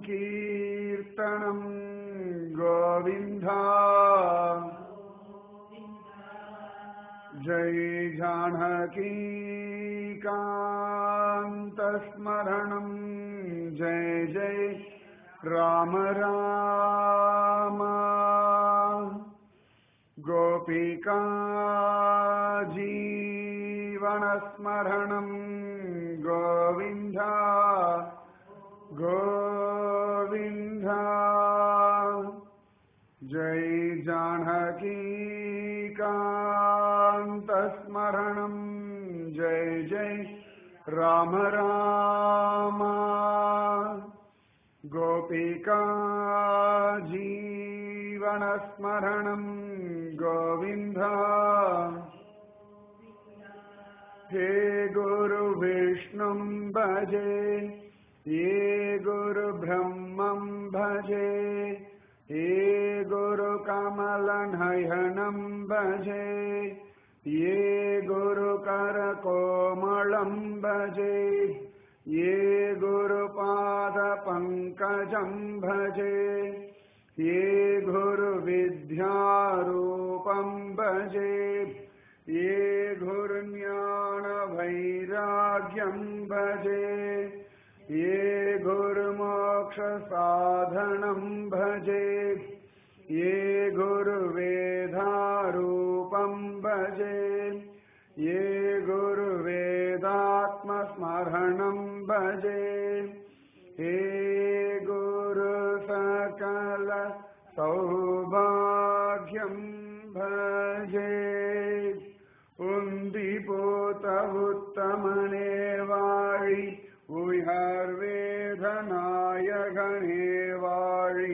सङ्कीर्तनम् गोविन्दा जय जानकी कान्तस्मरणम् जय जय राम राम गोपिका जीवनस्मरणम् गोविन्दा गोविन्दा जय जानकी कान्तस्मरणम् जय जय राम राम गोपिका जीवनस्मरणम् गोविन्दा हे गुरुविष्णुम् भजे ये गुरुब्रह्मम् भजे ये गुरुकमलनयनम् भजे ये गुरुकरकोमलम् भजे ये गुरुपादपङ्कजम् भजे ये गुरुविद्यारूपम् भजे ये गुरुज्ञानवैराग्यम् भजे ये गुरुमोक्षसाधनम् भजे ये गुरुवेदारूपम् भजे ये गुरुवेदात्मस्मरणम् भजे हे गुरुसकल सौभाग्यम् भजे உந்திபோத உத்தமனே வாழி உயர்வேதநாயகனே வாழி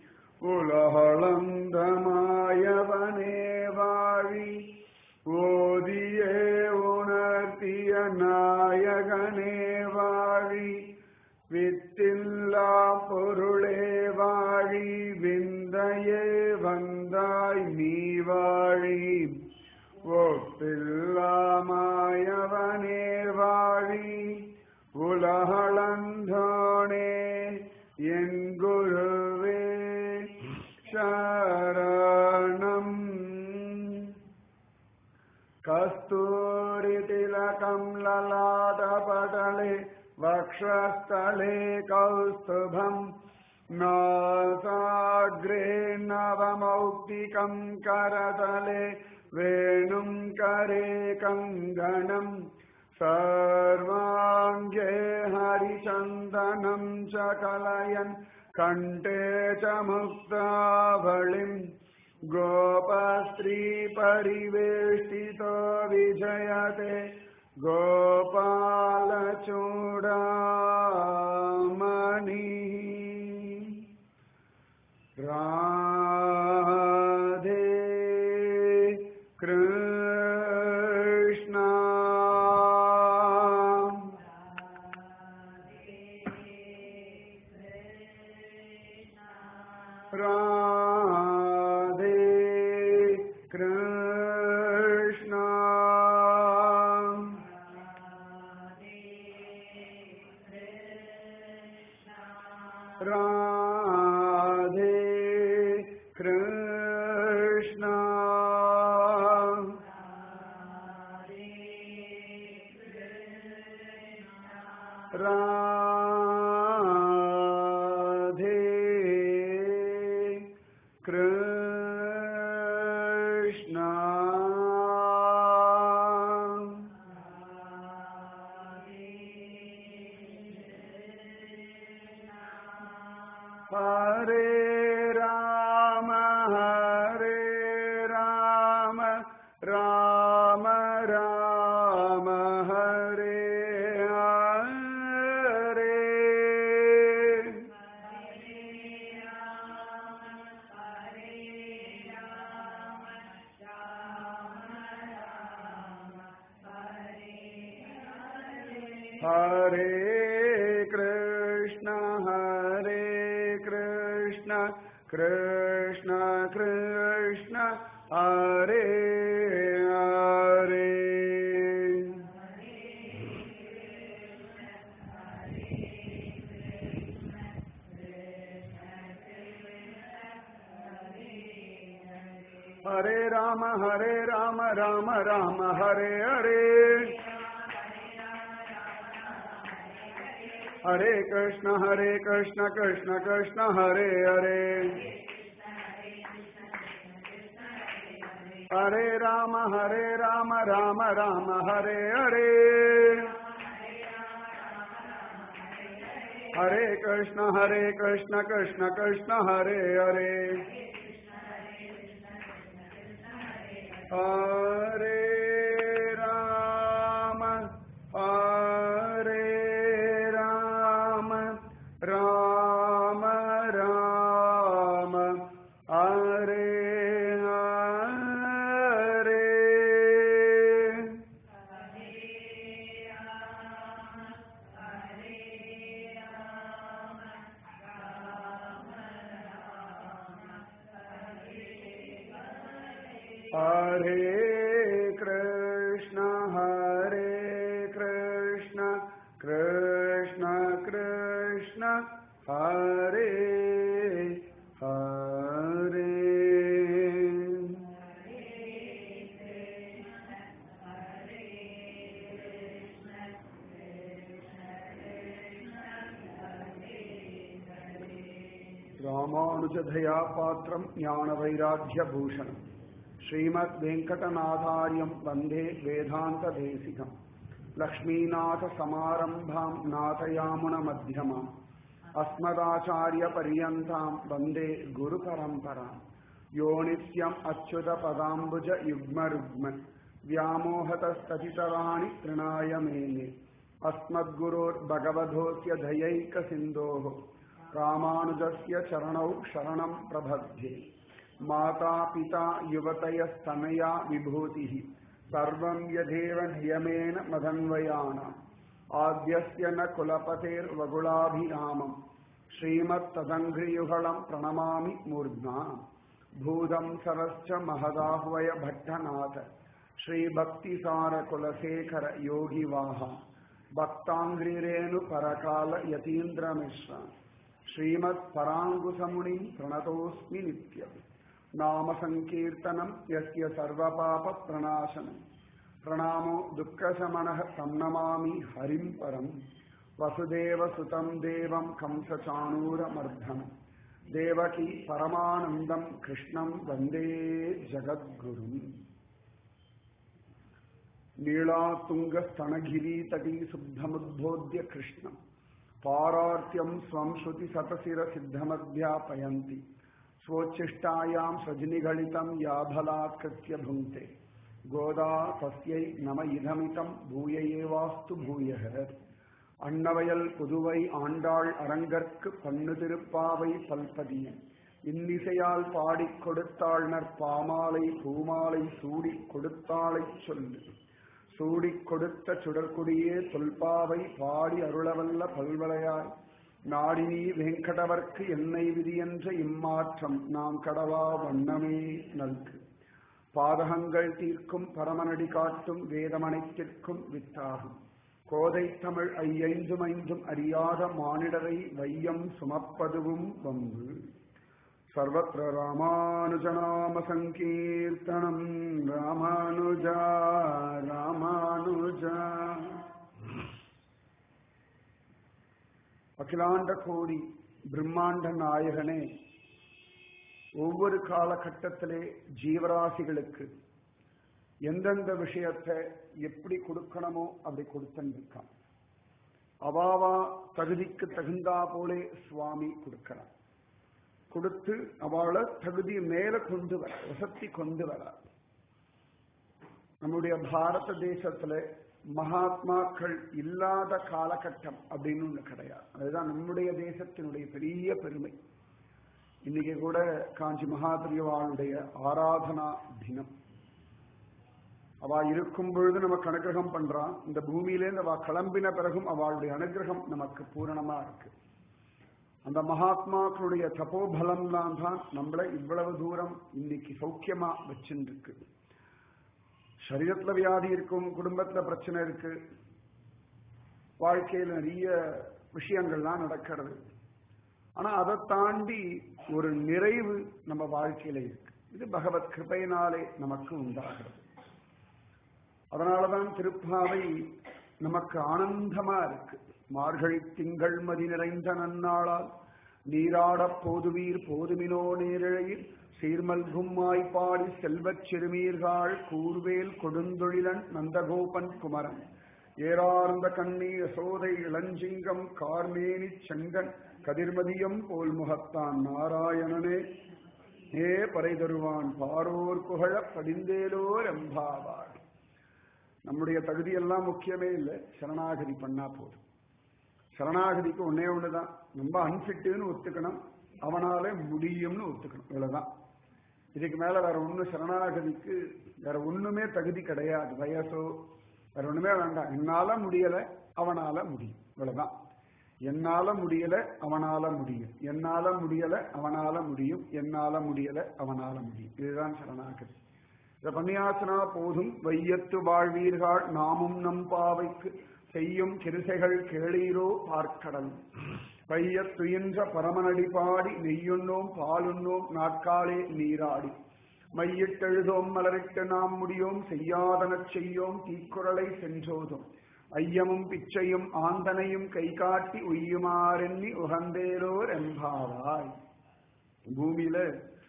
உலகளந்தமாயவனே வாழி ஓதியே உணர்த்திய நாயகனே வாழி வித்தில்லா பொருளே வாழி விந்தையே வந்தாய் நீ வாழி ஒப்பில்லாமாயவனே வாழி உலகளந்தோனே என் குருவே சரணம் कस्तूरितिलकम् ललाटपटले वक्षस्थले कौस्तुभम् नासाग्रे नवमौक्तिकम् करतले वेणुम् करे कङ्गणम् सर्वाङ्गे हरिचन्दनम् च कलयन् कण्ठे च मुक्तावलिम् गोपस्त्रीपरिवेष्टितो विजयते गोपालचूडामणि राधे कृष्ण राधे कृष्ण राधे कृष्ण राधे कृष्ण हरे राम हरे राम राम राम हरे हरे हरे कृष्ण हरे कृष्ण कृष्ण कृष्ण हरे हरे हरे राम हरे राम राम राम हरे हरे हरे कृष्ण हरे कृष्ण कृष्ण कृष्ण हरे हरे हरे राम हरे राम राम राम हरे हरे हरे कृष्ण हरे कृष्ण कृष्ण कृष्ण हरे हरे हरे राम हरे राम राम राम हरे हरे हरे कृष्ण हरे कृष्ण कृष्ण कृष्ण हरे हरे ராமானுஜதயா பாத்திரம் ஞான வைராக்கிய பூஷணம் ஸ்ரீமத் வெங்கடநாதாரியம் வந்தே வேதாந்த தேசிகம் லக்ஷ்மீநாத சமாரம்பாம் நாதயாமுன மத்தியமாம் அஸ்மதாச்சாரிய பரியந்தாம் வந்தே குரு பரம்பராம் யோ நித்யம் அச்சுத பதாம்புஜ யுக்ம ருக்ம व्यामोहतस्ततितराणि तृणाय मेने अस्मद्गुरोर्भगवधोऽस्य धयैकसिन्धोः रामानुजस्य चरणौ शरणं प्रबध्ये माता पिता युवतयस्तनया विभूतिः सर्वं यथेव नियमेन मदन्वयानाम् आद्यस्य न कुलपतेर्वगुलाभिरामम् श्रीमत्तदङ्घ्रियुगळम् प्रणमामि मूर्ध्ना भूतं सरश्च महदाह्वय भट्टनाथ श्रीभक्तिसारकुलशेखर योगिवाह भक्ताङ्घ्रिरेणु परकाल यतीन्द्रमिश्र श्रीमत्पराङ्कुशमुनिं प्रणतोऽस्मि नित्यम् नाम सङ्कीर्तनं यस्य सर्वपापप्रणाशनम् प्रणामो दुःखशमनः तं नमामि हरिं परम् वसुदेवसुतं देवं कंसचाणूरमर्धनम् देवकी परमानन्दं कृष्णं वन्दे जगद्गुरुम् नीलातुङ्गस्तनगिरीतटी शुद्धमुद्बोध्य कृष्णम् पारार्त्यं स्वं श्रुतिशतशिरसिद्धमध्यापयन्ति स्वोच्छिष्टायां सजनिगलितं या बलात्कृत्य भुङ्क्ते गोदा तस्यै नम इदमितं भूय एवास्तु भूयः அன்னவயல் புதுவை ஆண்டாள் அரங்கற்கு பண்ணு திருப்பாவை பல்பதியன் இன்னிசையால் பாடிக் கொடுத்தாள்னர் பாமாலை பூமாலை சூடிக் கொடுத்தாளை சொல்லு சூடிக் கொடுத்த சுடற்குடியே தொல்பாவை பாடி அருளவல்ல பல்வளையாய் நாடினி வெங்கடவர்க்கு என்னை விதியென்ற இம்மாற்றம் நாம் கடவா வண்ணமே நல்கு பாதகங்கள் தீர்க்கும் பரமனடி காட்டும் வேதமனைத்திற்கும் வித்தாகும் கோதை தமிழ் ஐயைந்தும் ஐந்தும் அறியாத மானிடரை வையம் சுமப்பதுவும் வம்பு सर्वत्र रामानुजनामसङ्कीर्तनम् रामानुजा रामानुजा அகிலாண்ட கோடி பிரம்மாண்ட நாயகனே ஒவ்வொரு காலகட்டத்திலே ஜீவராசிகளுக்கு எந்தெந்த விஷயத்தை எப்படி கொடுக்கணுமோ அப்படி கொடுத்துருக்கான் அவாவா தகுதிக்கு தகுந்தா போலே சுவாமி கொடுக்கிறான் கொடுத்து அவளை தகுதி மேல கொண்டு வர வசத்தி கொண்டு வர நம்முடைய பாரத தேசத்துல மகாத்மாக்கள் இல்லாத காலகட்டம் அப்படின்னு ஒண்ணு கிடையாது அதுதான் நம்முடைய தேசத்தினுடைய பெரிய பெருமை இன்னைக்கு கூட காஞ்சி மகாபிரியவாளுடைய ஆராதனா தினம் அவ இருக்கும் பொழுது நமக்கு அனுகிரகம் பண்றான் இந்த பூமியிலேருந்து அவ கிளம்பின பிறகும் அவளுடைய அனுகிரகம் நமக்கு பூரணமா இருக்கு அந்த மகாத்மாக்களுடைய தபோபலம் தான் தான் நம்மளை இவ்வளவு தூரம் இன்னைக்கு சௌக்கியமா வச்சுருக்கு சரீரத்துல வியாதி இருக்கும் குடும்பத்துல பிரச்சனை இருக்கு வாழ்க்கையில நிறைய விஷயங்கள்லாம் நடக்கிறது ஆனா அதை தாண்டி ஒரு நிறைவு நம்ம வாழ்க்கையில இருக்கு இது பகவத் கிருபையினாலே நமக்கு உண்டாகிறது அதனாலதான் திருப்பாவை நமக்கு ஆனந்தமா இருக்கு மார்கழி திங்கள் மதி நிறைந்த நன்னாளால் நீராடப் போதுவீர் போதுமினோ நேரிழையில் சீர்மல்கும் மாய்ப்பாடி செல்வச் சிறுமீர்கள் கூர்வேல் கொடுந்தொழிலன் நந்தகோபன் குமரன் ஏறார்ந்த கண்ணி யசோதை இளஞ்சிங்கம் கார்மேனி செங்கன் கதிர்மதியம் போல் முகத்தான் நாராயணனே ஏ பறை தருவான் பாரோர் புகழ படிந்தேலோர் எம்பாவார் நம்முடைய தகுதியெல்லாம் முக்கியமே இல்லை சரணாகதி பண்ணா போதும் சரணாகதிக்கு ஒன்னே ஒண்ணுதான் ரொம்ப அன்பிட்டுன்னு ஒத்துக்கணும் அவனால முடியும்னு ஒத்துக்கணும் இவ்வளவுதான் இதுக்கு மேல வேற ஒண்ணும் சரணாகதிக்கு வேற ஒண்ணுமே தகுதி கிடையாது வயசோ வேற ஒண்ணுமே வேண்டாம் என்னால முடியல அவனால முடியும் இவ்வளவுதான் என்னால முடியல அவனால முடியும் என்னால முடியல அவனால முடியும் என்னால முடியல அவனால முடியும் இதுதான் சரணாகதி இத பண்ணியாசனா போதும் வையத்து வாழ்வீர்கள் நாமும் நம் பாவைக்கு செய்யும் கிருசைகள் கேளீரோ பார்க்கடல் வையத் துயின்ற பரமனடி பாடி நெய்யுண்ணோம் பாலுண்ணோம் நாட்காலே நீராடி மையிட்டெழுதோம் மலரிட்டு நாம் முடியோம் செய்யாதனச் செய்யோம் தீக்குறளை சென்றோதும் ஐயமும் பிச்சையும் ஆந்தனையும் கை காட்டி உய்யுமாறெண்ணி உகந்தேரோர் எம்பாவாய் பூமியில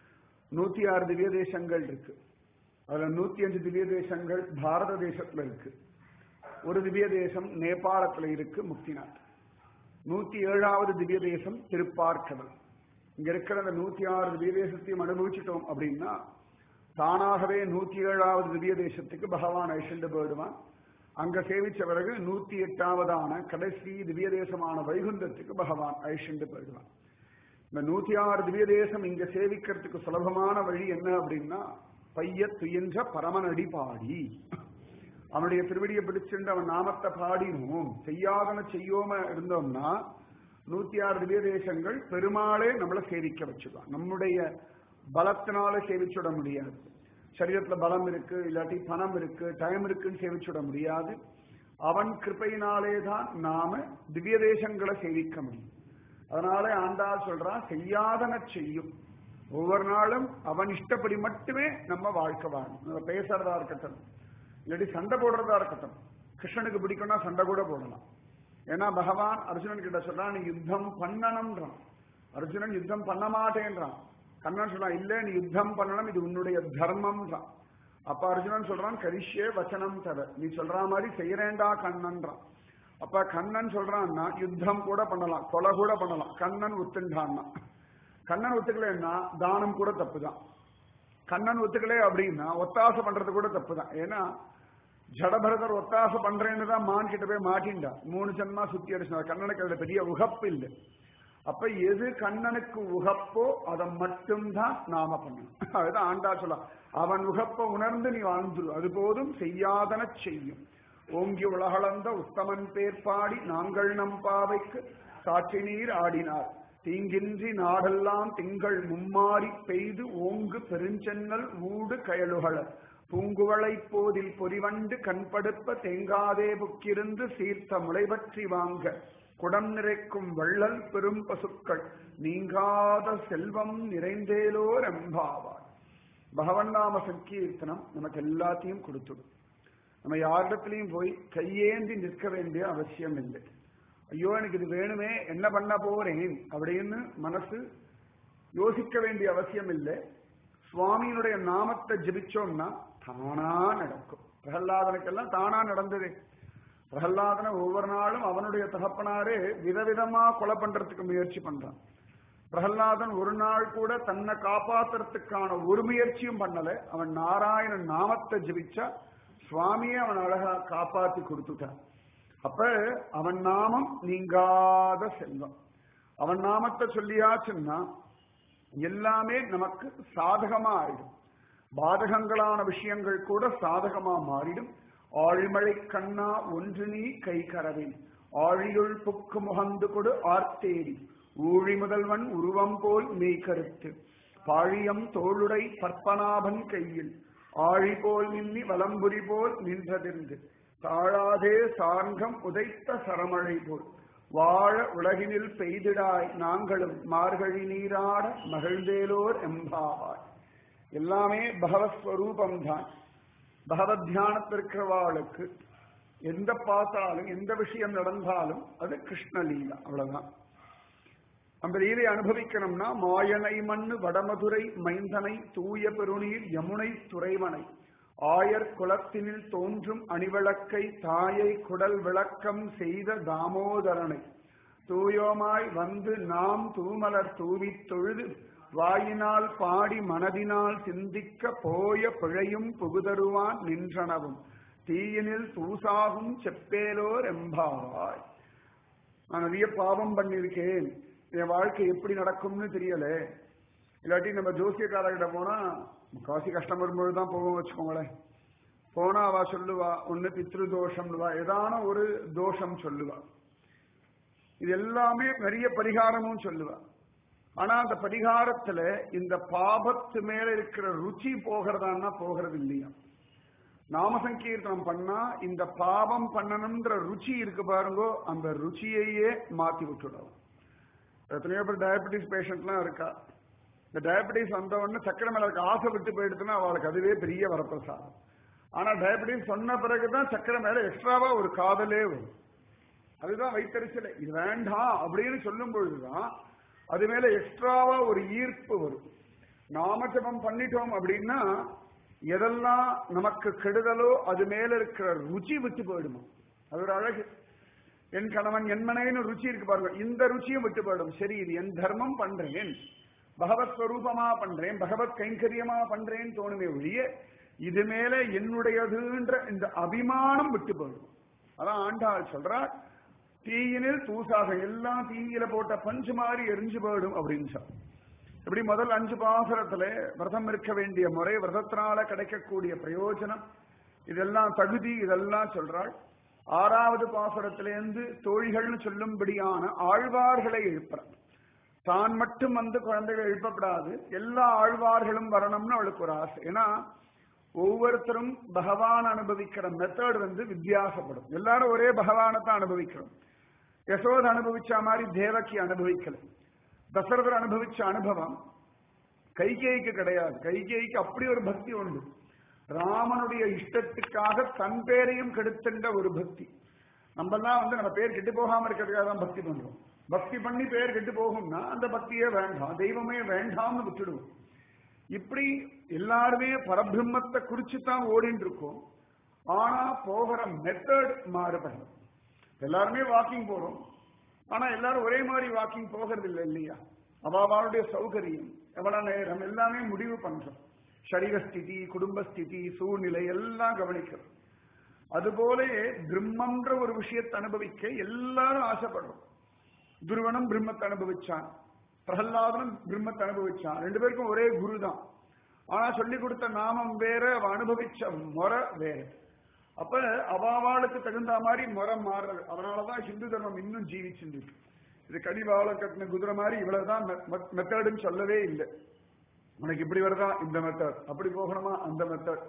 நூத்தி ஆறு திவ்ய தேசங்கள் இருக்கு அதுல நூத்தி அஞ்சு திவ்ய தேசங்கள் பாரத தேசத்துல இருக்கு ஒரு திவ்ய தேசம் நேபாளத்துல இருக்கு முக்திநாத் நூத்தி ஏழாவது திவ்ய தேசம் திருப்பார்க்கடல் இங்க இருக்கிற அந்த நூத்தி ஆறு திவ்ய தேசத்தையும் அனுபவிச்சிட்டோம் அப்படின்னா தானாகவே நூத்தி ஏழாவது திவ்ய தேசத்துக்கு பகவான் ஐஷண்டு போயிடுவான் அங்க சேவிச்ச பிறகு நூத்தி எட்டாவதான கடைசி திவ்ய தேசமான வைகுந்தத்துக்கு பகவான் ஐஷண்டு போயிடுவான் இந்த நூத்தி ஆறு திவ்ய தேசம் இங்க சேவிக்கிறதுக்கு சுலபமான வழி என்ன அப்படின்னா பைய துயன்ற பரமனடி பாடி அவனுடைய திருவடியை பிடிச்சிருந்து அவன் நாமத்தை பாடினோம் செய்யாதன செய்யோம இருந்தோம்னா நூத்தி ஆறு திவ்ய தேசங்கள் பெருமாளே நம்மளை சேவிக்க வச்சுக்கலாம் நம்முடைய பலத்தினால சேவிச்சுட முடியாது சரீரத்துல பலம் இருக்கு இல்லாட்டி பணம் இருக்கு டைம் இருக்குன்னு சேவிச்சுட முடியாது அவன் கிருப்பையினாலே தான் நாம திவ்ய தேசங்களை சேவிக்க முடியும் அதனால ஆண்டாள் சொல்றான் செய்யாதன செய்யும் ஒவ்வொரு நாளும் அவன் இஷ்டப்படி மட்டுமே நம்ம வாழ்க்கை வாழணும் நம்ம பேசுறதா இருக்கட்டும் இல்லாட்டி சண்டை போடுறதா இருக்கட்டும் கிருஷ்ணனுக்கு பிடிக்கும்னா சண்டை கூட போடலாம் ஏன்னா பகவான் அர்ஜுனன் கிட்ட சொல்றான் நீ யுத்தம் பண்ணணும்ன்றான் அர்ஜுனன் யுத்தம் பண்ண மாட்டேன்றான் கண்ணன் சொல்றான் இல்ல நீ யுத்தம் பண்ணணும் இது உன்னுடைய தர்மம்ன்றான் அப்ப அர்ஜுனன் சொல்றான் கரிஷ்யே வச்சனம் தர நீ சொல்ற மாதிரி செய்யறேண்டா கண்ணன்றான் அப்ப கண்ணன் சொல்றான்னா யுத்தம் கூட பண்ணலாம் கொலை கூட பண்ணலாம் கண்ணன் ஒத்துண்டான்னா கண்ணன் ஒத்துக்கலன்னா தானம் கூட தப்புதான் கண்ணன் ஒத்துக்கல அப்படின்னா ஒத்தாசை பண்றது கூட தப்புதான் ஏன்னா ஜடபரதர் ஒத்தாசை பண்றேன்னு தான் மான் கிட்ட போய் மாட்டின்டா மூணு ஜன்மா சுத்தி அடிச்சினார் கண்ணனுக்கு அதுல பெரிய உகப்பு இல்லை அப்ப எது கண்ணனுக்கு உகப்போ அதை மட்டும்தான் நாம பண்ணணும் அதுதான் ஆண்டா சொல்ல அவன் உகப்ப உணர்ந்து நீ வாழ்ந்துரு அது போதும் செய்யாதன செய்யும் ஓங்கி உலகளந்த உத்தமன் பேர் பாடி நாங்கள் நம் பாவைக்கு சாட்சி நீர் ஆடினார் தீங்கின்றி நாடெல்லாம் திங்கள் மும்மாறி பெய்து ஓங்கு பெருஞ்சென்னல் ஊடு கயலுகள பூங்குவளை போதில் பொறிவண்டு கண்படுப்ப தேங்காதே புக்கிருந்து சீர்த்த முளைபற்றி வாங்க குடம் நிறைக்கும் வள்ளல் பெரும் பசுக்கள் நீங்காத செல்வம் நிறைந்தேலோர் எம்பாவார் பகவன் நாம சங்கீர்த்தனம் நமக்கு எல்லாத்தையும் கொடுத்துடும் நம்ம யாரிடத்திலையும் போய் கையேந்தி நிற்க வேண்டிய அவசியம் இல்லை ஐயோ எனக்கு இது வேணுமே என்ன பண்ண போறேன் அப்படின்னு மனசு யோசிக்க வேண்டிய அவசியம் இல்லை சுவாமியினுடைய நாமத்தை ஜபிச்சோம்னா தானா நடக்கும் பிரகல்லாதனுக்கெல்லாம் தானா நடந்தது பிரகல்லாதனை ஒவ்வொரு நாளும் அவனுடைய தகப்பனாரே விதவிதமா கொலை பண்றதுக்கு முயற்சி பண்றான் பிரகல்லாதன் ஒரு நாள் கூட தன்னை காப்பாத்துறதுக்கான ஒரு முயற்சியும் பண்ணல அவன் நாராயணன் நாமத்தை ஜபிச்சா சுவாமியே அவன் அழகா காப்பாத்தி கொடுத்துட்டான் அப்ப அவன் நாமம் நீங்காத செல்வம் அவன் நாமத்தை சொல்லியாச்சுன்னா எல்லாமே நமக்கு சாதகமா ஆயிடும் பாதகங்களான விஷயங்கள் கூட சாதகமா மாறிடும் ஆழ்மழை கண்ணா ஒன்று நீ கை கரவில் ஆழியுள் புக்கு முகந்து கொடு ஆர்த்தேரி ஊழி முதல்வன் உருவம் போல் மெய் கருத்து பாழியம் தோளுடை பற்பனாபன் கையில் ஆழி போல் நின்னி வலம்புரி போல் நின்றதிருந்து தாழாதே சார்கம் உதைத்த சரமழை போல் வாழ உலகினில் பெய்திடாய் நாங்களும் மார்கழி நீராட மகிழ்ந்தேலோர் எம்பாவாய் எல்லாமே பகவத் ஸ்வரூபம் தான் பகவத் தியானத்தில் இருக்கிறவாளுக்கு எந்த பார்த்தாலும் எந்த விஷயம் நடந்தாலும் அது கிருஷ்ணலீலா அவ்வளவுதான் அந்த லீலை அனுபவிக்கணும்னா மாயனை மண்ணு வடமதுரை மைந்தனை தூய பெருநீர் யமுனை துறைவனை ஆயர் குலத்தினில் தோன்றும் அணிவிளக்கை தாயை குடல் விளக்கம் செய்த தாமோதரனை தூயோமாய் வந்து நாம் தூமலர் தூவித் தொழுது வாயினால் பாடி மனதினால் சிந்திக்க போய பிழையும் புகுதருவான் நின்றனவும் தீயினில் தூசாகும் செப்பேலோர் எம்பாவாய் நான் நிறைய பாவம் பண்ணியிருக்கேன் என் வாழ்க்கை எப்படி நடக்கும்னு தெரியல இல்லாட்டி நம்ம ஜோசியக்காரர்கிட்ட போனா காசி கஷ்டம் வரும்போது தான் போவோம் வச்சுக்கோங்களேன் போனா அவ சொல்லுவா ஒண்ணு பித்ரு தோஷம்னுவா ஏதான ஒரு தோஷம் சொல்லுவா இது எல்லாமே நிறைய பரிகாரமும் சொல்லுவா ஆனா அந்த பரிகாரத்துல இந்த பாபத்து மேல இருக்கிற ருச்சி போகிறதான்னா போகிறது இல்லையா நாம சங்கீர்த்தனம் பண்ணா இந்த பாவம் பண்ணணும்ன்ற ருச்சி இருக்கு பாருங்கோ அந்த ருச்சியையே மாத்தி விட்டுடும் எத்தனையோ பேர் டயபெட்டிஸ் பேஷண்ட்லாம் இருக்கா இந்த டயபெட்டிஸ் வந்த உடனே சக்கரை மேல இருக்க ஆசை விட்டு போயிடுச்சுன்னா அவளுக்கு அதுவே பெரிய வரப்பிரசாதம் ஆனா டயபெட்டிஸ் சொன்ன பிறகுதான் சக்கரை மேல எக்ஸ்ட்ராவா ஒரு காதலே வரும் அதுதான் வைத்தறிச்சல் இது வேண்டாம் அப்படின்னு சொல்லும் பொழுதுதான் அது மேல எக்ஸ்ட்ராவா ஒரு ஈர்ப்பு வரும் நாமஜபம் பண்ணிட்டோம் அப்படின்னா எதெல்லாம் நமக்கு கெடுதலோ அது மேல இருக்கிற ருச்சி விட்டு போயிடுமா அது ஒரு அழகு என் கணவன் என் மனைவின்னு ருச்சி இருக்கு பாருங்க இந்த ருச்சியும் விட்டு போயிடும் சரி இது என் தர்மம் பண்றேன் பகவத் ஸ்வரூபமா பண்றேன் பகவத் கைங்கரியமா பண்றேன்னு தோணுமே ஒழிய இது மேல என்னுடையதுன்ற இந்த அபிமானம் விட்டு போயிடும் அதான் ஆண்டாள் சொல்றார் தீயினில் தூசாக எல்லாம் தீயில போட்ட பஞ்சு மாதிரி எரிஞ்சு போயிடும் அப்படின்னு சொல் இப்படி முதல் அஞ்சு பாசுரத்துல விரதம் இருக்க வேண்டிய முறை விரதத்தினால கிடைக்கக்கூடிய பிரயோஜனம் இதெல்லாம் தகுதி இதெல்லாம் சொல்றாள் ஆறாவது பாசுரத்திலிருந்து தோழிகள்னு சொல்லும்படியான ஆழ்வார்களை எழுப்புறார் தான் மட்டும் வந்து குழந்தைகள் எழுப்பப்படாது எல்லா ஆழ்வார்களும் வரணும்னு அவளுக்கு ஒரு ஆசை ஏன்னா ஒவ்வொருத்தரும் பகவான் அனுபவிக்கிற மெத்தட் வந்து வித்தியாசப்படும் எல்லாரும் ஒரே பகவானை தான் அனுபவிக்கிறோம் யசோத அனுபவிச்ச மாதிரி தேவகி அனுபவிக்கல தசரதர் அனுபவிச்ச அனுபவம் கைகேய்க்கு கிடையாது கைகேய்க்கு அப்படி ஒரு பக்தி உண்டு ராமனுடைய இஷ்டத்துக்காக தன் பேரையும் கெடுத்துட்ட ஒரு பக்தி நம்ம எல்லாம் வந்து நம்ம பேர் கெட்டு போகாம இருக்கிறதுக்காக தான் பக்தி பண்றோம் பக்தி பண்ணி பேர் கெட்டு போகும்னா அந்த பக்தியே வேண்டாம் தெய்வமே வேண்டாம்னு விட்டுடுவோம் இப்படி எல்லாருமே பரபிரம்மத்தை குறிச்சு தான் ஓடிட்டு இருக்கோம் ஆனா போகிற மெத்தட் மாறுபடும் எல்லாருமே வாக்கிங் போறோம் ஆனா எல்லாரும் ஒரே மாதிரி வாக்கிங் போகிறது இல்லை இல்லையா அவாவாளுடைய சௌகரியம் எவ்வளவு நேரம் எல்லாமே முடிவு பண்றோம் சரீரஸ்திதி குடும்பஸ்திதி சூழ்நிலை எல்லாம் கவனிக்கிறோம் அதுபோல பிரம்மன்ற ஒரு விஷயத்தை அனுபவிக்க எல்லாரும் ஆசைப்படுறோம் துருவனம் பிரம்மத்தை அனுபவிச்சான் பிரகல்லாதனும் பிரம்மத்தை அனுபவிச்சான் ரெண்டு பேருக்கும் ஒரே குரு தான் ஆனா சொல்லி கொடுத்த நாமம் வேற அவ அனுபவிச்ச முறை வேற அப்ப அவாவாளுக்கு தகுந்த மாதிரி முறை மாறுறது அதனாலதான் ஹிந்து தர்மம் இன்னும் ஜீவிச்சுட்டு இது கடிவாளம் கட்டின குதிரை மாதிரி இவ்வளவுதான் மெத்தடுன்னு சொல்லவே இல்லை உனக்கு இப்படி வருதா இந்த மெத்தட் அப்படி போகணுமா அந்த மெத்தட்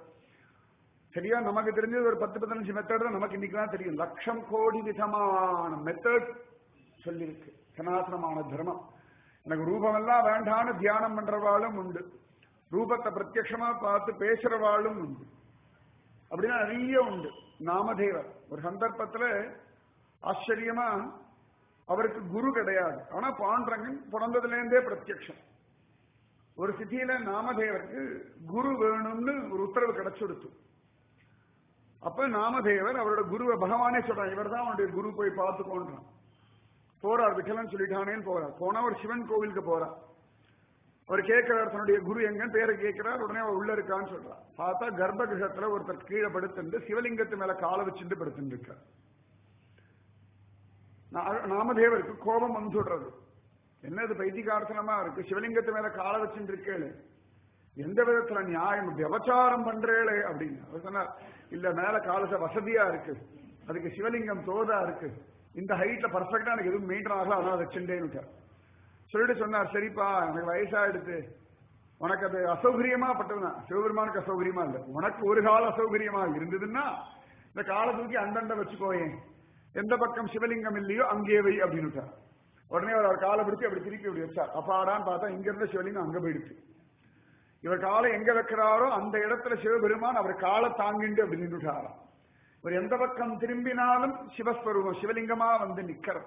சரியா நமக்கு தெரிஞ்சது ஒரு பத்து பதினஞ்சு மெத்தட் தான் நமக்கு இன்னைக்கு தான் தெரியும் லட்சம் கோடி விதமான மெத்தட் சொல்லியிருக்கு சனாதனமான தர்மம் எனக்கு ரூபம் எல்லாம் வேண்டான்னு தியானம் பண்றவாளும் உண்டு ரூபத்தை பிரத்யட்சமா பார்த்து பேசுறவாளும் உண்டு அப்படின்னா நிறைய உண்டு நாமதேவர் ஒரு சந்தர்ப்பத்துல ஆச்சரியமா அவருக்கு குரு கிடையாது ஆனா பாண்டரங்கன் பிறந்ததுல இருந்தே பிரத்யக்ஷம் ஒரு சிட்டியில நாமதேவருக்கு குரு வேணும்னு ஒரு உத்தரவு கிடைச்சுடுத்து அப்ப நாமதேவர் அவரோட குருவை பகவானே சொல்றான் இவர் தான் அவனுடைய குரு போய் பார்த்துக்கோன்றான் போறார் விட்டலன் சொல்லிட்டானேன்னு போறார் போனா ஒரு சிவன் கோவிலுக்கு போறார் அவர் கேட்கிறார் தன்னுடைய குரு எங்கன்னு பேரை கேட்கிறார் உடனே அவர் உள்ள இருக்கான்னு சொல்றார் பார்த்தா கர்ப்ப கிரகத்துல ஒருத்தர் கீழே படுத்துட்டு சிவலிங்கத்து மேல காலை வச்சுட்டு படுத்துட்டு இருக்கார் நாமதேவருக்கு கோபம் வந்துடுறது என்ன இது பைத்தியகார்த்தனமா இருக்கு சிவலிங்கத்து மேல காலை வச்சுட்டு இருக்கேளு எந்த விதத்துல நியாயம் விபச்சாரம் பண்றேளே அப்படின்னு அவர் சொன்னார் இல்ல மேல காலச வசதியா இருக்கு அதுக்கு சிவலிங்கம் தோதா இருக்கு இந்த ஹைட்ல பர்ஃபெக்டா எனக்கு எதுவும் மெயின்டைன் ஆகல அதனால வச்சுட்டேன்னு சொல்லிட்டு சொன்னார் சரிப்பா எனக்கு வயசாயிடுத்து உனக்கு அது அசௌகரியமா பட்டதுதான் சிவபெருமானுக்கு அசௌகரியமா இல்ல உனக்கு ஒரு கால அசௌகரியமா இருந்ததுன்னா இந்த காலை தூக்கி அந்தண்ட வச்சுக்கோயேன் எந்த பக்கம் சிவலிங்கம் இல்லையோ அங்கே வை அப்படின்னு உடனே அவர் காலை பிடிச்சி அப்படி திருப்பி அப்படி வச்சார் அப்பாடான்னு பார்த்தா இங்க இருந்த சிவலிங்கம் அங்க போயிடுச்சு இவர் காலை எங்க வைக்கிறாரோ அந்த இடத்துல சிவபெருமான் அவர் காலை தாங்கிண்டு அப்படி நின்றுட்டாராம் இவர் எந்த பக்கம் திரும்பினாலும் சிவஸ்வரூபம் சிவலிங்கமா வந்து நிக்கிறார்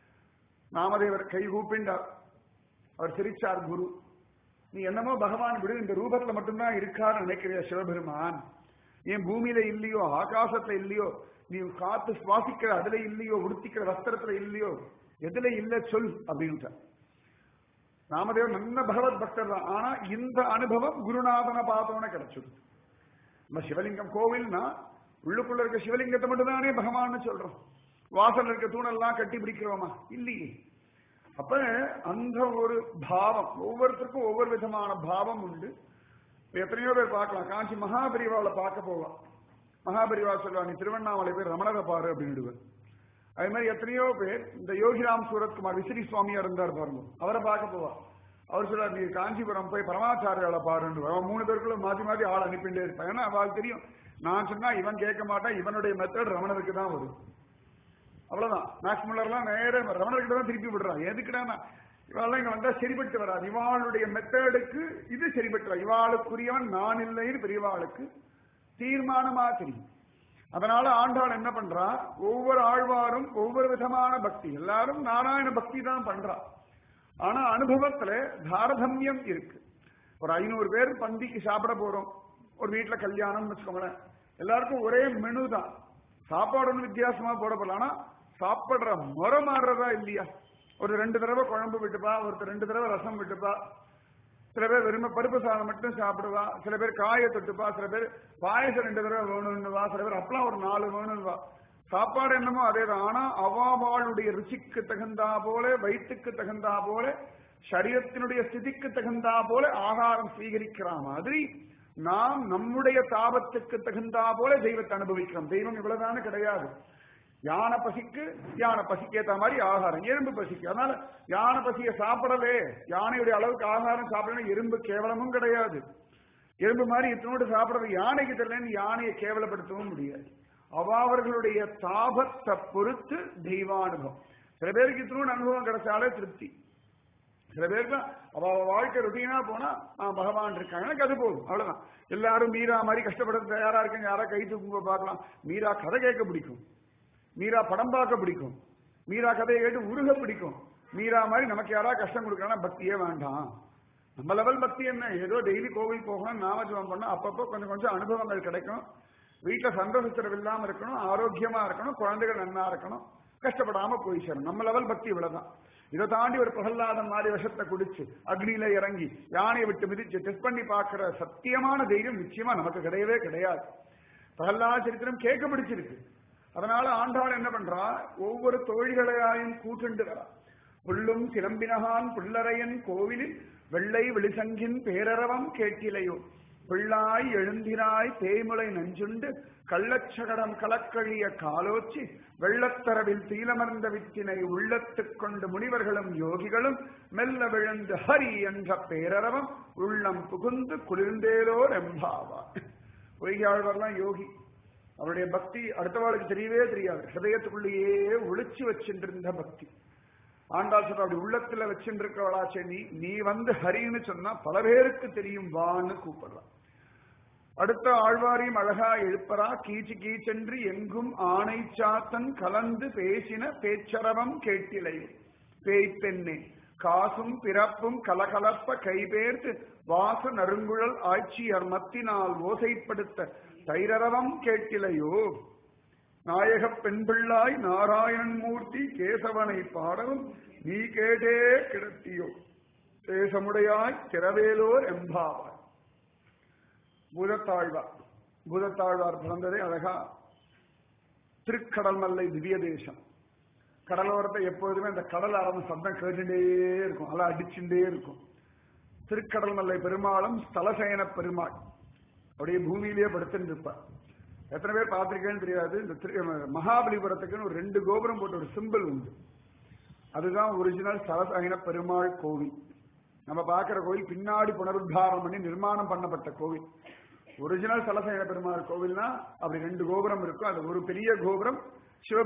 நாமதேவர் கை கூப்பிண்டார் அவர் சிரிச்சார் குரு நீ என்னமோ பகவான் விடு இந்த ரூபத்துல மட்டும்தான் இருக்காரு நினைக்கிறியா சிவபெருமான் ஏன் பூமியில இல்லையோ ஆகாசத்துல இல்லையோ நீ காத்து சுவாசிக்கிற அதுல இல்லையோ உடுத்திக்கிற வஸ்திரத்துல இல்லையோ எதுல இல்ல சொல் அப்படின்ட்டு ராமதேவன் நல்ல பகவத் பக்தர் தான் ஆனா இந்த அனுபவம் குருநாதனை பார்த்தோன்னே கிடைச்சது நம்ம சிவலிங்கம் கோவில்னா உள்ளுக்குள்ள இருக்க சிவலிங்கத்தை மட்டும் தானே பகவான்னு சொல்றோம் வாசல் இருக்க தூணெல்லாம் கட்டி பிடிக்கிறோமா இல்லையே அப்ப அந்த ஒரு பாவம் ஒவ்வொருத்தருக்கும் ஒவ்வொரு விதமான பாவம் உண்டு இப்ப எத்தனையோ பேர் பார்க்கலாம் காஞ்சி மகாபரிவாவில பார்க்க போவான் மகாபரிவா சொல்லுவா நீ திருவண்ணாமலை போய் ரமணரை பாரு அப்படின்னுடுவேன் அது மாதிரி எத்தனையோ பேர் இந்த யோகிராம் சூரத்குமார் விசிறி சுவாமியா இருந்தார் பாருங்க அவரை பார்க்க போவா அவர் சொல்றார் நீ காஞ்சிபுரம் போய் பரமாச்சாரியால பாருன்னு அவன் மூணு பேருக்குள்ள மாத்தி மாத்தி ஆள் அனுப்பிட்டே இருப்பான் ஏன்னா அவளுக்கு தெரியும் நான் சொன்னா இவன் கேட்க மாட்டான் இவனுடைய மெத்தட் ரமணருக்கு தான் வரும் அவ்வளவுதான் மேக்ஸ் முல்லர்லாம் நேர ரமணர்கிட்ட தான் திருப்பி விடுறான் எதுக்குடா இவாளெல்லாம் இங்க வந்தா சரிபட்டு வராது இவாளுடைய மெத்தடுக்கு இது சரிபட்டு வராது இவாளுக்குரியவன் நான் இல்லைன்னு பெரியவாளுக்கு தீர்மானமா தெரியும் அதனால ஆண்டாள் என்ன பண்றா ஒவ்வொரு ஆழ்வாரும் ஒவ்வொரு விதமான பக்தி எல்லாரும் நாராயண பக்தி தான் பண்றா ஆனா அனுபவத்துல தாரதமியம் இருக்கு ஒரு ஐநூறு பேர் பந்திக்கு சாப்பிட போறோம் ஒரு வீட்டுல கல்யாணம்னு வச்சுக்கோங்களேன் எல்லாருக்கும் ஒரே மெனு தான் சாப்பாடு ஒன்றும் வித்தியாசமா போடப்படல ஆனா சாப்பிடுற முறை மாறுறதா இல்லையா ஒரு ரெண்டு தடவை குழம்பு விட்டுப்பா ஒருத்தர் ரெண்டு தடவை ரசம் விட்டுப்பா சில பேர் வெறும பருப்பு சாதம் மட்டும் சாப்பிடுவா சில பேர் காயை தொட்டுப்பா சில பேர் பாயசம் ரெண்டு தடவை வேணும்னுவா சில பேர் அப்பெல்லாம் ஒரு நாலு வேணும்னுவா சாப்பாடு என்னமோ அதே தான் ஆனா அவாவாளுடைய ருச்சிக்கு தகுந்தா போல வயிற்றுக்கு தகுந்தா போல சரீரத்தினுடைய ஸ்திதிக்கு தகுந்தா போல ஆகாரம் ஸ்வீகரிக்கிற மாதிரி நாம் நம்முடைய தாபத்துக்கு தகுந்தா போல தெய்வத்தை அனுபவிக்கிறோம் தெய்வம் இவ்வளவுதானே கிடையாது யானை பசிக்கு யானை பசிக்கு ஏத்த மாதிரி ஆகாரம் எறும்பு பசிக்கு அதனால யானை பசிய சாப்பிடலே யானையுடைய அளவுக்கு ஆகாரம் சாப்பிடணும் எறும்பு கேவலமும் கிடையாது எறும்பு மாதிரி இத்தனோடு சாப்பிடறது யானைக்கு தெரியலன்னு யானையை கேவலப்படுத்தவும் முடியாது அவாவர்களுடைய தாபத்தை பொறுத்து தெய்வானுபவம் சில பேருக்கு இத்தனோடு அனுபவம் கிடைச்சாலே திருப்தி சில பேருக்கு அவ வாழ்க்கை ருட்டீனா போனா நான் பகவான் இருக்காங்க எனக்கு அது போதும் அவ்வளவுதான் எல்லாரும் மீரா மாதிரி கஷ்டப்பட தயாரா இருக்காங்க யாரா கை தூக்குங்க பார்க்கலாம் மீரா கதை கேட்க பிடிக்கும் மீரா படம் பார்க்க பிடிக்கும் மீரா கதையை கேட்டு உருக பிடிக்கும் மீரா மாதிரி நமக்கு யாரா கஷ்டம் கொடுக்கறனா பக்தியே வேண்டாம் நம்ம லெவல் பக்தி என்ன ஏதோ டெய்லி கோவில் போகணும் நாமஜபம் பண்ணணும் அப்பப்போ கொஞ்சம் கொஞ்சம் அனுபவங்கள் கிடைக்கும் வீட்டுல சந்தோஷத்திரம் இல்லாம இருக்கணும் ஆரோக்கியமா இருக்கணும் குழந்தைகள் நன்னா இருக்கணும் கஷ்டப்படாம போய் சேரணும் நம்ம லெவல் பக்தி இவ்வளவுதான் இதை தாண்டி ஒரு பிரகல்லாதன் மாதிரி விஷத்தை குடிச்சு அக்னியில இறங்கி யானையை விட்டு மிதிச்சு டெஸ்ட் பண்ணி பார்க்கிற சத்தியமான தைரியம் நிச்சயமா நமக்கு கிடையவே கிடையாது பிரகல்லாத சரித்திரம் கேட்க பிடிச்சிருக்கு அதனால ஆண்டாள் என்ன பண்றா ஒவ்வொரு தோழிகளையாயும் கூட்டுண்டு வரா புல்லும் சிலம்பினகான் புல்லரையன் கோவிலில் வெள்ளை வெளிசங்கின் பேரரவம் கேட்டிலையோ பிள்ளாய் எழுந்திராய் தேய்முலை நஞ்சுண்டு கள்ளச்சகடம் கலக்கழிய காலோச்சி வெள்ளத்தரவில் தீலமர்ந்த வித்தினை உள்ளத்துக் கொண்டு முனிவர்களும் யோகிகளும் மெல்ல விழுந்து ஹரி என்ற பேரரவம் உள்ளம் புகுந்து குளிர்ந்தேலோர் எம்பாவார் பொய்யாழ்வர்லாம் யோகி அவருடைய பக்தி அடுத்தவாளுக்கு தெரியவே தெரியாது ஹிருதயத்துக்குள்ளேயே ஒளிச்சு வச்சுட்டு பக்தி ஆண்டாள் சொல்ற அப்படி உள்ளத்துல வச்சுருக்கவளாச்சே நீ நீ வந்து ஹரின்னு சொன்னா பல பேருக்கு தெரியும் வான்னு கூப்பிடுறான் அடுத்த ஆழ்வாரையும் அழகா எழுப்பரா கீச்சு கீச்சென்று எங்கும் ஆணை சாத்தன் கலந்து பேசின பேச்சரவம் கேட்டிலை பேய் பெண்ணே காசும் பிறப்பும் கலகலப்ப கைபேர்த்து வாச நறுங்குழல் ஆட்சியர் மத்தினால் ஓசைப்படுத்த தைரரவம் கேட்டிலையோ நாயக பெண்பிள்ளாய் நாராயணன் மூர்த்தி கேசவனை பாடவும் நீ கேட்டே கிடத்தியோ தேசமுடையாய் திரவேலோர் எம்பாவாய் பூதத்தாழ்வார் பூதத்தாழ்வார் பிறந்ததே அழகா திருக்கடல் மல்லை திவ்ய தேசம் கடலோரத்தை எப்போதுமே அந்த கடல் அரவ சப்தம் கேட்டுட்டே இருக்கும் அலை அடிச்சுட்டே இருக்கும் திருக்கடல் மல்லை பெருமாளும் ஸ்தலசயன பெருமாள் அப்படியே பூமியிலேயே படுத்துட்டு இருப்பார் எத்தனை பேர் பார்த்திருக்கேன்னு தெரியாது இந்த திரு- மகாபலிபுரத்துக்குன்னு ஒரு ரெண்டு கோபுரம் போட்ட ஒரு சிம்பிள் உண்டு அதுதான் ஒரிஜினல் ஸ்தலசயன பெருமாள் கோவில் நம்ம பார்க்கிற கோவில் பின்னாடி புனருத்தாரம் பண்ணி நிர்மாணம் பண்ணப்பட்ட கோவில் ஒரிஜினல் சலசேன பெருமாள் கோவில்னா அப்படி ரெண்டு கோபுரம் இருக்கும் அது ஒரு பெரிய கோபுரம்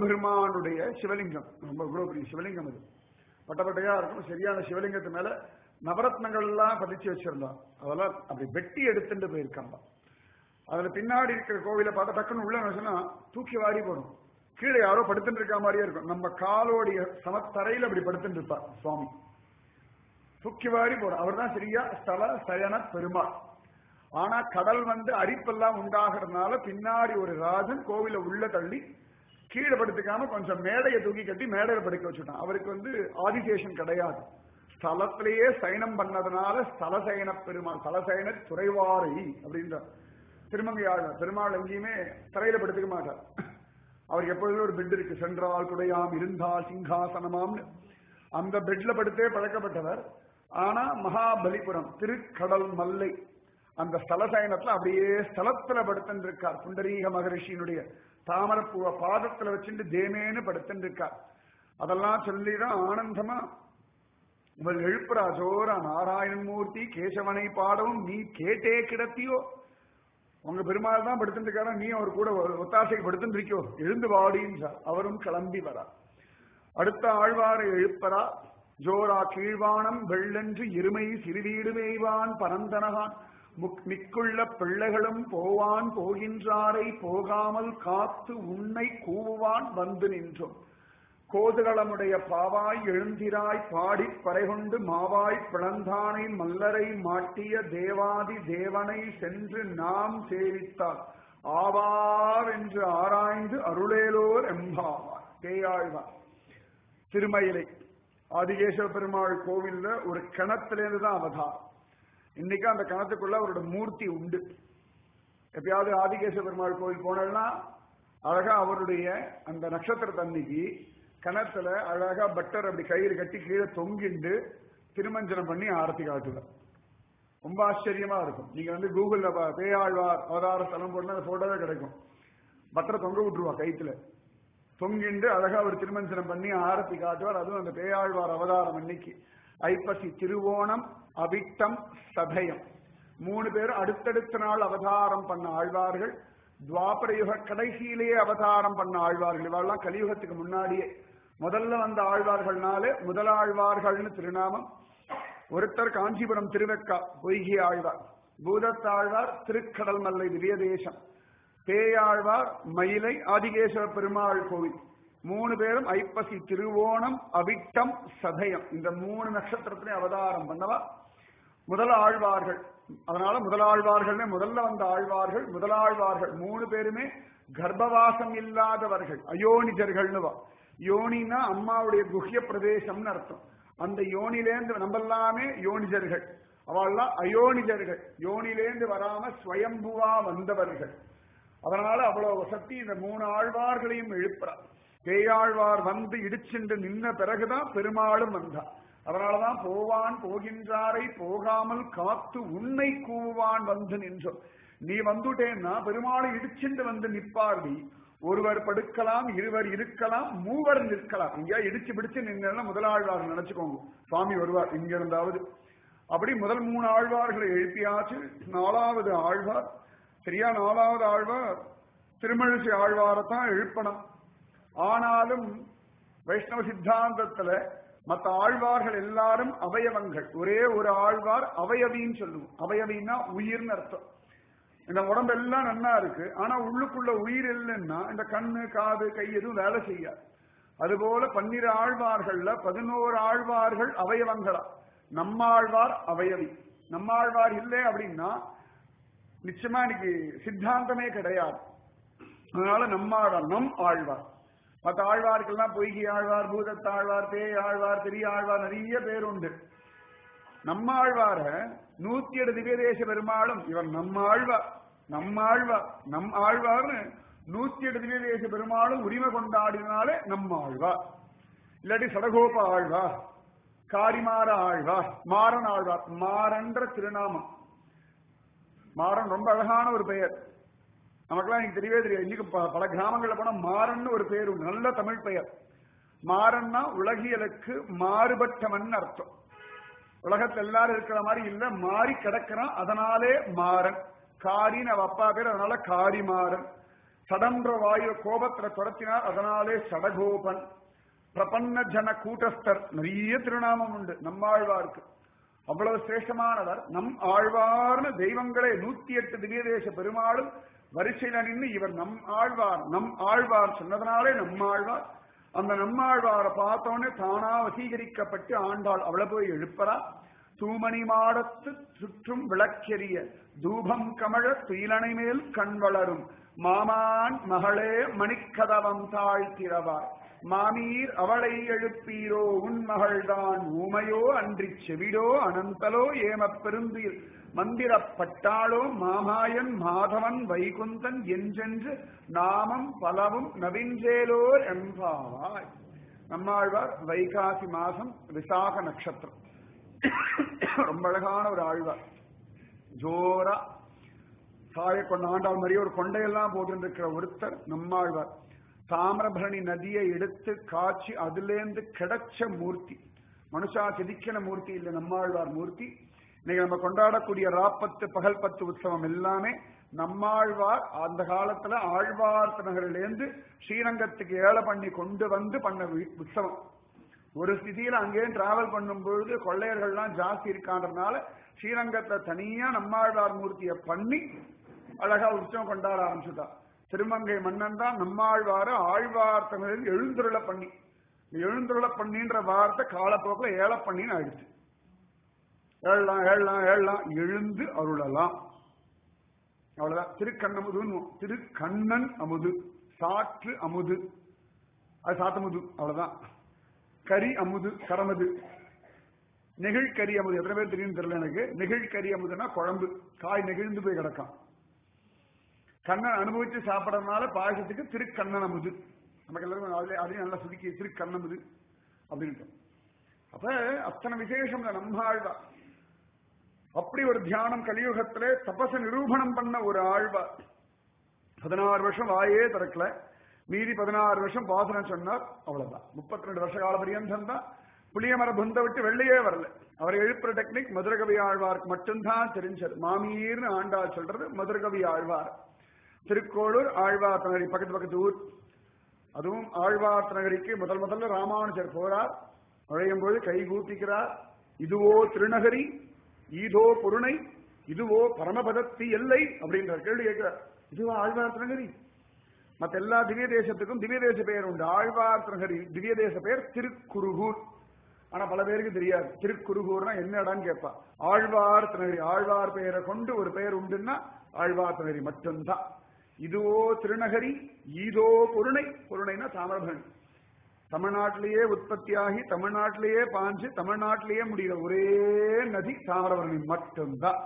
சிவபெருமானுடைய சிவலிங்கம் ரொம்ப இவ்வளவு பெரிய சிவலிங்கம் அது பட்டப்பட்டையா இருக்கும் சரியான சிவலிங்கத்து மேல நவரத்னங்கள் எல்லாம் பதிச்சு வச்சிருந்தா அதெல்லாம் அப்படி வெட்டி எடுத்துட்டு போயிருக்காங்க அதுல பின்னாடி இருக்கிற கோவிலை பார்த்தா டக்குன்னு உள்ள நினைச்சுன்னா தூக்கி வாரி போடும் கீழே யாரோ படுத்துட்டு இருக்க மாதிரியே இருக்கும் நம்ம காலோடைய சமத்தரையில் அப்படி படுத்துட்டு இருப்பார் சுவாமி தூக்கி வாரி போடும் அவர் தான் சரியா ஸ்தல சயன பெருமாள் ஆனா கடல் வந்து அரிப்பெல்லாம் உண்டாகிறதுனால பின்னாடி ஒரு ராஜன் கோவில உள்ள தள்ளி கீழே படுத்துக்காம கொஞ்சம் மேடையை தூக்கி கட்டி மேடையில படுக்க வச்சுட்டான் அவருக்கு வந்து ஆதிசேஷன் கிடையாது ஸ்தலத்திலேயே சயனம் பண்ணதுனால ஸ்தல சயன பெருமாள் ஸ்தலசயன துறைவாரை அப்படின்ற திருமங்கை ஆழ்வார் பெருமாள் எங்கேயுமே தரையில படுத்துக்க மாட்டார் அவருக்கு எப்பொழுதும் ஒரு பெட் இருக்கு சென்றால் குடையாம் இருந்தால் சிங்காசனமாம்னு அந்த பெட்ல படுத்தே பழக்கப்பட்டவர் ஆனா மகாபலிபுரம் திருக்கடல் மல்லை அந்த ஸ்தல சயனத்துல அப்படியே ஸ்தலத்துல படுத்துட்டு இருக்கார் புண்டரீக மகரிஷியினுடைய தாமரப்பூவ பாதத்துல வச்சுட்டு தேமேன்னு படுத்துட்டு இருக்கார் அதெல்லாம் சொல்லிதான் ஆனந்தமா இவர் எழுப்புறா ஜோரா நாராயணன் மூர்த்தி கேசவனை பாடவும் நீ கேட்டே கிடத்தியோ உங்க பெருமாள் தான் படுத்துட்டு இருக்காரா நீ அவர் கூட ஒத்தாசைக்கு படுத்துட்டு இருக்கியோ எழுந்து வாடின்றார் அவரும் கிளம்பி வரா அடுத்த ஆழ்வாரை எழுப்பரா ஜோரா கீழ்வானம் வெள்ளென்று இருமை சிறுவீடு மேய்வான் பரந்தனகான் முக் மிக்குள்ள பிள்ளைகளும் போவான் போகின்றாரை போகாமல் காத்து உன்னை கூவுவான் வந்து நின்றோம் கோதுகளமுடைய பாவாய் எழுந்திராய் பாடிப் பறைகொண்டு மாவாய் பிளந்தானை மல்லரை மாட்டிய தேவாதி தேவனை சென்று நாம் சேவித்தார் ஆவாவென்று ஆராய்ந்து அருளேலோர் எம்பாவார் பேயாழ்வார் திருமயிலை ஆதிகேசவ பெருமாள் கோவில்ல ஒரு கிணத்திலேருந்து தான் அவதாரம் இன்னைக்கு அந்த கிணத்துக்குள்ள அவரோட மூர்த்தி உண்டு எப்பயாவது ஆதிகேசவ பெருமாள் கோவில் போனோம்னா அழகா அவருடைய அந்த நட்சத்திர தண்ணிக்கு கிணத்துல அழகா பட்டர் அப்படி கயிறு கட்டி கீழே தொங்கிண்டு திருமஞ்சனம் பண்ணி ஆரத்தி காட்டுவார் ரொம்ப ஆச்சரியமா இருக்கும் நீங்க வந்து கூகுள்ல பா- பேயாழ்வார் அவதார ஸ்தலம் போட்டு அந்த போட்டோவே கிடைக்கும் பட்டரை தொங்க விட்டுருவா கைத்துல தொங்கிண்டு அழகா ஒரு திருமஞ்சனம் பண்ணி ஆரத்தி காட்டுவார் அதுவும் அந்த பேயாழ்வார் அவதாரம் அன்னைக்கு ஐப்பசி திருவோணம் அவிட்டம் சதயம் மூணு பேர் அடுத்தடுத்த நாள் அவதாரம் பண்ண ஆழ்வார்கள் துவாபர யுக கடைசியிலேயே அவதாரம் பண்ண ஆழ்வார்கள் இவெல்லாம் கலியுகத்துக்கு முன்னாடியே முதல்ல வந்த ஆழ்வார்கள்னாலே முதலாழ்வார்கள்னு திருநாமம் ஒருத்தர் காஞ்சிபுரம் திருவெக்கா பொய்கி ஆழ்வார் பூதத்தாழ்வார் திருக்கடல் மல்லை திவ்ய தேசம் பேயாழ்வார் மயிலை ஆதிகேசவ பெருமாள் கோவில் மூணு பேரும் ஐப்பசி திருவோணம் அவிட்டம் சதயம் இந்த மூணு நட்சத்திரத்திலே அவதாரம் பண்ணவா முதல் ஆழ்வார்கள் அதனால முதலாழ்வார்கள் முதல்ல வந்த ஆழ்வார்கள் முதலாழ்வார்கள் மூணு பேருமே கர்ப்பவாசம் இல்லாதவர்கள் அயோனிஜர்கள்னு வா யோனினா அம்மாவுடைய குஹ்ய பிரதேசம்னு அர்த்தம் அந்த யோனிலேந்து நம்ம எல்லாமே யோனிஜர்கள் அவள்லாம் அயோனிஜர்கள் யோனிலேந்து வராம ஸ்வயம்புவா வந்தவர்கள் அதனால அவ்வளவு சக்தி இந்த மூணு ஆழ்வார்களையும் எழுப்புறார் பேயாழ்வார் வந்து இடிச்சுண்டு நின்ன பிறகுதான் பெருமாளும் வந்தார் அதனாலதான் போவான் போகின்றாரை போகாமல் காத்து உன்னை கூவுவான் வந்து நின்றோம் நீ வந்துட்டேன்னா பெருமாளை இடிச்சுண்டு வந்து நிப்பார்டி ஒருவர் படுக்கலாம் இருவர் இருக்கலாம் மூவர் நிற்கலாம் இங்கேயா இடிச்சு பிடிச்சு நின்னா முதலாழ்வார் நினைச்சுக்கோங்க சுவாமி வருவார் இங்க இருந்தாவது அப்படி முதல் மூணு ஆழ்வார்களை எழுப்பியாச்சு நாலாவது ஆழ்வார் சரியா நாலாவது ஆழ்வார் திருமழிசை ஆழ்வாரைத்தான் எழுப்பணும் ஆனாலும் வைஷ்ணவ சித்தாந்தத்துல மற்ற ஆழ்வார்கள் எல்லாரும் அவயவங்கள் ஒரே ஒரு ஆழ்வார் அவயவின்னு சொல்லுவோம் அவயவின்னா உயிர்னு அர்த்தம் இந்த உடம்பெல்லாம் நன்னா இருக்கு ஆனா உள்ளுக்குள்ள உயிர் இல்லைன்னா இந்த கண்ணு காது கை எதுவும் வேலை செய்யாது அதுபோல பன்னிரு ஆழ்வார்கள்ல பதினோரு ஆழ்வார்கள் அவயவங்களா நம்மாழ்வார் அவயவி நம்மாழ்வார் இல்லை அப்படின்னா நிச்சயமா இன்னைக்கு சித்தாந்தமே கிடையாது அதனால நம்மாழ்வார் நம் ஆழ்வார் மற்ற ஆழ்வாருக்கெல்லாம் பொய்கி ஆழ்வார் பூதத்தாழ்வார் பேய் ஆழ்வார் பெரிய ஆழ்வார் நிறைய பேர் உண்டு நம்ம ஆழ்வார நூத்தி எட்டு திவ்யதேச பெருமாளும் இவர் நம்ம ஆழ்வார் நம்ம ஆழ்வார் நம் ஆழ்வார்னு நூத்தி எட்டு திவ்யதேச பெருமாளும் உரிமை கொண்டாடினாலே நம்ம ஆழ்வார் இல்லாட்டி சடகோப ஆழ்வார் காரிமார ஆழ்வார் மாறன் ஆழ்வார் மாறன்ற திருநாமம் மாறன் ரொம்ப அழகான ஒரு பெயர் நமக்கெல்லாம் எனக்கு தெரியவே தெரியாது இன்னைக்கு ப- பல கிராமங்கள்ல போனா மாறன்னு ஒரு பேர் உண்டு நல்ல தமிழ் பெயர் மாறன்னா உலகியலுக்கு மாறுபட்டவன் அர்த்தம் உலகத்துல எல்லாரும் இருக்கிற மாதிரி இல்ல மாறி கிடக்கிறான் அதனாலே மாறன் காரின்னு அவ அப்பா பேர் அதனால காரி மாறன் சடன்ற வாயு கோபத்துல துரத்தினார் அதனாலே சடகோபன் பிரபன்ன ஜன கூட்டஸ்தர் நிறைய திருநாமம் உண்டு நம்மாழ்வாருக்கு அவ்வளவு சிரேஷ்டமானவர் நம் ஆழ்வார்னு தெய்வங்களே நூத்தி எட்டு திவ்யதேச பெருமாளும் வரிசையில நின்று இவர் நம் ஆழ்வார் நம் ஆழ்வார் சொன்னதனாலே நம்மாழ்வார் அந்த நம்மாழ்வாரை பார்த்தோன்னே தானா வசீகரிக்கப்பட்டு ஆண்டாள் அவளை போய் எழுப்பறா தூமணி மாடத்து சுற்றும் விளக்கெரிய தூபம் கமழ துயிலனை மேல் கண் வளரும் மாமான் மகளே மணிக்கதவம் தாழ்த்திரவார் மாமீர் அவளை எழுப்பீரோ உன் மகள்தான் ஊமையோ அன்றி செவிடோ அனந்தலோ ஏமப் பெருந்தில் மந்திரப்பட்டாளோ மாமாயன் மாதவன் வைகுந்தன் என்றென்று நாமம் பலவும் நவிஞ்சேலோர் எம்பாவாய் நம்மாழ்வார் வைகாசி மாசம் விசாக நட்சத்திரம் ரொம்ப அழகான ஒரு ஆழ்வார் ஜோரா சாய கொண்ட ஆண்டாள் மாதிரியே ஒரு கொண்டையெல்லாம் போட்டு ஒருத்தர் நம்மாழ்வார் தாமிரபரணி நதியை எடுத்து காய்ச்சி அதுலேருந்து கிடைச்ச மூர்த்தி மனுஷா செதிக்கின மூர்த்தி இல்லை நம்மாழ்வார் மூர்த்தி இன்னைக்கு நம்ம கொண்டாடக்கூடிய ராப்பத்து பகல் பத்து உற்சவம் எல்லாமே நம்மாழ்வார் அந்த காலத்துல ஆழ்வார் நகரிலேருந்து ஸ்ரீரங்கத்துக்கு ஏழை பண்ணி கொண்டு வந்து பண்ண வி- உற்சவம் ஒரு ஸ்திதியில அங்கேயே டிராவல் பண்ணும் பொழுது கொள்ளையர்கள்லாம் ஜாஸ்தி இருக்கான்றதுனால ஸ்ரீரங்கத்துல தனியா நம்மாழ்வார் மூர்த்தியை பண்ணி அழகா உற்சவம் கொண்டாட ஆரம்பிச்சுட்டா திருமங்கை மன்னன் தான் நம்மாழ்வார ஆழ்வார் தமிழில் எழுந்துருள பண்ணி இந்த எழுந்துருள பண்ணின்ற வார்த்தை காலப்போக்கில் ஏழ பண்ணின்னு ஆயிடுச்சு ஏழலாம் ஏழலாம் ஏழலாம் எழுந்து அருளலாம் அவ்வளவுதான் திருக்கண்ணமுதுன்னு திருக்கண்ணன் அமுது சாற்று அமுது அது சாத்தமுது அவ்வளவுதான் கரி அமுது கரமது நெகிழ் கரி அமுது எத்தனை பேர் தெரியும் தெரியல எனக்கு நெகிழ் கரி அமுதுன்னா குழம்பு காய் நெகிழ்ந்து போய் கிடக்கும் கண்ணன் அனுபவிச்சு சாப்பிடறதுனால பாயசத்துக்கு திருக்கண்ணன் அமுது நமக்கு எல்லாருக்கும் அதுல அதையும் நல்லா சுதுக்கி திருக்கண்ணமுது அப்படின்ட்டு அப்ப அத்தனை விசேஷம் இந்த நம்மாழ்வா அப்படி ஒரு தியானம் கலியுகத்திலே தபச நிரூபணம் பண்ண ஒரு ஆழ்வா பதினாறு வருஷம் வாயே திறக்கல மீதி பதினாறு வருஷம் பாசனம் சொன்னார் அவ்வளவுதான் முப்பத்தி ரெண்டு வருஷ கால பரியந்தம் தான் புளியமர புந்த விட்டு வெளியே வரல அவர் எழுப்புற டெக்னிக் மதுரகவி ஆழ்வாருக்கு மட்டும்தான் தெரிஞ்சது மாமீர்னு ஆண்டாள் சொல்றது மதுரகவி ஆழ்வார் திருக்கோளூர் ஆழ்வார் நகரி பக்கத்து பக்கத்து ஊர் அதுவும் ஆழ்வார் நகரிக்கு முதல் முதல்ல ராமானுஜர் போறார் நுழையும் போது கை கூப்பிக்கிறார் இதுவோ திருநகரி ஈதோ பொருணை இதுவோ பரமபதத்தி எல்லை அப்படின்ற கேள்வி கேட்கிறார் இதுவோ ஆழ்வார் திருநகரி மத்த எல்லா திவ்ய தேசத்துக்கும் திவ்ய தேச பெயர் உண்டு ஆழ்வார் திருநகரி திவ்ய தேச பெயர் திருக்குருகூர் ஆனா பல பேருக்கு தெரியாது திருக்குருகூர்னா என்ன இடம்னு கேட்பா ஆழ்வார் திருநகரி ஆழ்வார் பெயரை கொண்டு ஒரு பெயர் உண்டுன்னா ஆழ்வார் திருநகரி மட்டும்தான் இதுவோ திருநகரி ஈதோ பொருணை பொருணைனா தாமிரபரணி தமிழ்நாட்டிலேயே உற்பத்தியாகி தமிழ்நாட்டிலேயே பாஞ்சு தமிழ்நாட்டிலேயே முடிகிற ஒரே நதி தாமிரபரணி மட்டும்தான்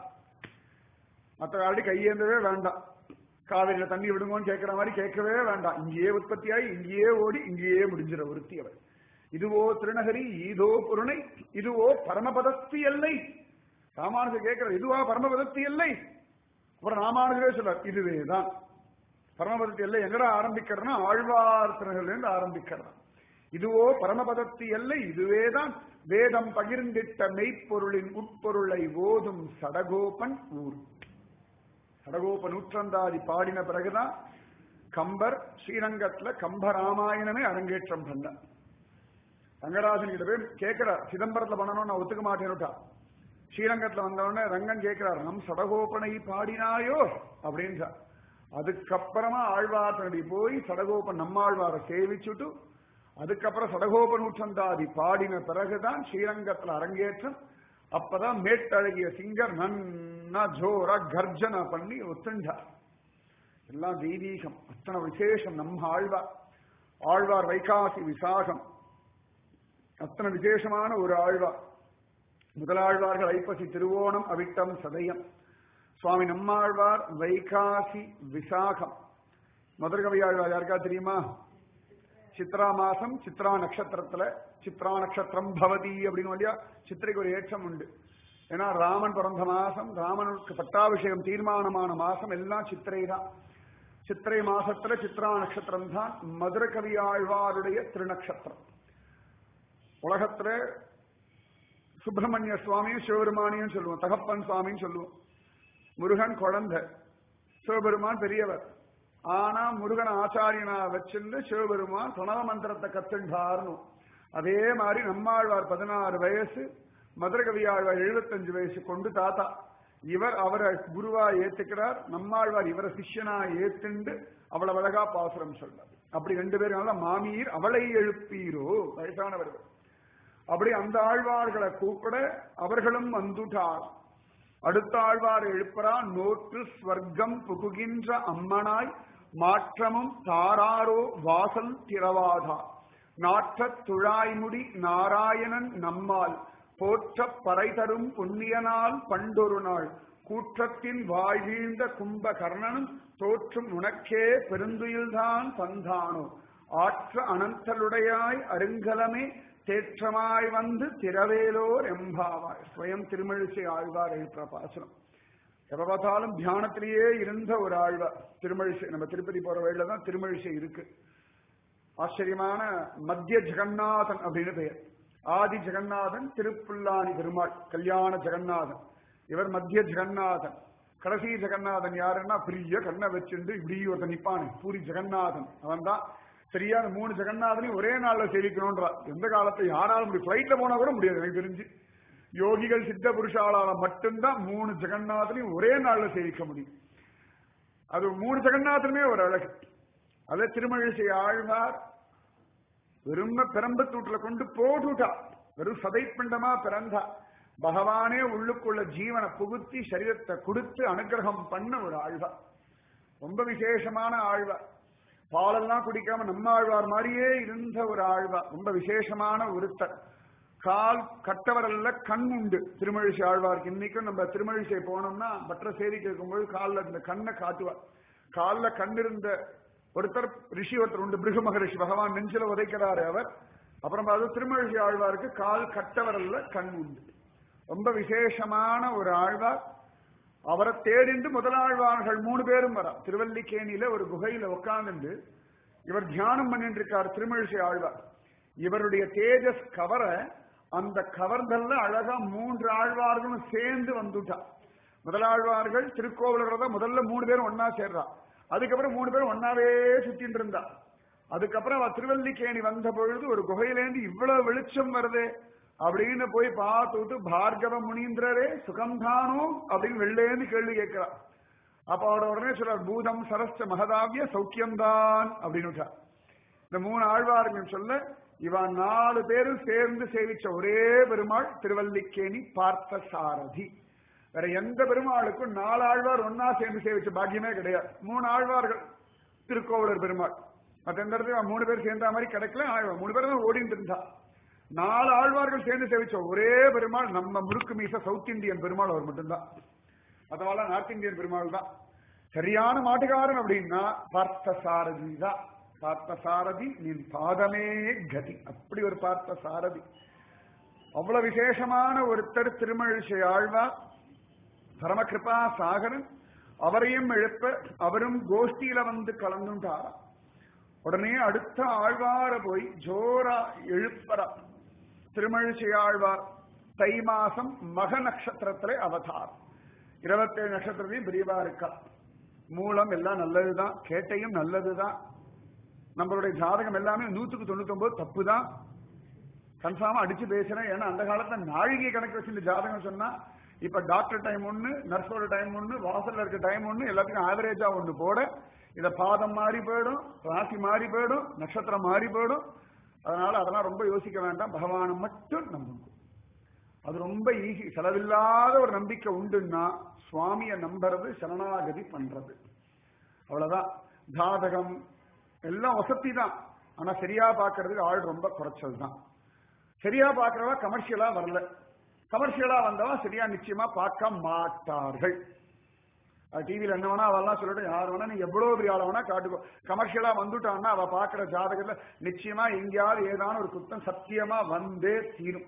மற்ற ஆடி கையேந்தவே வேண்டாம் காவிரியில தண்ணி விடுங்கன்னு கேட்கிற மாதிரி கேட்கவே வேண்டாம் இங்கேயே உற்பத்தியாகி இங்கேயே ஓடி இங்கேயே முடிஞ்சிட ஒருத்தி அவர் இதுவோ திருநகரி ஈதோ பொருணை இதுவோ பரமபதஸ்தி எல்லை ராமானுஜர் கேட்கிறார் இதுவா பரமபதஸ்தி எல்லை அப்புறம் ராமானுஜரே சொல்றார் இதுவேதான் பரமபதத்தி எல்லை எங்கடா ஆரம்பிக்கிறதுனா ஆழ்வார் திருநகர்லேருந்து ஆரம்பிக்கிறதா இதுவோ பரமபதத்தி எல்லை இதுவேதான் வேதம் பகிர்ந்திட்ட மெய்ப்பொருளின் உட்பொருளை ஓதும் சடகோபன் ஊர் சடகோப நூற்றந்தாதி பாடின பிறகுதான் கம்பர் ஸ்ரீரங்கத்துல கம்ப ராமாயணமே அரங்கேற்றம் பண்ணார் ரங்கராஜன் கிட்ட போய் கேட்கிறார் சிதம்பரத்துல பண்ணணும் நான் ஒத்துக்க மாட்டேன்னுட்டா ஸ்ரீரங்கத்துல வந்தவொடனே ரங்கன் கேட்கிறார் நம் சடகோபனை பாடினாயோ அப்படின்றார் அதுக்கப்புறமா ஆழ்வார்த்தனடி போய் சடகோபன் நம்மாழ்வாரை சேவிச்சுட்டு அதுக்கப்புறம் சடகோப நூற்றந்தாதி பாடின பிறகுதான் ஸ்ரீரங்கத்துல அரங்கேற்றம் அப்பதான் மேட்டழகிய சிங்கர் நன்னா ஜோரா கர்ஜனை பண்ணி ஒத்துண்டார் எல்லாம் தெய்வீகம் அத்தனை விசேஷம் நம்ம ஆழ்வார் ஆழ்வார் வைகாசி விசாகம் அத்தனை விசேஷமான ஒரு ஆழ்வார் முதலாழ்வார்கள் ஐப்பசி திருவோணம் அவிட்டம் சதயம் சுவாமி நம்மாழ்வார் வைகாசி விசாகம் மதுரகவி ஆழ்வார் யாருக்கா தெரியுமா சித்ரா மாசம் சித்ரா நட்சத்திரத்துல சித்ரா நட்சத்திரம் பவதி அப்படின்னு இல்லையா சித்திரைக்கு ஒரு ஏற்றம் உண்டு ஏன்னா ராமன் பிறந்த மாசம் ராமனுக்கு பட்டாபிஷேகம் தீர்மானமான மாசம் எல்லாம் சித்திரை தான் சித்திரை மாசத்துல சித்ரா நட்சத்திரம் தான் மதுர கவி ஆழ்வாருடைய திருநக்ஷத்திரம் உலகத்துல சுப்பிரமணிய சுவாமியும் சிவபெருமானியும் சொல்லுவோம் தகப்பன் சுவாமின்னு சொல்லுவோம் முருகன் குழந்தை சிவபெருமான் பெரியவர் ஆனா முருகன் ஆச்சாரியனா வச்சிருந்து சிவபெருமான் பிரணவ மந்திரத்தை கத்துண்டார்னு அதே மாதிரி நம்மாழ்வார் பதினாறு வயசு மதுரகவி ஆழ்வார் எழுபத்தஞ்சு வயசு கொண்டு தாத்தா இவர் அவரை குருவா ஏத்துக்கிறார் நம்மாழ்வார் இவரை சிஷ்யனா ஏத்துண்டு அவ்வளவு அழகா பாசுரம் சொல்றார் அப்படி ரெண்டு பேரும் மாமீர் அவளை எழுப்பீரோ வயசானவர்கள் அப்படி அந்த ஆழ்வார்களை கூப்பிட அவர்களும் வந்துட்டார் அடுத்த ஆழ்வார் எழுப்பரா நோற்று ஸ்வர்க்கம் புகுகின்ற அம்மனாய் மாற்றமும் தாராரோ வாசல் திறவாதா நாற்றத் துழாய்முடி நாராயணன் நம்மால் போற்றப் பறை தரும் புண்ணியனால் பண்டொரு நாள் கூற்றத்தின் வாழ்வீழ்ந்த கும்ப கர்ணனும் தோற்றும் உனக்கே பெருந்துயில்தான் தந்தானோ ஆற்ற அனந்தலுடையாய் அருங்கலமே தேற்றமாய் வந்து திரவேலோர் எம்பாவாய் ஸ்வயம் திருமழிசை ஆழ்வார் எழுப்புற பாசுரம் எப்ப பார்த்தாலும் தியானத்திலேயே இருந்த ஒரு ஆழ்வார் திருமழிசை நம்ம திருப்பதி போற வழியில தான் திருமழிசை இருக்கு ஆச்சரியமான மத்திய ஜெகநாதன் அப்படின்னு பெயர் ஆதி ஜெகநாதன் திருப்புல்லானி பெருமாள் கல்யாண ஜெகநாதன் இவர் மத்திய ஜெகநாதன் கடைசி ஜெகநாதன் யாருன்னா பெரிய கண்ணை வச்சுண்டு இப்படி ஒருத்தன் நிப்பானு பூரி ஜெகநாதன் அவன் தான் சரியா அந்த மூணு ஜெகநாதனையும் ஒரே நாள்ல சேவிக்கணும்ன்றா எந்த காலத்தை யாராலும் முடியும் பிளைட்ல போனா கூட முடியாது எனக்கு தெரிஞ்சு யோகிகள் சித்த புருஷாலால மட்டும்தான் மூணு ஜெகநாதனையும் ஒரே நாள்ல சேவிக்க முடியும் அது மூணு ஜெகநாதனுமே ஒரு அழகு அத திருமழிசை ஆழ்வார் வெறும் பெரம்பத்தூட்டுல கொண்டு போட்டுட்டா வெறும் சதைப்பிண்டமா பிறந்தா பகவானே உள்ளுக்குள்ள ஜீவனை புகுத்தி சரீரத்தை கொடுத்து அனுகிரகம் பண்ண ஒரு ஆழ்வார் ரொம்ப விசேஷமான ஆழ்வார் பாலெல்லாம் குடிக்காம நம்ம ஆழ்வார் மாதிரியே இருந்த ஒரு ஆழ்வார் ரொம்ப விசேஷமான ஒருத்தர் கால் கட்டவரல்ல கண் உண்டு திருமழிசை ஆழ்வாருக்கு இன்னைக்கும் நம்ம திருமழிசை போனோம்னா மற்ற செய்தி கேட்கும்போது காலில் இந்த கண்ணை காட்டுவார் காலில் கண் இருந்த ஒருத்தர் ரிஷி ஒருத்தர் உண்டு பிருகு மகரிஷி பகவான் நெஞ்சில உதைக்கிறாரு அவர் அப்புறம் பார்த்து திருமழிசை ஆழ்வாருக்கு கால் கட்டவரல்ல கண் உண்டு ரொம்ப விசேஷமான ஒரு ஆழ்வார் அவரை தேடிண்டு முதலாழ்வார்கள் மூணு பேரும் வரா திருவல்லிக்கேணியில ஒரு குகையில உட்கார்ந்து இவர் தியானம் பண்ணிட்டு இருக்கார் திருமழிசை ஆழ்வார் இவருடைய தேஜஸ் கவர அந்த கவர்தல்ல அழகா மூன்று ஆழ்வார்களும் சேர்ந்து வந்துட்டா முதலாழ்வார்கள் திருக்கோவிலர் தான் முதல்ல மூணு பேரும் ஒன்னா சேர்றா அதுக்கப்புறம் மூணு பேரும் ஒன்னாவே சுத்திட்டு இருந்தா அதுக்கப்புறம் அவ திருவல்லிக்கேணி வந்த பொழுது ஒரு குகையிலேருந்து இவ்வளவு வெளிச்சம் வருதே அப்படின்னு போய் பார்த்துட்டு பார்கவ முனீந்திரரே சுகம்தானோ அப்படின்னு வெள்ளேந்து கேள்வி கேட்கிறா அப்ப அவட உடனே சொல்றார் பூதம் சரஸ்ட மகதாவிய சௌக்கியம்தான் அப்படின்னு இந்த மூணு ஆழ்வார்கள் சொல்ல இவன் நாலு பேரும் சேர்ந்து சேவிச்ச ஒரே பெருமாள் திருவல்லிக்கேணி பார்த்த சாரதி வேற எந்த பெருமாளுக்கும் நாலு ஆழ்வார் ஒன்னா சேர்ந்து சேவிச்ச பாக்கியமே கிடையாது மூணு ஆழ்வார்கள் திருக்கோவலர் பெருமாள் மற்ற எந்த இடத்துல மூணு பேர் சேர்ந்த மாதிரி கிடைக்கல ஆழ்வார் மூணு பேர் தான் ஓடிட்டு இருந்தா நாலு ஆழ்வார்கள் சேர்ந்து சேவிச்ச ஒரே பெருமாள் நம்ம முறுக்கு மீச சவுத் இந்தியன் பெருமாள் அவர் மட்டும்தான் அதனால நார்த் இந்தியன் பெருமாள் தான் சரியான மாட்டுக்காரன் அப்படின்னா பார்த்த சாரதி தான் பார்த்த சாரதி நின் பாதமே கதி அப்படி ஒரு பார்த்த சாரதி அவ்வளவு விசேஷமான ஒருத்தர் திருமழிசை ஆழ்வார் பரமகிருபா சாகரன் அவரையும் எழுப்ப அவரும் கோஷ்டியில வந்து கலந்துட்டாராம் உடனே அடுத்த ஆழ்வார போய் ஜோரா எழுப்பரா திருமழிசை ஆழ்வார் தை மாசம் மக நட்சத்திரத்திலே அவதார் இருபத்தேழு நட்சத்திரத்தையும் பிரியவா இருக்கா மூலம் எல்லாம் நல்லதுதான் கேட்டையும் நல்லதுதான் நம்மளுடைய ஜாதகம் எல்லாமே நூத்துக்கு தொண்ணூத்தி ஒன்பது தப்பு தான் கன்ஃபார்மா அடிச்சு பேசுறேன் ஏன்னா அந்த காலத்துல நாழிகை கணக்கு வச்சு இந்த ஜாதகம் சொன்னா இப்ப டாக்டர் டைம் ஒண்ணு நர்ஸோட டைம் ஒண்ணு வாசல்ல இருக்க டைம் ஒண்ணு எல்லாத்துக்கும் ஆவரேஜா ஒண்ணு போட இத பாதம் மாறி போயிடும் ராசி மாறி போயிடும் நட்சத்திரம் மாறி போயிடும் அதனால அதெல்லாம் ரொம்ப யோசிக்க வேண்டாம் பகவானை மட்டும் நம்புங்க அது ரொம்ப ஈஸி செலவில்லாத ஒரு நம்பிக்கை உண்டுன்னா சுவாமியை நம்புறது சரணாகதி பண்றது அவ்வளவுதான் ஜாதகம் எல்லாம் வசதி தான் ஆனா சரியா பாக்குறதுக்கு ஆள் ரொம்ப குறைச்சல் தான் சரியா பாக்குறவா கமர்ஷியலா வரல கமர்ஷியலா வந்தவா சரியா நிச்சயமா பார்க்க மாட்டார்கள் டிவியில என்ன வேணா அவெல்லாம் சொல்லட்டும் யார் வேணா நீ எவ்வளவு பெரிய ஆள வேணா காட்டுக்கோ கமர்ஷியலா வந்துட்டான்னா அவ பாக்குற ஜாதகத்துல நிச்சயமா எங்கேயாவது ஏதான ஒரு குத்தம் சத்தியமா வந்தே தீரும்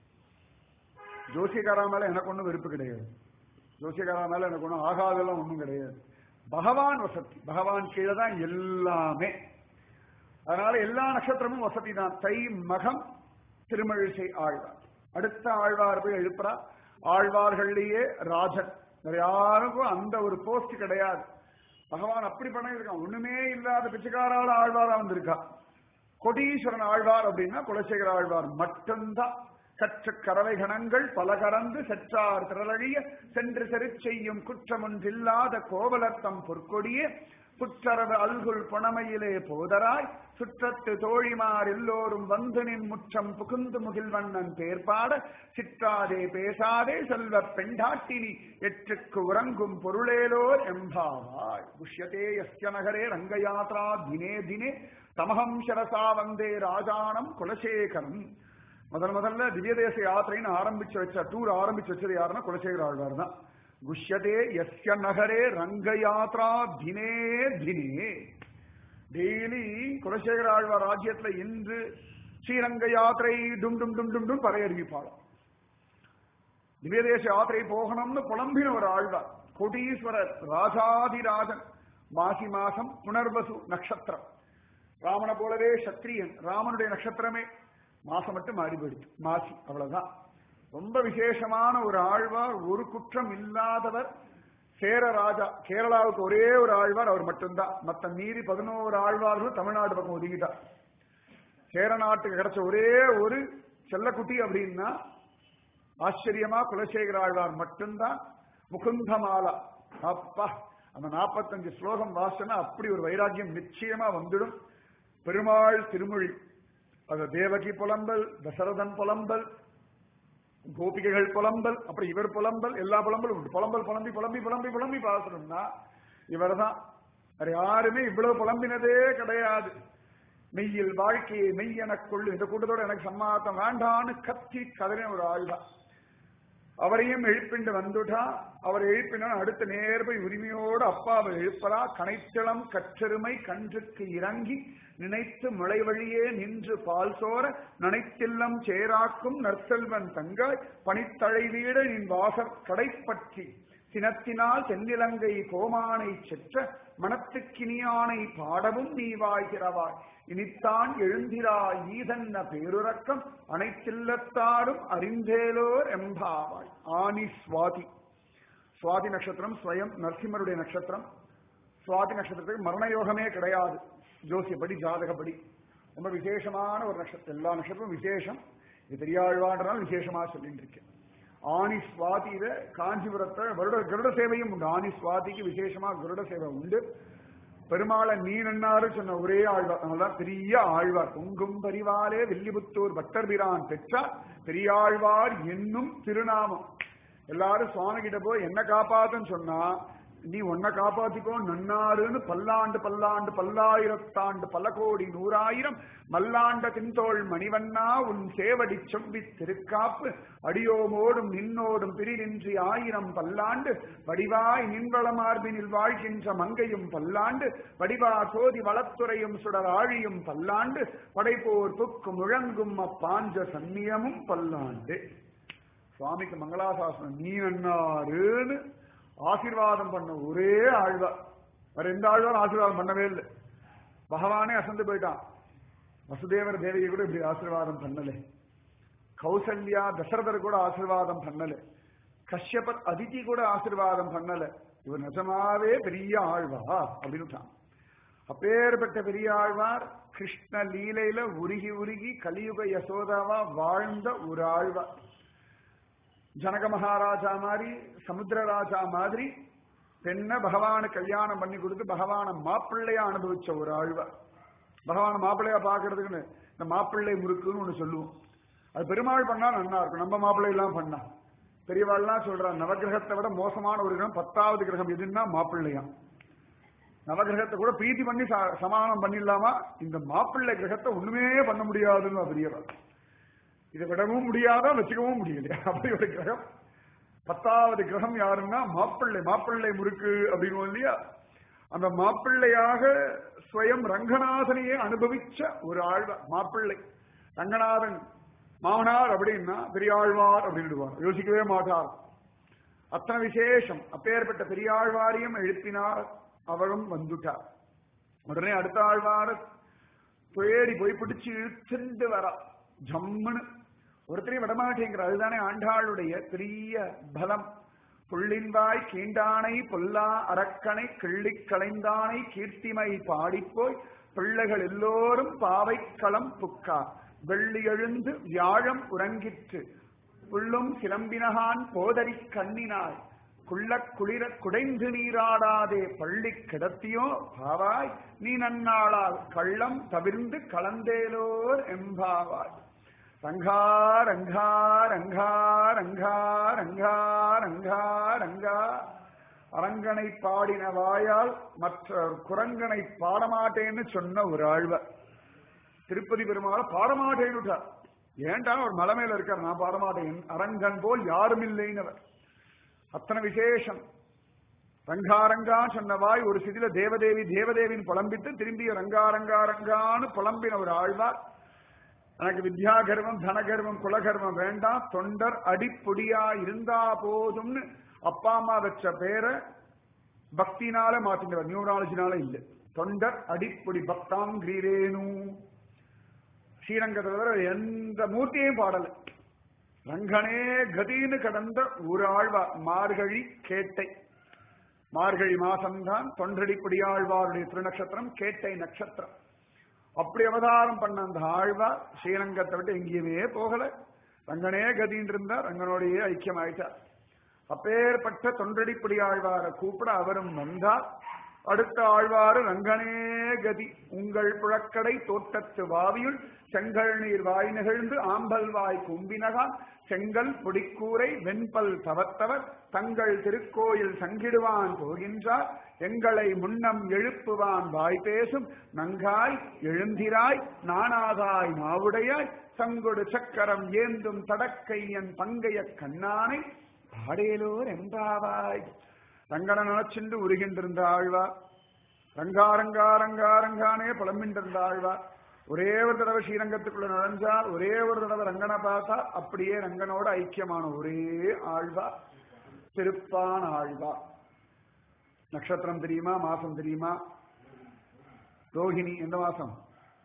ஜோசியக்காரா மேல எனக்கு ஒண்ணும் வெறுப்பு கிடையாது ஜோசியக்காரா மேல எனக்கு ஒண்ணும் ஆகாதெல்லாம் ஒண்ணும் கிடையாது பகவான் வசதி பகவான் கீழே தான் எல்லாமே அதனால எல்லா நட்சத்திரமும் வசதி தான் தை மகம் திருமழிசை ஆழ்வார் அடுத்த ஆழ்வார் போய் எழுப்புறா ஆழ்வார்கள்லயே ராஜன் வேற யாருக்கும் அந்த ஒரு போஸ்ட் கிடையாது பகவான் அப்படி பண்ணிருக்கான் ஒண்ணுமே இல்லாத பிச்சைக்காரால ஆழ்வாரா வந்திருக்கா கொடீஸ்வரன் ஆழ்வார் அப்படின்னா குலசேகர ஆழ்வார் மட்டும்தான் கற்று கறவை கணங்கள் பல கறந்து செற்றார் திரளழிய சென்று செருச் செய்யும் குற்றமொன்றில்லாத கோவலத்தம் பொற்கொடியே புற்றரவு அல்குல் பொணமையிலே போதராய் சுற்றத்து தோழிமார் எல்லோரும் வந்து நின் முற்றம் புகுந்து முகில்வண்ணன் பேர்பாட சிற்றாதே பேசாதே செல்வ பெண்டாட்டினி எற்றுக்கு உறங்கும் பொருளேலோர் எம்பாவாய் புஷ்யதே யஸ்ய நகரே ரங்கயாத்ரா தினே தினே தமகம் சரசா வந்தே ராஜானம் குலசேகரம் முதல் முதல்ல திவ்யதேச யாத்திரைன்னு ஆரம்பிச்சு வச்ச டூர் ஆரம்பிச்சு வச்சது யாருன்னா குலசேகர ஆழ்வார் தான் குஷ்யதே எஸ்ய நகரே ரங்க யாத்ரா தினே தினே டெய்லி குலசேகர ஆழ்வார் ராஜ்யத்துல இன்று ஸ்ரீரங்க யாத்திரை டும் டும் டும் டும் டும் பறையறிவிப்பாளாம் திவ்யதேச யாத்திரை போகணும்னு புலம்பின ஒரு ஆழ்வார் கோடீஸ்வரர் ராஜாதிராஜன் மாசி மாசம் புனர்வசு நட்சத்திரம் ராமனை போலவே சத்திரியன் ராமனுடைய நட்சத்திரமே மாசம் மட்டும் மாறி போயிடுச்சு மாசி அவ்வளவுதான் ரொம்ப விசேஷமான ஒரு ஆழ்வார் ஒரு குற்றம் இல்லாதவர் சேர ராஜா கேரளாவுக்கு ஒரே ஒரு ஆழ்வார் அவர் மட்டும்தான் மத்த மீறி பதினோரு ஆழ்வார்களும் தமிழ்நாடு பக்கம் ஒதுங்கிட்டார் சேர நாட்டுக்கு கிடைச்ச ஒரே ஒரு செல்லக்குட்டி அப்படின்னா ஆச்சரியமா குலசேகர ஆழ்வார் மட்டும்தான் முகுந்தமாலா அப்பா அந்த நாற்பத்தஞ்சு ஸ்லோகம் வாசனா அப்படி ஒரு வைராக்கியம் நிச்சயமா வந்துடும் பெருமாள் திருமொழி அது தேவகி புலம்பல் தசரதன் புலம்பல் கோபிகைகள் புலம்பல் அப்புறம் இவர் புலம்பல் எல்லா புலம்பலும் உண்டு புலம்பல் புலம்பி புலம்பி புலம்பி புலம்பி பாசணும்னா இவர் தான் வேற யாருமே இவ்வளவு புலம்பினதே கிடையாது மெய்யில் வாழ்க்கையை மெய் எனக் கொள்ளு இந்த கூட்டத்தோட எனக்கு சம்மாத்தம் வேண்டான்னு கத்தி கதறின ஒரு ஆள்தான் அவரையும் எழுப்பிண்டு வந்துட்டா அவர் எழுப்பினா அடுத்த நேர் போய் உரிமையோடு அப்பாவை எழுப்பலா கனைத்தளம் கற்றெருமை கன்றுக்கு இறங்கி நினைத்து முளை வழியே நின்று பால் சோர நனைத்தில்லம் சேராக்கும் நற்செல்வன் தங்காய் பனித்தழை வீட நின் வாசற் கடைப்பற்றி சினத்தினால் தென்னிலங்கை கோமானை செற்ற மனத்துக்கினியானை பாடவும் நீ வாய்கிறவாய் இனித்தான் எழுந்திராய் ஈதன்ன பேருறக்கம் அனைத்தில்லத்தாரும் அறிந்தேலோர் எம்பாவாய் ஆனி சுவாதி சுவாதி நட்சத்திரம் ஸ்வயம் நரசிம்மருடைய நட்சத்திரம் சுவாதி நட்சத்திரத்துக்கு மரண யோகமே கிடையாது ஜோசியப்படி ஜாதகப்படி ரொம்ப விசேஷமான ஒரு நட்சத்திரம் எல்லா நட்சத்திரமும் விசேஷம் இது பெரியாழ்வான்றனால விசேஷமா சொல்லிட்டு இருக்கேன் ஆனி சுவாதியில காஞ்சிபுரத்தை வருட கருட சேவையும் உண்டு ஆனி சுவாதிக்கு விசேஷமா கருட சேவை உண்டு பெருமாளை நீ நன்னாரு சொன்ன ஒரே ஆழ்வார் அதனாலதான் பெரிய ஆழ்வார் பொங்கும் பரிவாலே வில்லிபுத்தூர் பட்டர்பிரான் பெற்றார் பெரியாழ்வார் என்னும் திருநாமம் எல்லாரும் சுவாமி கிட்ட போய் என்ன காப்பாத்துன்னு சொன்னா நீ உன்னை காப்பாத்திக்கோ நன்னாருன்னு பல்லாண்டு பல்லாண்டு பல்லாயிரத்தாண்டு பல கோடி நூறாயிரம் மல்லாண்ட தின்தோள் மணிவண்ணா உன் சேவடி செவ்வி திருக்காப்பு அடியோமோடும் நின்னோடும் பிரிவின்றி ஆயிரம் பல்லாண்டு வடிவாய் நின்வளமார்பினில் வாழ்கின்ற மங்கையும் பல்லாண்டு வடிவா சோதி வளத்துறையும் சுடர் ஆழியும் பல்லாண்டு படைப்போர் புக்கு முழங்கும் அப்பாஞ்ச சந்நியமும் பல்லாண்டு சுவாமிக்கு மங்களாசாசனம் நீ நன்னாருன்னு ஆசீர்வாதம் பண்ண ஒரே ஆழ்வார் வேற எந்த ஆழ்வாரும் ஆசீர்வாதம் பண்ணவே இல்லை பகவானே அசந்து போயிட்டான் வசுதேவர் தேவியை கூட இப்படி ஆசீர்வாதம் பண்ணல கௌசல்யா தசரதர் கூட ஆசீர்வாதம் பண்ணல கஷ்யபர் அதிதி கூட ஆசீர்வாதம் பண்ணல இவர் நிஜமாவே பெரிய ஆழ்வார் அப்படின்னு அப்பேற்பட்ட பெரிய ஆழ்வார் கிருஷ்ண லீலையில உருகி உருகி கலியுக யசோதாவா வாழ்ந்த ஒரு ஆழ்வார் ஜனக மகாராஜா மாதிரி சமுத்திரராஜா மாதிரி பெண்ண பகவான கல்யாணம் பண்ணி கொடுத்து பகவான மாப்பிள்ளையா அனுபவிச்ச ஒரு ஆழ்வார் பகவான மாப்பிள்ளையா பாக்குறதுக்குன்னு இந்த மாப்பிள்ளை முறுக்குன்னு ஒண்ணு சொல்லுவோம் அது பெருமாள் பண்ணா நல்லா இருக்கும் நம்ம மாப்பிள்ளை எல்லாம் பண்ணா பெரியவாள்லாம் சொல்றா நவகிரகத்தை விட மோசமான ஒரு கிரகம் பத்தாவது கிரகம் எதுன்னா மாப்பிள்ளையா நவகிரகத்தை கூட பிரீத்தி பண்ணி ச- சமாதானம் பண்ணிடலாமா இந்த மாப்பிள்ளை கிரகத்தை ஒண்ணுமே பண்ண முடியாதுன்னு பெரியவா இதை விடவும் முடியாதா வச்சுக்கவும் முடியல அப்படி ஒரு கிரகம் பத்தாவது கிரகம் யாருன்னா மாப்பிள்ளை மாப்பிள்ளை முறுக்கு அப்படின்னு இல்லையா அந்த மாப்பிள்ளையாக ஸ்வயம் ரங்கநாதனையே அனுபவிச்ச ஒரு ஆழ்வார் மாப்பிள்ளை ரங்கநாதன் மாமனார் அப்படின்னா பெரியாழ்வார் அப்படின்டுவார் யோசிக்கவே மாட்டார் அத்தனை விசேஷம் அப்பேற்பட்ட பெரியாழ்வாரையும் எழுப்பினார் அவரும் வந்துட்டார் உடனே அடுத்த ஆழ்வார தேடி போய் பிடிச்சு இழுத்துண்டு வரா ஜம்முன்னு ஒருத்தரையும் விடமாட்டேங்கிற அதுதானே ஆண்டாளுடைய பெரிய பலம் புள்ளின்வாய் கீண்டானை பொல்லா அரக்கனை கிள்ளிக் களைந்தானை கீர்த்திமை பாடிப்போய் பிள்ளைகள் எல்லோரும் பாவைக்களம் புக்கா வெள்ளி எழுந்து வியாழம் உறங்கிற்று புள்ளும் சிலம்பினகான் போதரி கண்ணினாய் குள்ள குளிர குடைந்து நீராடாதே பள்ளி கிடத்தியோ பாவாய் நீ நன்னாளால் கள்ளம் தவிர்ந்து கலந்தேலோர் எம்பாவாய் ரங்கா ரங்கா ரங்கா ரங்கா ரங்கா ரங்கா ரங்கா அரங்கனை பாடின வாயால் மற்ற குரங்கனை பாடமாட்டேன்னு சொன்ன ஒரு ஆழ்வர் திருப்பதி பெருமாளை பாடமாட்டேன்னு ஏன்டா ஒரு மலை மேல இருக்கார் நான் பாடமாட்டேன் அரங்கன் போல் யாரும் இல்லைன்னவர் அத்தனை விசேஷம் ரங்காரங்கா சொன்ன வாய் ஒரு சிதில தேவதேவி தேவதேவின்னு புலம்பிட்டு திரும்பிய ரங்காரங்கா ரங்கான்னு புலம்பின ஒரு ஆழ்வார் எனக்கு வித்யா கர்வம் தனகர்வம் குலகர்வம் வேண்டாம் தொண்டர் அடிப்பொடியா இருந்தா போதும்னு அப்பா அம்மா வச்ச பேரை பக்தினால மாத்தினவர் நியூராலஜினால இல்ல தொண்டர் அடிப்பொடி பக்தாம் கிரீரேனு ஸ்ரீரங்கத்தை தவிர எந்த மூர்த்தியையும் பாடல ரங்கனே கதின்னு கடந்த ஒரு ஆழ்வா மார்கழி கேட்டை மார்கழி மாசம்தான் தொண்டடிப்படியாழ்வாருடைய திருநக்ஷத்திரம் கேட்டை நட்சத்திரம் அப்படி அவதாரம் பண்ண அந்த ஆழ்வார் ஸ்ரீரங்கத்தை விட்டு எங்கேயுமே போகல ரங்கனே கதின்னு இருந்தா ரங்கனோடையே ஐக்கியமாயிட்டார் அப்பேற்பட்ட தொண்டடிப்படி ஆழ்வார கூப்பிட அவரும் வந்தார் அடுத்த ஆழ்வாறு ரங்கனே கதி உங்கள் புழக்கடை தோட்டத்து வாவியுள் செங்கல் நீர் வாய் நிகழ்ந்து ஆம்பல் வாய் கும்பினகான் செங்கல் பொடிக்கூரை வெண்பல் தவத்தவர் தங்கள் திருக்கோயில் சங்கிடுவான் போகின்றார் எங்களை முன்னம் எழுப்புவான் வாய் பேசும் நங்காய் எழுந்திராய் நானாதாய் மாவுடையாய் சங்கொடு சக்கரம் ஏந்தும் தடக்கையன் பங்கைய கண்ணானை பாடேலோர் எம்பாவாய் ரங்கனை நினைச்சுண்டு உருகின்றிருந்த ஆழ்வார் ரங்கா ரங்கா ரங்கா ரங்கானே புலம்பின்றிருந்த ஆழ்வார் ஒரே ஒரு தடவை ஸ்ரீரங்கத்துக்குள்ள நுழைஞ்சா ஒரே ஒரு தடவை ரங்கனை பார்த்தா அப்படியே ரங்கனோட ஐக்கியமான ஒரே ஆழ்வா திருப்பான் ஆழ்வா நட்சத்திரம் தெரியுமா மாசம் தெரியுமா ரோஹிணி எந்த மாசம்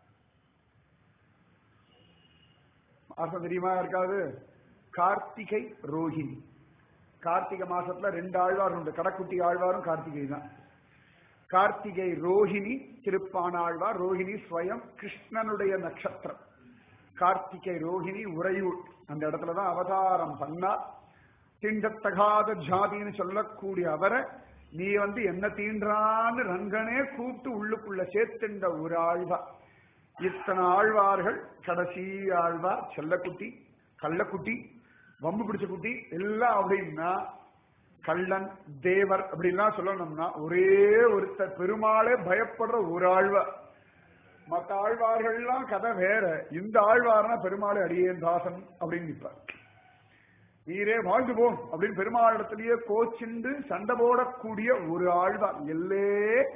மாசம் தெரியுமா இருக்காது கார்த்திகை ரோஹிணி கார்த்திகை மாசத்துல ரெண்டு ஆழ்வார் உண்டு கடக்குட்டி ஆழ்வாரும் கார்த்திகை தான் கார்த்திகை ரோஹிணி திருப்பானாழ்வார் ரோஹிணி ஸ்வயம் கிருஷ்ணனுடைய நட்சத்திரம் கார்த்திகை ரோஹிணி உறையூர் அந்த இடத்துலதான் அவதாரம் பண்ணார் தீண்டத்தகாத ஜாதின்னு சொல்லக்கூடிய அவரை நீ வந்து என்ன தீண்டான்னு ரங்கனே கூப்பிட்டு உள்ளுக்குள்ள சேர்த்துண்ட ஒரு ஆழ்வார் இத்தனை ஆழ்வார்கள் கடைசி ஆழ்வார் செல்லக்குட்டி கள்ளக்குட்டி வம்பு பிடிச்ச குட்டி எல்லாம் அப்படின்னா கள்ளன் தேவர் அப்படின்லாம் சொல்லணும்னா ஒரே ஒருத்தர் பெருமாளே பயப்படுற ஒரு ஆழ்வார் மற்ற ஆழ்வார்கள்லாம் கதை வேற இந்த ஆழ்வார்னா பெருமாளே அடியேன் தாசன் அப்படின்னு நிற்பார் நீரே வாழ்ந்து போ அப்படின்னு பெருமாளிடத்திலேயே கோச்சிண்டு சண்டை போடக்கூடிய ஒரு ஆழ்வார் எல்லே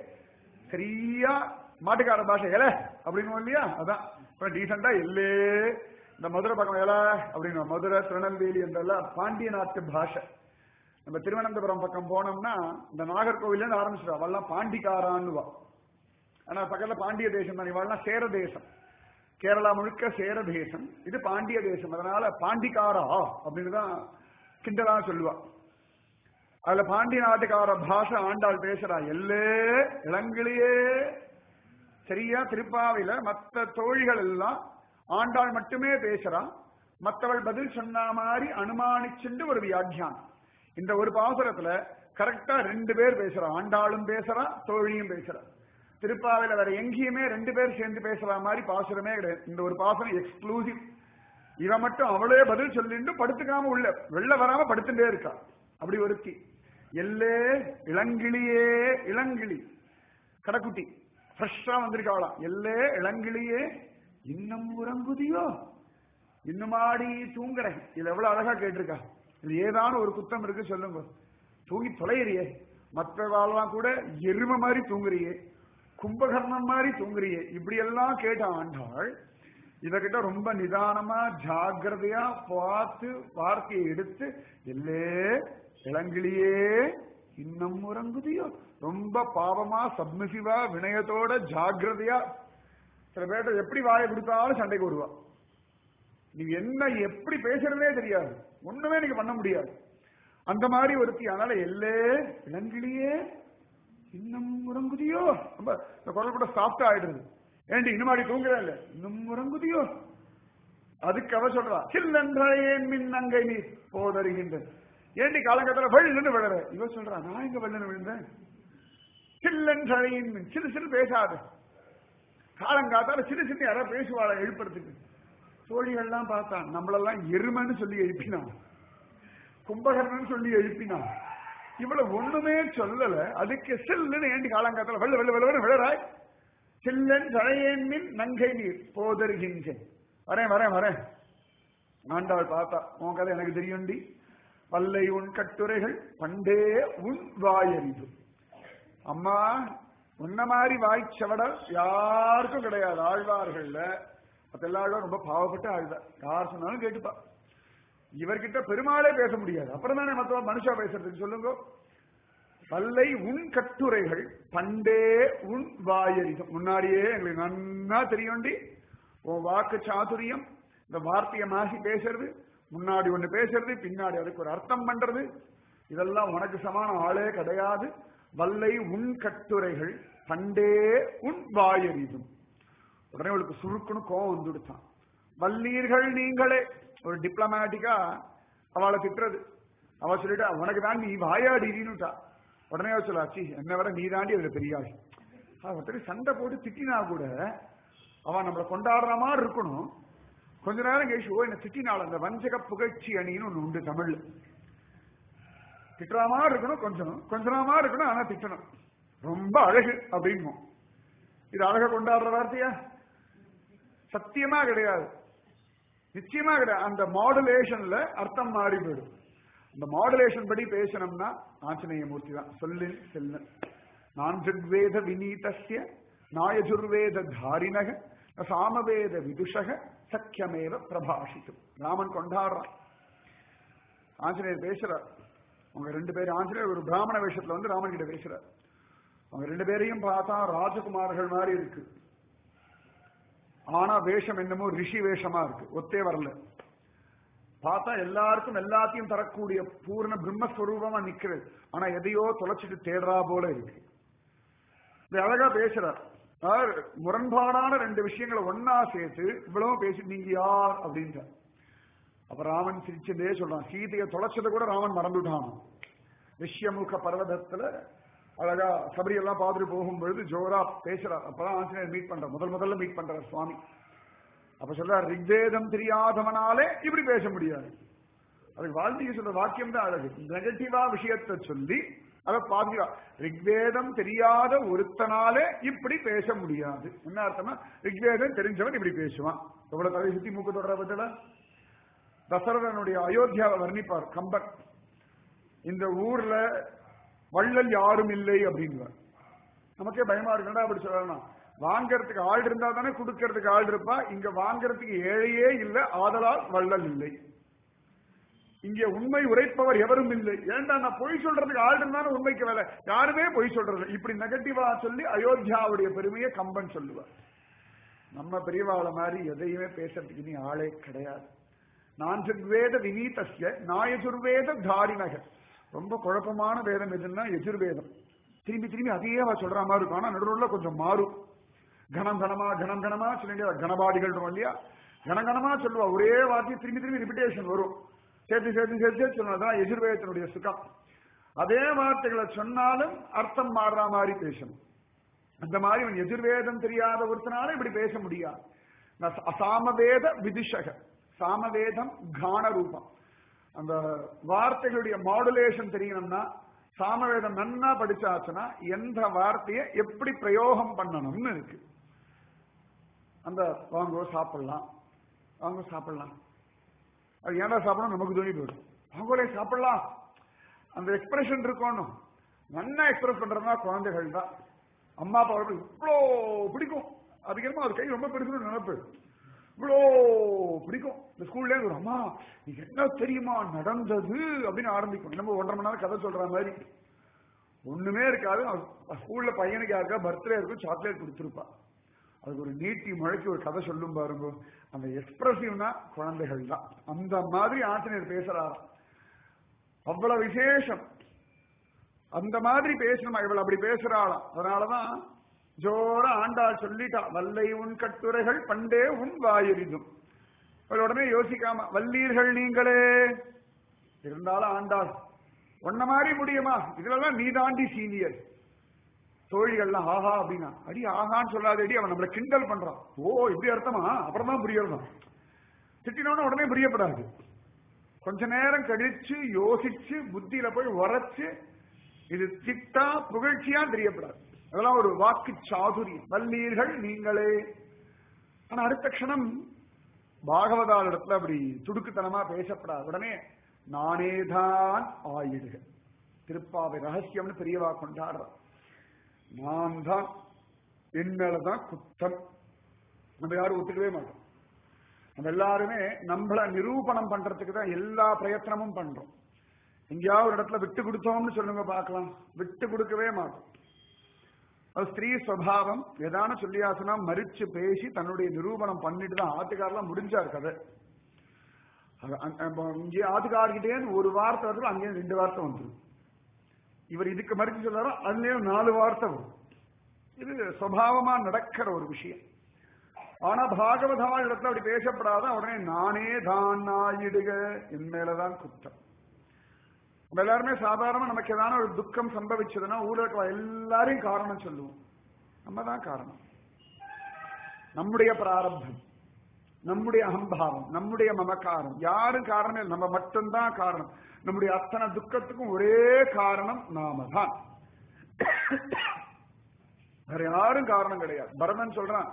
சரியா மாட்டுக்கார பாஷை எல அப்படின்னு இல்லையா அதான் டீசெண்டா எல்லே இந்த மதுரை பக்கம் எல அப்படின்னு மதுரை திருநெல்வேலி என்றெல்லாம் பாண்டிய நாட்டு பாஷை நம்ம திருவனந்தபுரம் பக்கம் போனோம்னா இந்த நாகர்கோவில்ல ஆரம்பிச்சிடும் அவெல்லாம் பாண்டிக்காரான்னுவா ஆனா பக்கத்துல பாண்டிய தேசம் தான் இவாள்லாம் சேர தேசம் கேரளா முழுக்க சேர தேசம் இது பாண்டிய தேசம் அதனால பாண்டிக்காரா அப்படின்னு தான் கிண்டலா சொல்லுவா அதுல பாண்டிய நாட்டுக்கார பாஷை ஆண்டாள் பேசுறா எல்லே இளங்கிலேயே சரியா திருப்பாவில மற்ற தோழிகள் எல்லாம் ஆண்டாள் மட்டுமே பேசுறா மற்றவள் பதில் சொன்ன மாதிரி அனுமானிச்சுண்டு ஒரு வியாக்கியானம் இந்த ஒரு பாசுரத்துல கரெக்டா ரெண்டு பேர் பேசுறா ஆண்டாளும் பேசுறா தோழியும் பேசுறா திருப்பாவில வேற எங்கேயுமே ரெண்டு பேர் சேர்ந்து பேசுற மாதிரி பாசுரமே கிடையாது இந்த ஒரு பாசுரம் எக்ஸ்க்ளூசிவ் இவ மட்டும் அவளே பதில் சொல்லிட்டு படுத்துக்காம உள்ள வெளில வராம படுத்துட்டே இருக்கா அப்படி ஒருத்தி எல்லே இளங்கிளியே இளங்கிளி கடைக்குட்டி ஃப்ரெஷ்ஷா வந்திருக்காளாம் எல்லே இளங்கிளியே இன்னும் உறங்குதியோ இன்னுமாடி தூங்குறேன் இது எவ்வளவு அழகா கேட்டிருக்கா இது ஏதான ஒரு குத்தம் இருக்கு சொல்லுங்க தூங்கி தொலைறியே மற்றவாள்லாம் கூட எரும மாதிரி தூங்குறியே கும்பகர்ணம் மாதிரி தூங்குறியே இப்படி எல்லாம் கேட்ட ஆண்டாள் இதகிட்ட ரொம்ப நிதானமா ஜாகிரதையா பார்த்து வார்த்தையை எடுத்து எல்லே இளங்கிளியே இன்னும் உறங்குதியோ ரொம்ப பாவமா சப்மிசிவா வினயத்தோட ஜாகிரதையா சில பேர்ட்ட எப்படி வாயை கொடுத்தாலும் சண்டைக்கு வருவா நீங்க என்ன எப்படி பேசுறதே தெரியாது ஒண்ணுமே நீங்க பண்ண முடியாது அந்த மாதிரி ஒருத்தி அதனால எல்லே இளங்கிளியே இன்னும் உறங்குதியோ ரொம்ப இந்த குரல் கூட சாஃப்டா ஆயிடுது ஏண்டி இன்னும் மாடி தூங்குறா இல்ல இன்னும் உறங்குதியோ அதுக்கு அவ சொல்றா சில்லன்றேன் மின் அங்கை நீ போதருகின்ற ஏண்டி காலங்கத்துல வெள்ளுன்னு விழற இவ சொல்றா நான் எங்க வெள்ளுன்னு விழுந்தேன் சில்லன்றழையின் மின் சிறு சிறு பேசாது காலங்காத்தால சிறு சிறு யாராவது பேசுவாள எழுப்புறதுக்கு தோழிகள்லாம் பார்த்தான் நம்மளெல்லாம் எருமைன்னு சொல்லி எழுப்பினான் கும்பகர்ணன் சொல்லி எழுப்பினான் இவ்வளவு ஒண்ணுமே சொல்லல அதுக்கு சில்லுன்னு ஏண்டி காலங்காத்தால வெள்ள வெள்ள வெள்ள விழறாய் சில்லன் தழையேன் மின் நங்கை நீர் போதருகின்றேன் வரேன் வரேன் வரேன் ஆண்டாள் பார்த்தா உன் கதை எனக்கு தெரியும்டி பல்லை உன் கட்டுரைகள் பண்டே உன் வாயறிவு அம்மா உன்ன மாதிரி வாய்ச்சவடல் யாருக்கும் கிடையாது ஆழ்வார்கள்ல மத்த எல்லா ஆழ்வாரும் ரொம்ப பாவப்பட்ட ஆழ்வார் யார் சொன்னாலும் கேட்டுப்பா இவர்கிட்ட பெருமாளே பேச முடியாது அப்புறம் தானே மற்ற மனுஷா பேசுறதுக்கு சொல்லுங்க பல்லை உன் கட்டுரைகள் பண்டே உன் வாயறிதம் முன்னாடியே எங்களுக்கு நன்னா தெரியும்டி உன் வாக்கு சாதுரியம் இந்த வார்த்தையை மாசி பேசுறது முன்னாடி ஒண்ணு பேசுறது பின்னாடி அதுக்கு ஒரு அர்த்தம் பண்றது இதெல்லாம் உனக்கு சமான ஆளே கிடையாது வல்லை உன் கட்டுரைகள் பண்டே உன் வாயறிதும் உடனே அவளுக்கு சுருக்குன்னு கோவம் வந்துடுத்தான் வல்லீர்கள் நீங்களே ஒரு டிப்ளமேட்டிக்கா அவளை திட்டுறது அவ சொல்லிட்டா உனக்கு தான் நீ வாயாடினுட்டா உடனே அவ சொல்லாச்சு என்ன வர நீ தாண்டி அதுல பெரியாள் ஒருத்தர் சண்டை போட்டு திட்டினா கூட அவன் நம்மளை கொண்டாடுற மாதிரி இருக்கணும் கொஞ்ச நேரம் கழிச்சு ஓ என்ன திட்டினாள் அந்த வஞ்சக புகழ்ச்சி அணின்னு ஒண்ணு உண்டு தமிழ்ல திட்டுற மாதிரி இருக்கணும் கொஞ்சம் கொஞ்ச நேரமா இருக்கணும் ஆனா திட்டணும் ரொம்ப அழகு அப்படின்னும் இது அழக கொண்டாடுற வார்த்தையா சத்தியமா கிடையாது நிச்சயமா கிடையாது அந்த மாடுலேஷன்ல அர்த்தம் மாறி போயிடும் இந்த மாடுலேஷன் படி பேசணும்னா ஆஞ்சநேய மூர்த்தி தான் சொல்லின் செல்லன் நான் ரிக்வேத வினீதஸ்ய நாயஜுர்வேத தாரிணக சாமவேத விதுஷக சக்கியமேவ பிரபாஷிக்கும் ராமன் கொண்டாடுறான் ஆஞ்சநேயர் பேசுறார் அவங்க ரெண்டு பேரும் ஆஞ்சநேயர் ஒரு பிராமண வேஷத்துல வந்து ராமன் கிட்ட பேசுறார் அவங்க ரெண்டு பேரையும் பார்த்தா ராஜகுமார்கள் மாதிரி இருக்கு ஆனா வேஷம் என்னமோ ரிஷி வேஷமா இருக்கு ஒத்தே வரல பார்த்தா எல்லாருக்கும் எல்லாத்தையும் தரக்கூடிய பூர்ண பிரம்மஸ்வரூபமா நிக்கிறது ஆனா எதையோ தொலைச்சிட்டு தேடுறா போல இருக்கு இது அழகா பேசுறார் அதாவது முரண்பாடான ரெண்டு விஷயங்களை ஒன்னா சேர்த்து இவ்வளவு பேசி நீங்க யார் அப்படின்றார் அப்ப ராமன் சிரிச்சதே சொல்றான் சீதையை தொலைச்சதை கூட ராமன் மறந்துட்டான் ரிஷ்யமுக பர்வதத்துல அழகா சபரி எல்லாம் பார்த்துட்டு போகும்பொழுது ஜோரா பேசுறார் அப்பதான் ஆஞ்சநேயர் மீட் பண்றார் முதல் முதல்ல மீட் பண்றார் சுவாமி அப்ப சொல்றார் ரிக்வேதம் தெரியாதவனாலே இப்படி பேச முடியாது அதுக்கு வால்மீகி சொல்ற வாக்கியம் தான் அழகு நெகட்டிவா விஷயத்தை சொல்லி அதை பாதிவா ரிக்வேதம் தெரியாத ஒருத்தனாலே இப்படி பேச முடியாது என்ன அர்த்தம்னா ரிக்வேதம் தெரிஞ்சவன் இப்படி பேசுவான் எவ்வளவு தலை சுத்தி மூக்கு தொடர பத்தில தசரதனுடைய அயோத்தியாவை வர்ணிப்பார் கம்பன் இந்த ஊர்ல வள்ளல் யாரும் இல்லை அப்படின்வார் நமக்கே பயமா இருக்குடா அப்படி சொல்லலாம் வாங்கறதுக்கு ஆள் இருந்தா தானே கொடுக்கறதுக்கு ஆள் இருப்பா இங்க வாங்கறதுக்கு ஏழையே இல்லை ஆதலால் வள்ளல் இல்லை இங்கே உண்மை உரைப்பவர் எவரும் இல்லை ஏன்டா நான் பொய் சொல்றதுக்கு ஆள் இருந்தாலும் உண்மைக்கு வேலை யாருமே பொய் சொல்றது இப்படி நெகட்டிவா சொல்லி அயோத்தியாவுடைய பெருமையை கம்பன் சொல்லுவார் நம்ம பெரியவாள மாதிரி எதையுமே பேசுறதுக்கு இனி ஆளே கிடையாது நான் வேத வினீதஸ்ய நாயசுர்வேத தாரிணக ரொம்ப குழப்பமான வேதம் எதுன்னா எஜுர்வேதம் திரும்பி திரும்பி அதையே அவ சொல்ற மாதிரி இருக்கும் ஆனா நடுவில் கொஞ்சம் மாறும் கணம் கணமா கணம் கணமா சொல்லிட்டு கணபாடிகள் இல்லையா கணகணமா சொல்லுவா ஒரே வார்த்தை திரும்பி திரும்பி ரிப்பிட்டேஷன் வரும் சேர்த்து சேர்த்து சேர்த்து சேர்த்து சொன்னதுதான் எதிர்வேதத்தினுடைய சுகம் அதே வார்த்தைகளை சொன்னாலும் அர்த்தம் மாறுற மாதிரி பேசணும் அந்த மாதிரி இவன் எதிர்வேதம் தெரியாத ஒருத்தனால இப்படி பேச முடியாது சாமவேத விதிஷக சாமவேதம் கான ரூபம் அந்த வார்த்தைகளுடைய மாடுலேஷன் தெரியணும்னா சாமவேதம் நன்னா படிச்சாச்சுன்னா எந்த வார்த்தையை எப்படி பிரயோகம் பண்ணணும்னு இருக்கு அந்த வாங்கோ சாப்பிடலாம் வாங்க சாப்பிடலாம் அது ஏன்டா சாப்பிடணும் நமக்கு தோணி போயிடும் அவங்களே சாப்பிடலாம் அந்த எக்ஸ்பிரஷன் இருக்கணும் நல்லா எக்ஸ்பிரஸ் பண்றதுனா குழந்தைகள் தான் அம்மா அப்பாவுக்கு இவ்வளோ பிடிக்கும் அதுக்கு என்னமோ அது கை ரொம்ப பெருசுன்னு நினைப்பு இவ்வளோ பிடிக்கும் இந்த ஸ்கூல்ல ஒரு அம்மா நீ என்ன தெரியுமா நடந்தது அப்படின்னு ஆரம்பிக்கும் நம்ம ஒன்றரை மணி நேரம் கதை சொல்ற மாதிரி ஒண்ணுமே இருக்காது ஸ்கூல்ல பையனுக்கு யாருக்கா பர்த்டே இருக்கும் சாக்லேட் கொடுத்துருப்பா அதுக்கு ஒரு நீட்டி முழைக்கு ஒரு கதை சொல்லும் பாருங்க அந்த எக்ஸ்பிரசிவ்னா குழந்தைகள் தான் அந்த மாதிரி ஆசிரியர் பேசுறாராம் அவ்வளவு விசேஷம் அந்த மாதிரி பேசணுமா இவள் அப்படி பேசுறாளாம் அதனாலதான் ஜோர ஆண்டாள் சொல்லிட்டா வல்லை உன் கட்டுரைகள் பண்டே உன் வாயெறிதும் அவள் உடனே யோசிக்காம வல்லீர்கள் நீங்களே இருந்தாலும் ஆண்டாள் உன்ன மாதிரி முடியுமா இதுலலாம் நீ தாண்டி சீனியர் தோழிகள்லாம் ஆஹா அப்படின்னா அடி ஆஹான்னு சொல்லாதடி அவன் நம்மள கிண்டல் பண்றான் ஓ இப்படி அர்த்தமா அப்புறம் தான் புரியறதான் திட்டினோட உடனே புரியப்படாது கொஞ்ச நேரம் கழிச்சு யோசிச்சு புத்தியில போய் உரைச்சு இது திட்டா புகழ்ச்சியா தெரியப்படாது அதெல்லாம் ஒரு வாக்கு சாதுரியம் வல்லீர்கள் நீங்களே ஆனா அடுத்த க்ஷணம் பாகவதால் இடத்துல அப்படி துடுக்குத்தனமா பேசப்படாது உடனே நானேதான் ஆயிடுக திருப்பாவை ரகசியம்னு பெரியவா கொண்டாடுற நான் தான் என் மேலதான் குத்தம் நம்ம யாரும் ஒத்துக்கவே மாட்டோம் நம்ம எல்லாருமே நம்மள நிரூபணம் பண்றதுக்கு தான் எல்லா பிரயத்தனமும் பண்றோம் எங்கேயாவது ஒரு இடத்துல விட்டு கொடுத்தோம்னு சொல்லுங்க பார்க்கலாம் விட்டு கொடுக்கவே மாட்டோம் அது ஸ்திரீ சுவாவம் ஏதான சொல்லியாசுனா மறிச்சு பேசி தன்னுடைய நிரூபணம் பண்ணிட்டு தான் ஆத்துக்காரெல்லாம் முடிஞ்சார் கதை அது அங்க- அப்ப இங்கே ஆத்துக்கார்கிட்டே ஒரு வார்த்தை வருது அங்கேயும் ரெண்டு வார்த்தை வந்துடும் இவர் இதுக்கு மறிச்சு சொல்லாரோ அதுலயும் நாலு வார்த்தை வரும் இது சுவாவமா நடக்கிற ஒரு விஷயம் ஆனா பாகவதா இடத்துல அப்படி பேசப்படாத உடனே நானே தான் நாயிடுக என் மேலதான் குற்றம் நம்ம எல்லாருமே சாதாரணமா நமக்கு ஏதான ஒரு துக்கம் சம்பவிச்சதுன்னா ஊர்ல இருக்க எல்லாரையும் காரணம் சொல்லுவோம் நம்ம தான் காரணம் நம்முடைய பிராரப்தம் நம்முடைய அகம்பாவம் நம்முடைய மமக்காரம் யாரும் காரணம் இல்லை நம்ம மட்டும்தான் காரணம் நம்முடைய அத்தனை துக்கத்துக்கும் ஒரே காரணம் நாம தான் வேற யாரும் காரணம் கிடையாது பரதன் சொல்றான்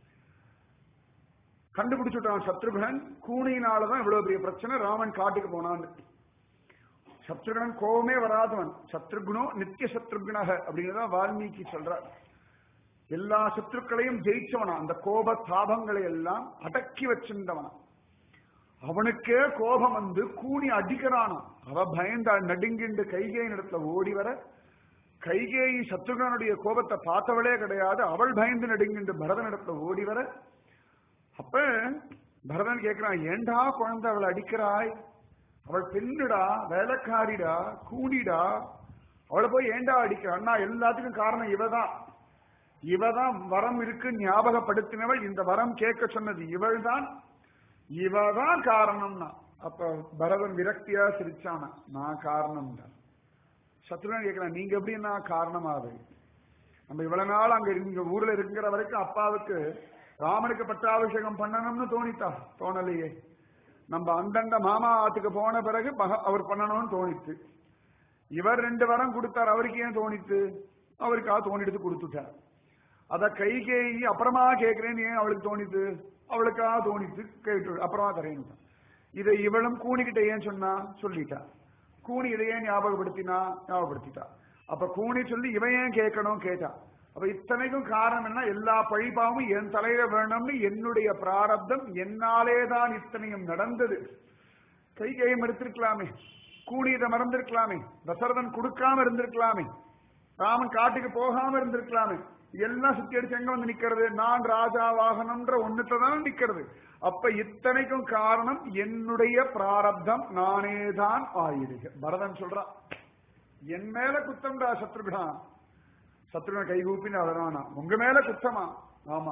கண்டுபிடிச்சுட்டான் சத்ருகன் கூனியினாலதான் இவ்வளவு பெரிய பிரச்சனை ராமன் காட்டுக்கு போனான்னு சத்ருகனன் கோபமே வராதவன் சத்ருகுணோ நித்திய சத்ருகுணக அப்படிங்கிறத வால்மீகி சொல்றார் எல்லா சத்ருக்களையும் ஜெயிச்சவனா அந்த கோப தாபங்களை எல்லாம் அடக்கி வச்சிருந்தவனா அவனுக்கே கோபம் வந்து கூனி அடிக்கிறானா அவ பயந்த நடுங்கிண்டு கைகேயின் இடத்துல ஓடி வர கைகேயி சத்ருகனுடைய கோபத்தை பார்த்தவளே கிடையாது அவள் பயந்து நடுங்கிண்டு பரதன் இடத்துல ஓடி வர அப்ப பரதன் கேட்கிறான் ஏண்டா குழந்தை அவளை அடிக்கிறாய் அவள் பெண்ணுடா வேலைக்காரிடா கூடிடா அவளை போய் ஏண்டா அடிக்கிற அண்ணா எல்லாத்துக்கும் காரணம் இவதான் இவதான் வரம் இருக்கு ஞாபகப்படுத்தினவள் இந்த வரம் கேட்க சொன்னது இவள்தான் இவதான் காரணம்னா அப்ப பரதன் விரக்தியா சிரிச்சானா நான் காரணம் தான் சத்ருகன் கேட்கிறான் நீங்க எப்படி நான் காரணமாவது நம்ம இவ்வளவு நாள் அங்க இங்க ஊர்ல இருக்கிற வரைக்கும் அப்பாவுக்கு ராமனுக்கு பட்டாபிஷேகம் பண்ணணும்னு தோணித்தா தோணலையே நம்ம அந்தண்ட மாமா ஆத்துக்கு போன பிறகு மக- அவர் பண்ணணும்னு தோணித்து இவர் ரெண்டு வரம் கொடுத்தார் அவருக்கு ஏன் தோணித்து அவருக்காக தோணிட்டு கொடுத்துட்டார் அத கைகேயி அப்புறமா கேட்கிறேன்னு ஏன் அவளுக்கு தோணித்து அவளுக்காக தோணித்து கேட்டு அப்புறமா தரேன்னு இதை இவளும் கூணிக்கிட்ட ஏன் சொன்னா சொல்லிட்டா கூனி இதை ஏன் ஞாபகப்படுத்தினா ஞாபகப்படுத்திட்டா அப்ப கூனி சொல்லி இவன் ஏன் கேட்கணும் கேட்டா அப்ப இத்தனைக்கும் காரணம் என்ன எல்லா பழிபாவும் என் தலையில வேணும்னு என்னுடைய பிராரப்தம் என்னாலே தான் இத்தனையும் நடந்தது கைகையை மறுத்திருக்கலாமே கூனி இதை மறந்திருக்கலாமே தசரதன் கொடுக்காம இருந்திருக்கலாமே ராமன் காட்டுக்கு போகாம இருந்திருக்கலாமே எல்லாம் சுத்தி அடிச்சு எங்க வந்து நிக்கிறது நான் ராஜாவாகணும்ன்ற ஒண்ணுல தான் நிக்கிறது அப்ப இத்தனைக்கும் காரணம் என்னுடைய பிராரப்தம் நானே தான் ஆயிடுக பரதன் சொல்றான் என் மேல குத்தம்டா சத்ருகனா சத்ருகன் கைகூப்பின்னு அதனானா உங்க மேல குத்தமா ஆமா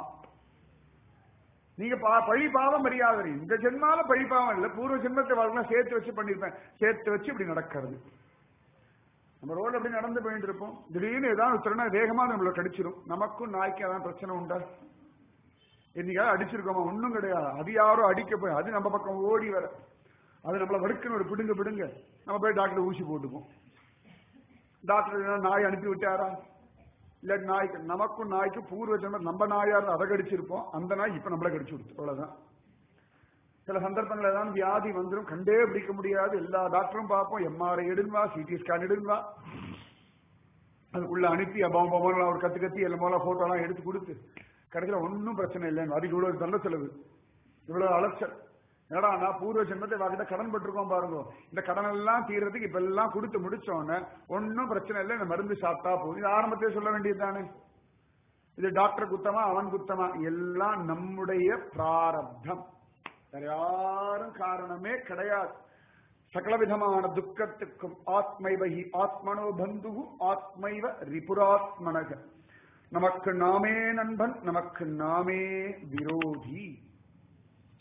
நீங்க பா- பழி பாவம் மரியாதை இந்த ஜென்மால பழி பாவம் இல்ல பூர்வ ஜென்மத்தை வாழ்க்கை சேர்த்து வச்சு பண்ணிருப்பேன் சேர்த்து வச்சு இப்படி நடக்கிறது நம்ம ரோட்ல அப்படி நடந்து போயிட்டு இருப்போம் திடீர்னு ஏதாவது ஒருத்தர்னா வேகமா நம்மள கடிச்சிரும் நமக்கும் நாய்க்கு அதான் பிரச்சனை உண்டா என்னைக்காவது அடிச்சிருக்கோமா ஒண்ணும் கிடையாது அது யாரோ அடிக்க போய் அது நம்ம பக்கம் ஓடி வர அது நம்மள வடுக்குன்னு ஒரு பிடுங்க பிடுங்க நம்ம போய் டாக்டர் ஊசி போட்டுப்போம் டாக்டர் என்ன நாய் அனுப்பி விட்டாரா இல்ல நாய்க்கு நமக்கும் நாய்க்கு பூர்வ ஜென்மம் நம்ம நாயா இருந்தா அதை கடிச்சிருப்போம் அந்த நாய் இப்ப நம்மள கடிச்சு கொடுத்து அவ்வளவுதான் சில சந்தர்ப்பங்கள் ஏதாவது வியாதி வந்துடும் கண்டே பிடிக்க முடியாது எல்லா டாக்டரும் பார்ப்போம் எம்ஆர்ஐ எடுங்கவா சிடி ஸ்கேன் எடுங்கவா அதுக்குள்ள அனுப்பி அபாவம் பவன் ஒரு கத்து கத்தி எல்லாம் போல போட்டோ எல்லாம் எடுத்து கொடுத்து கடைசியில ஒன்றும் பிரச்சனை இல்லைங்க அதுக்கு இவ்வளவு நல்ல செலவு இவ்வளவு அலைச்சல் ஏடா நான் பூர்வ ஜென்மத்தை வாக்கிட்ட கடன் பட்டிருக்கோம் பாருங்க இந்த கடன் எல்லாம் தீர்றதுக்கு இப்ப எல்லாம் கொடுத்து முடிச்சோன்னு ஒன்னும் பிரச்சனை இல்லை இந்த மருந்து சாப்பிட்டா போதும் இது ஆரம்பத்திலே சொல்ல வேண்டியதுதானே இது டாக்டர் குத்தமா அவன் குத்தமா எல்லாம் நம்முடைய பிராரப்தம் வேற யாரும் காரணமே கிடையாது சகலவிதமான துக்கத்துக்கும் ஆத்மைவகி ஆத்மனோ பந்து ஆத்மைவ ரிபுராத்மனக நமக்கு நாமே நண்பன் நமக்கு நாமே விரோதி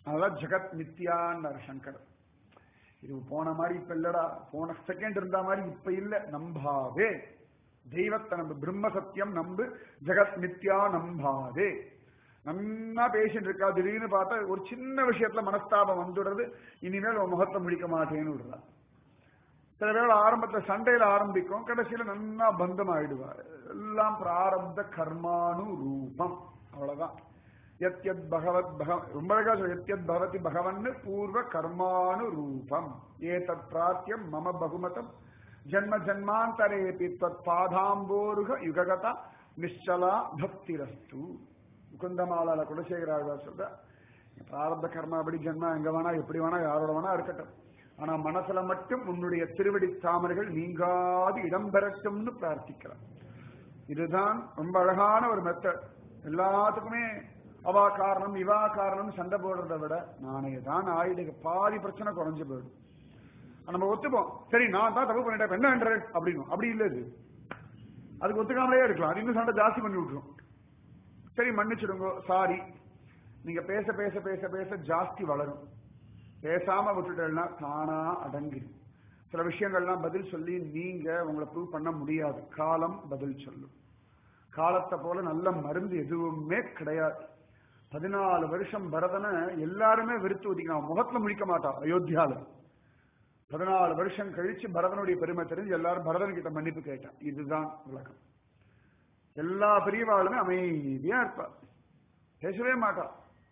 அதெல்லாம் ஜெகத் மித்யான்னார் சங்கர் இது போன மாதிரி இப்ப இல்லடா போன செகண்ட் இருந்த மாதிரி இப்ப இல்ல நம்பாதே தெய்வத்தை நம்பு பிரம்ம சத்தியம் நம்பு ஜெகத் மித்யா நம்பாதே நன்னா பேசிட்டு இருக்கா திடீர்னு பார்த்தா ஒரு சின்ன விஷயத்துல மனஸ்தாபம் வந்துடுறது இனிமேல் உன் முகத்தை முடிக்க மாட்டேன்னு விடுறா சில வேளை ஆரம்பத்துல சண்டையில ஆரம்பிக்கும் கடைசியில நன்னா பந்தம் ஆயிடுவார் எல்லாம் பிராரப்த கர்மானு ரூபம் அவ்வளவுதான் எத் எத் பகவத் பக ரொம்ப அழகா சொல்ல எத் எத் பவதி பகவன் பூர்வ கர்மானு ரூபம் ஏதத் பிராத்தியம் மம பகுமதம் ஜன்ம ஜன்மாந்தரேபி தத் பாதாம்போருக யுககதா நிச்சலா பக்திரஸ்து முகுந்தமாலால குலசேகராழ்வார் சொல்ற பிராரப்த கர்மா அப்படி ஜென்மா எங்க வேணா எப்படி வேணா யாரோட வேணா இருக்கட்டும் ஆனா மனசுல மட்டும் உன்னுடைய திருவடி தாமரைகள் நீங்காது இடம்பெறட்டும்னு பிரார்த்திக்கிறான் இதுதான் ரொம்ப அழகான ஒரு மெத்தட் எல்லாத்துக்குமே அவா காரணம் இவா காரணம் சண்டை போடுறதை விட நானே தான் ஆயிடுங்க பாதி பிரச்சனை குறைஞ்சு போயிடும் நம்ம ஒத்துப்போம் சரி நான் தான் தப்பு பண்ணிட்டேன் என்ன பண்ற அப்படின்னு அப்படி இல்ல இது அதுக்கு ஒத்துக்காமலே இருக்கலாம் அது இன்னும் சண்டை ஜாஸ்தி பண்ணி விட்டுரும் சரி மன்னிச்சிடுங்க சாரி நீங்க பேச பேச பேச பேச ஜாஸ்தி வளரும் பேசாம விட்டுட்டேன்னா தானா அடங்கிடும் சில விஷயங்கள்லாம் பதில் சொல்லி நீங்க உங்களை ப்ரூவ் பண்ண முடியாது காலம் பதில் சொல்லும் காலத்தை போல நல்ல மருந்து எதுவுமே கிடையாது பதினாலு வருஷம் பரதனை எல்லாருமே வெறுத்து ஒதுக்கினான் முகத்துல முடிக்க மாட்டான் அயோத்தியால பதினாலு வருஷம் கழிச்சு பரதனுடைய பெருமை தெரிஞ்சு எல்லாரும் பரதன் கிட்ட மன்னிப்பு கேட்டான் இதுதான் உலகம் எல்லா பெரியவாளுமே அமைதியா இருப்பா பேசவே மாட்டா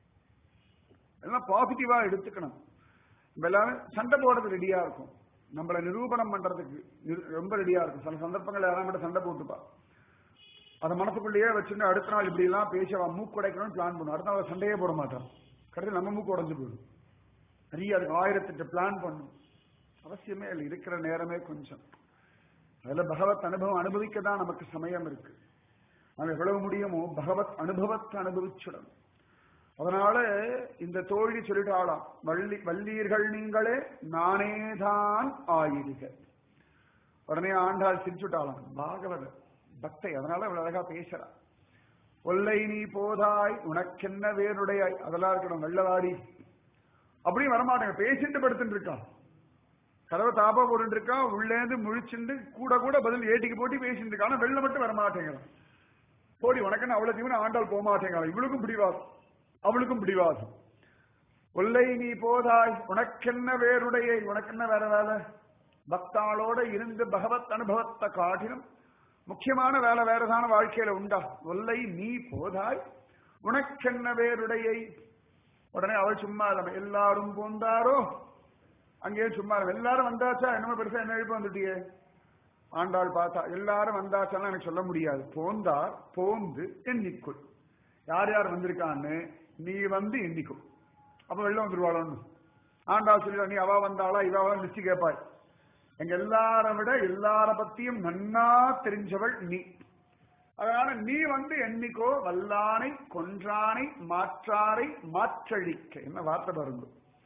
எல்லாம் பாசிட்டிவா எடுத்துக்கணும் நம்ம எல்லாமே சண்டை போடுறது ரெடியா இருக்கும் நம்மளை நிரூபணம் பண்றதுக்கு நிரு- ரொம்ப ரெடியா இருக்கும் சில சந்தர்ப்பங்கள் யாரும் மட்டும் சண்டை போட்டுப்பா அதை மனசுக்குள்ளேயே வச்சுட்டு அடுத்த நாள் இப்படி எல்லாம் பேசி அவன் மூக்கு உடைக்கணும்னு பிளான் பண்ணும் அடுத்த நாள் சண்டையே போட மாட்டான் கடைசி நம்ம மூக்கு உடைஞ்சு போயிடும் நிறைய அதுக்கு ஆயிரத்தெட்டு பிளான் பண்ணும் அவசியமே இல்லை இருக்கிற நேரமே கொஞ்சம் அதுல பகவத் அனுபவம் அனுபவிக்க தான் நமக்கு சமயம் இருக்கு நம்ம எவ்வளவு முடியுமோ பகவத் அனுபவத்தை அனுபவிச்சிடணும் அதனால இந்த தோழி சொல்லிட்டாளாம் வள்ளி வள்ளீர்கள் நீங்களே நானேதான் ஆயிடுக உடனே ஆண்டாள் சிரிச்சுட்டாளாம் பாகவதர் பக்தை அதனால இவ்வளவு அழகா பேசுறா ஒல்லை நீ போதாய் உனக்கென்ன வேறுடையாய் அதெல்லாம் இருக்கணும் வெள்ளவாடி அப்படியும் வரமாட்டேங்க பேசிட்டு படுத்துட்டு இருக்கான் கதவை தாப்பா போட்டு இருக்கான் உள்ளேந்து முழிச்சுண்டு கூட கூட பதில் ஏட்டிக்கு போட்டி பேசிட்டு இருக்கான் ஆனா வெளில மட்டும் வரமாட்டேங்கிறான் போடி உனக்குன்னு அவ்வளவு தீவன ஆண்டாள் போக மாட்டேங்கிறான் இவளுக்கும் பிடிவாதம் அவளுக்கும் பிடிவாதம் ஒல்லை நீ போதாய் உனக்கென்ன வேறுடைய உனக்கென்ன வேற வேலை பக்தாளோட இருந்து பகவத் அனுபவத்தை காட்டிலும் முக்கியமான வேலை வேறதான வாழ்க்கையில உண்டா ஒல்லை நீ போதாய் உனக்கென்ன வேறுடையை உடனே அவள் சும்மா இல்லாம எல்லாரும் போந்தாரோ அங்கேயே சும்மா இல்ல. எல்லாரும் வந்தாச்சா என்னமோ பெருசா என்ன எழுப்ப வந்துட்டியே ஆண்டாள் பார்த்தா எல்லாரும் வந்தாச்சான்னு எனக்கு சொல்ல முடியாது போந்தார் போந்து எண்ணிக்குள் யார் யார் வந்திருக்கான்னு நீ வந்து எண்ணிக்கும் அப்ப வெளில வந்துருவாளோன்னு ஆண்டாள் சொல்லிடா நீ அவ வந்தாளா இவ லிஸ்ட் கேட்பாய் எங்க எல்லார விட எல்லார பத்தியும் நன்னா தெரிஞ்சவள் நீ அதனால நீ வந்து எண்ணிக்கோ வல்லானை கொன்றானை மாற்றாரை மாற்றழிக்க என்ன வார்த்தை பாருங்க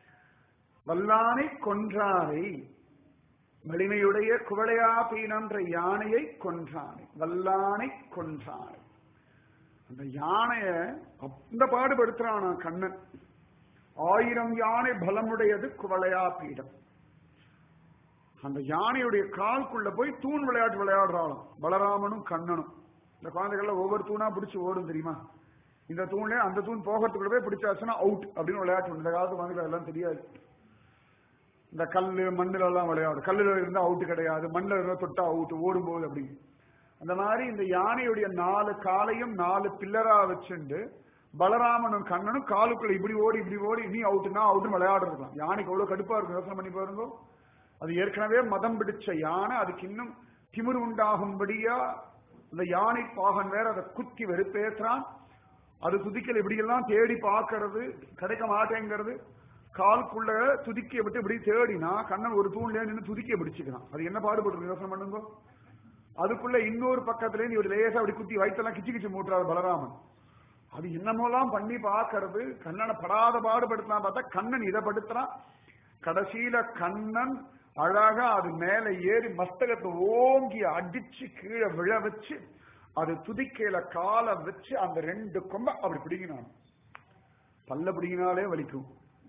வல்லானை கொன்றாரை வலிமையுடைய குவளையா பீனன்ற யானையை கொன்றானை வல்லானை கொன்றானை அந்த யானைய அந்த பாடுபடுத்துறானா கண்ணன் ஆயிரம் யானை பலமுடையது குவளையா பீடம் அந்த யானையுடைய கால்குள்ள போய் தூண் விளையாட்டு விளையாடுறாளாம் பலராமனும் கண்ணனும் இந்த குழந்தைகள்ல ஒவ்வொரு தூணா பிடிச்சு ஓடும் தெரியுமா இந்த தூண்ல அந்த தூண் போகிறதுக்குள்ள போய் பிடிச்சாச்சுன்னா அவுட் அப்படின்னு விளையாட்டு உண்டு. இந்த காலத்து குழந்தைகள் எல்லாம் தெரியாது இந்த கல்லு மண்ணுல எல்லாம் விளையாடும் கல்லுல இருந்தா அவுட் கிடையாது மண்ணுல இருந்தா தொட்டா அவுட் ஓடும்போது அப்படி அந்த மாதிரி இந்த யானையுடைய நாலு காலையும் நாலு பில்லரா வச்சுண்டு பலராமனும் கண்ணனும் காலுக்குள்ள இப்படி ஓடி இப்படி ஓடி நீ அவுட்டுனா அவுட்னு விளையாடுறதுலாம் யானைக்கு எவ்வளவு கடுப்பா இருக்கும் யோசனை பண்ணி பாருங்க அது ஏற்கனவே மதம் பிடிச்ச யானை அதுக்கு இன்னும் திமிரு உண்டாகும்படியா அந்த யானை பாகன் வேற அதை குத்தி வெறுப்பேற்றுறான் அது துதிக்கல் இப்படியெல்லாம் தேடி பார்க்கறது கிடைக்க மாட்டேங்கிறது காலுக்குள்ள துதிக்கையை விட்டு இப்படி தேடினா கண்ணன் ஒரு தூண்ல நின்று துதிக்கையை பிடிச்சுக்கிறான் அது என்ன பாடுபடுறது யோசனை பண்ணுங்க அதுக்குள்ள இன்னொரு பக்கத்துல இருந்து ஒரு லேசா அப்படி குத்தி வயிற்றெல்லாம் கிச்சு கிச்சு மூட்டுறாரு பலராமன் அது என்னமோலாம் பண்ணி பார்க்கறது கண்ணனை படாத பாடுபடுத்தலாம் பார்த்தா கண்ணன் இதை படுத்துறான் கடைசியில கண்ணன் அழகா அது மேல ஏறி மஸ்தகத்தை ஓங்கி அடிச்சு கீழே விழ வச்சு அது துதிக்கையில காலை வச்சு அந்த ரெண்டு கொம்ப அப்படி பிடிங்கினான் பல்ல பிடிங்கினாலே வலிக்கும்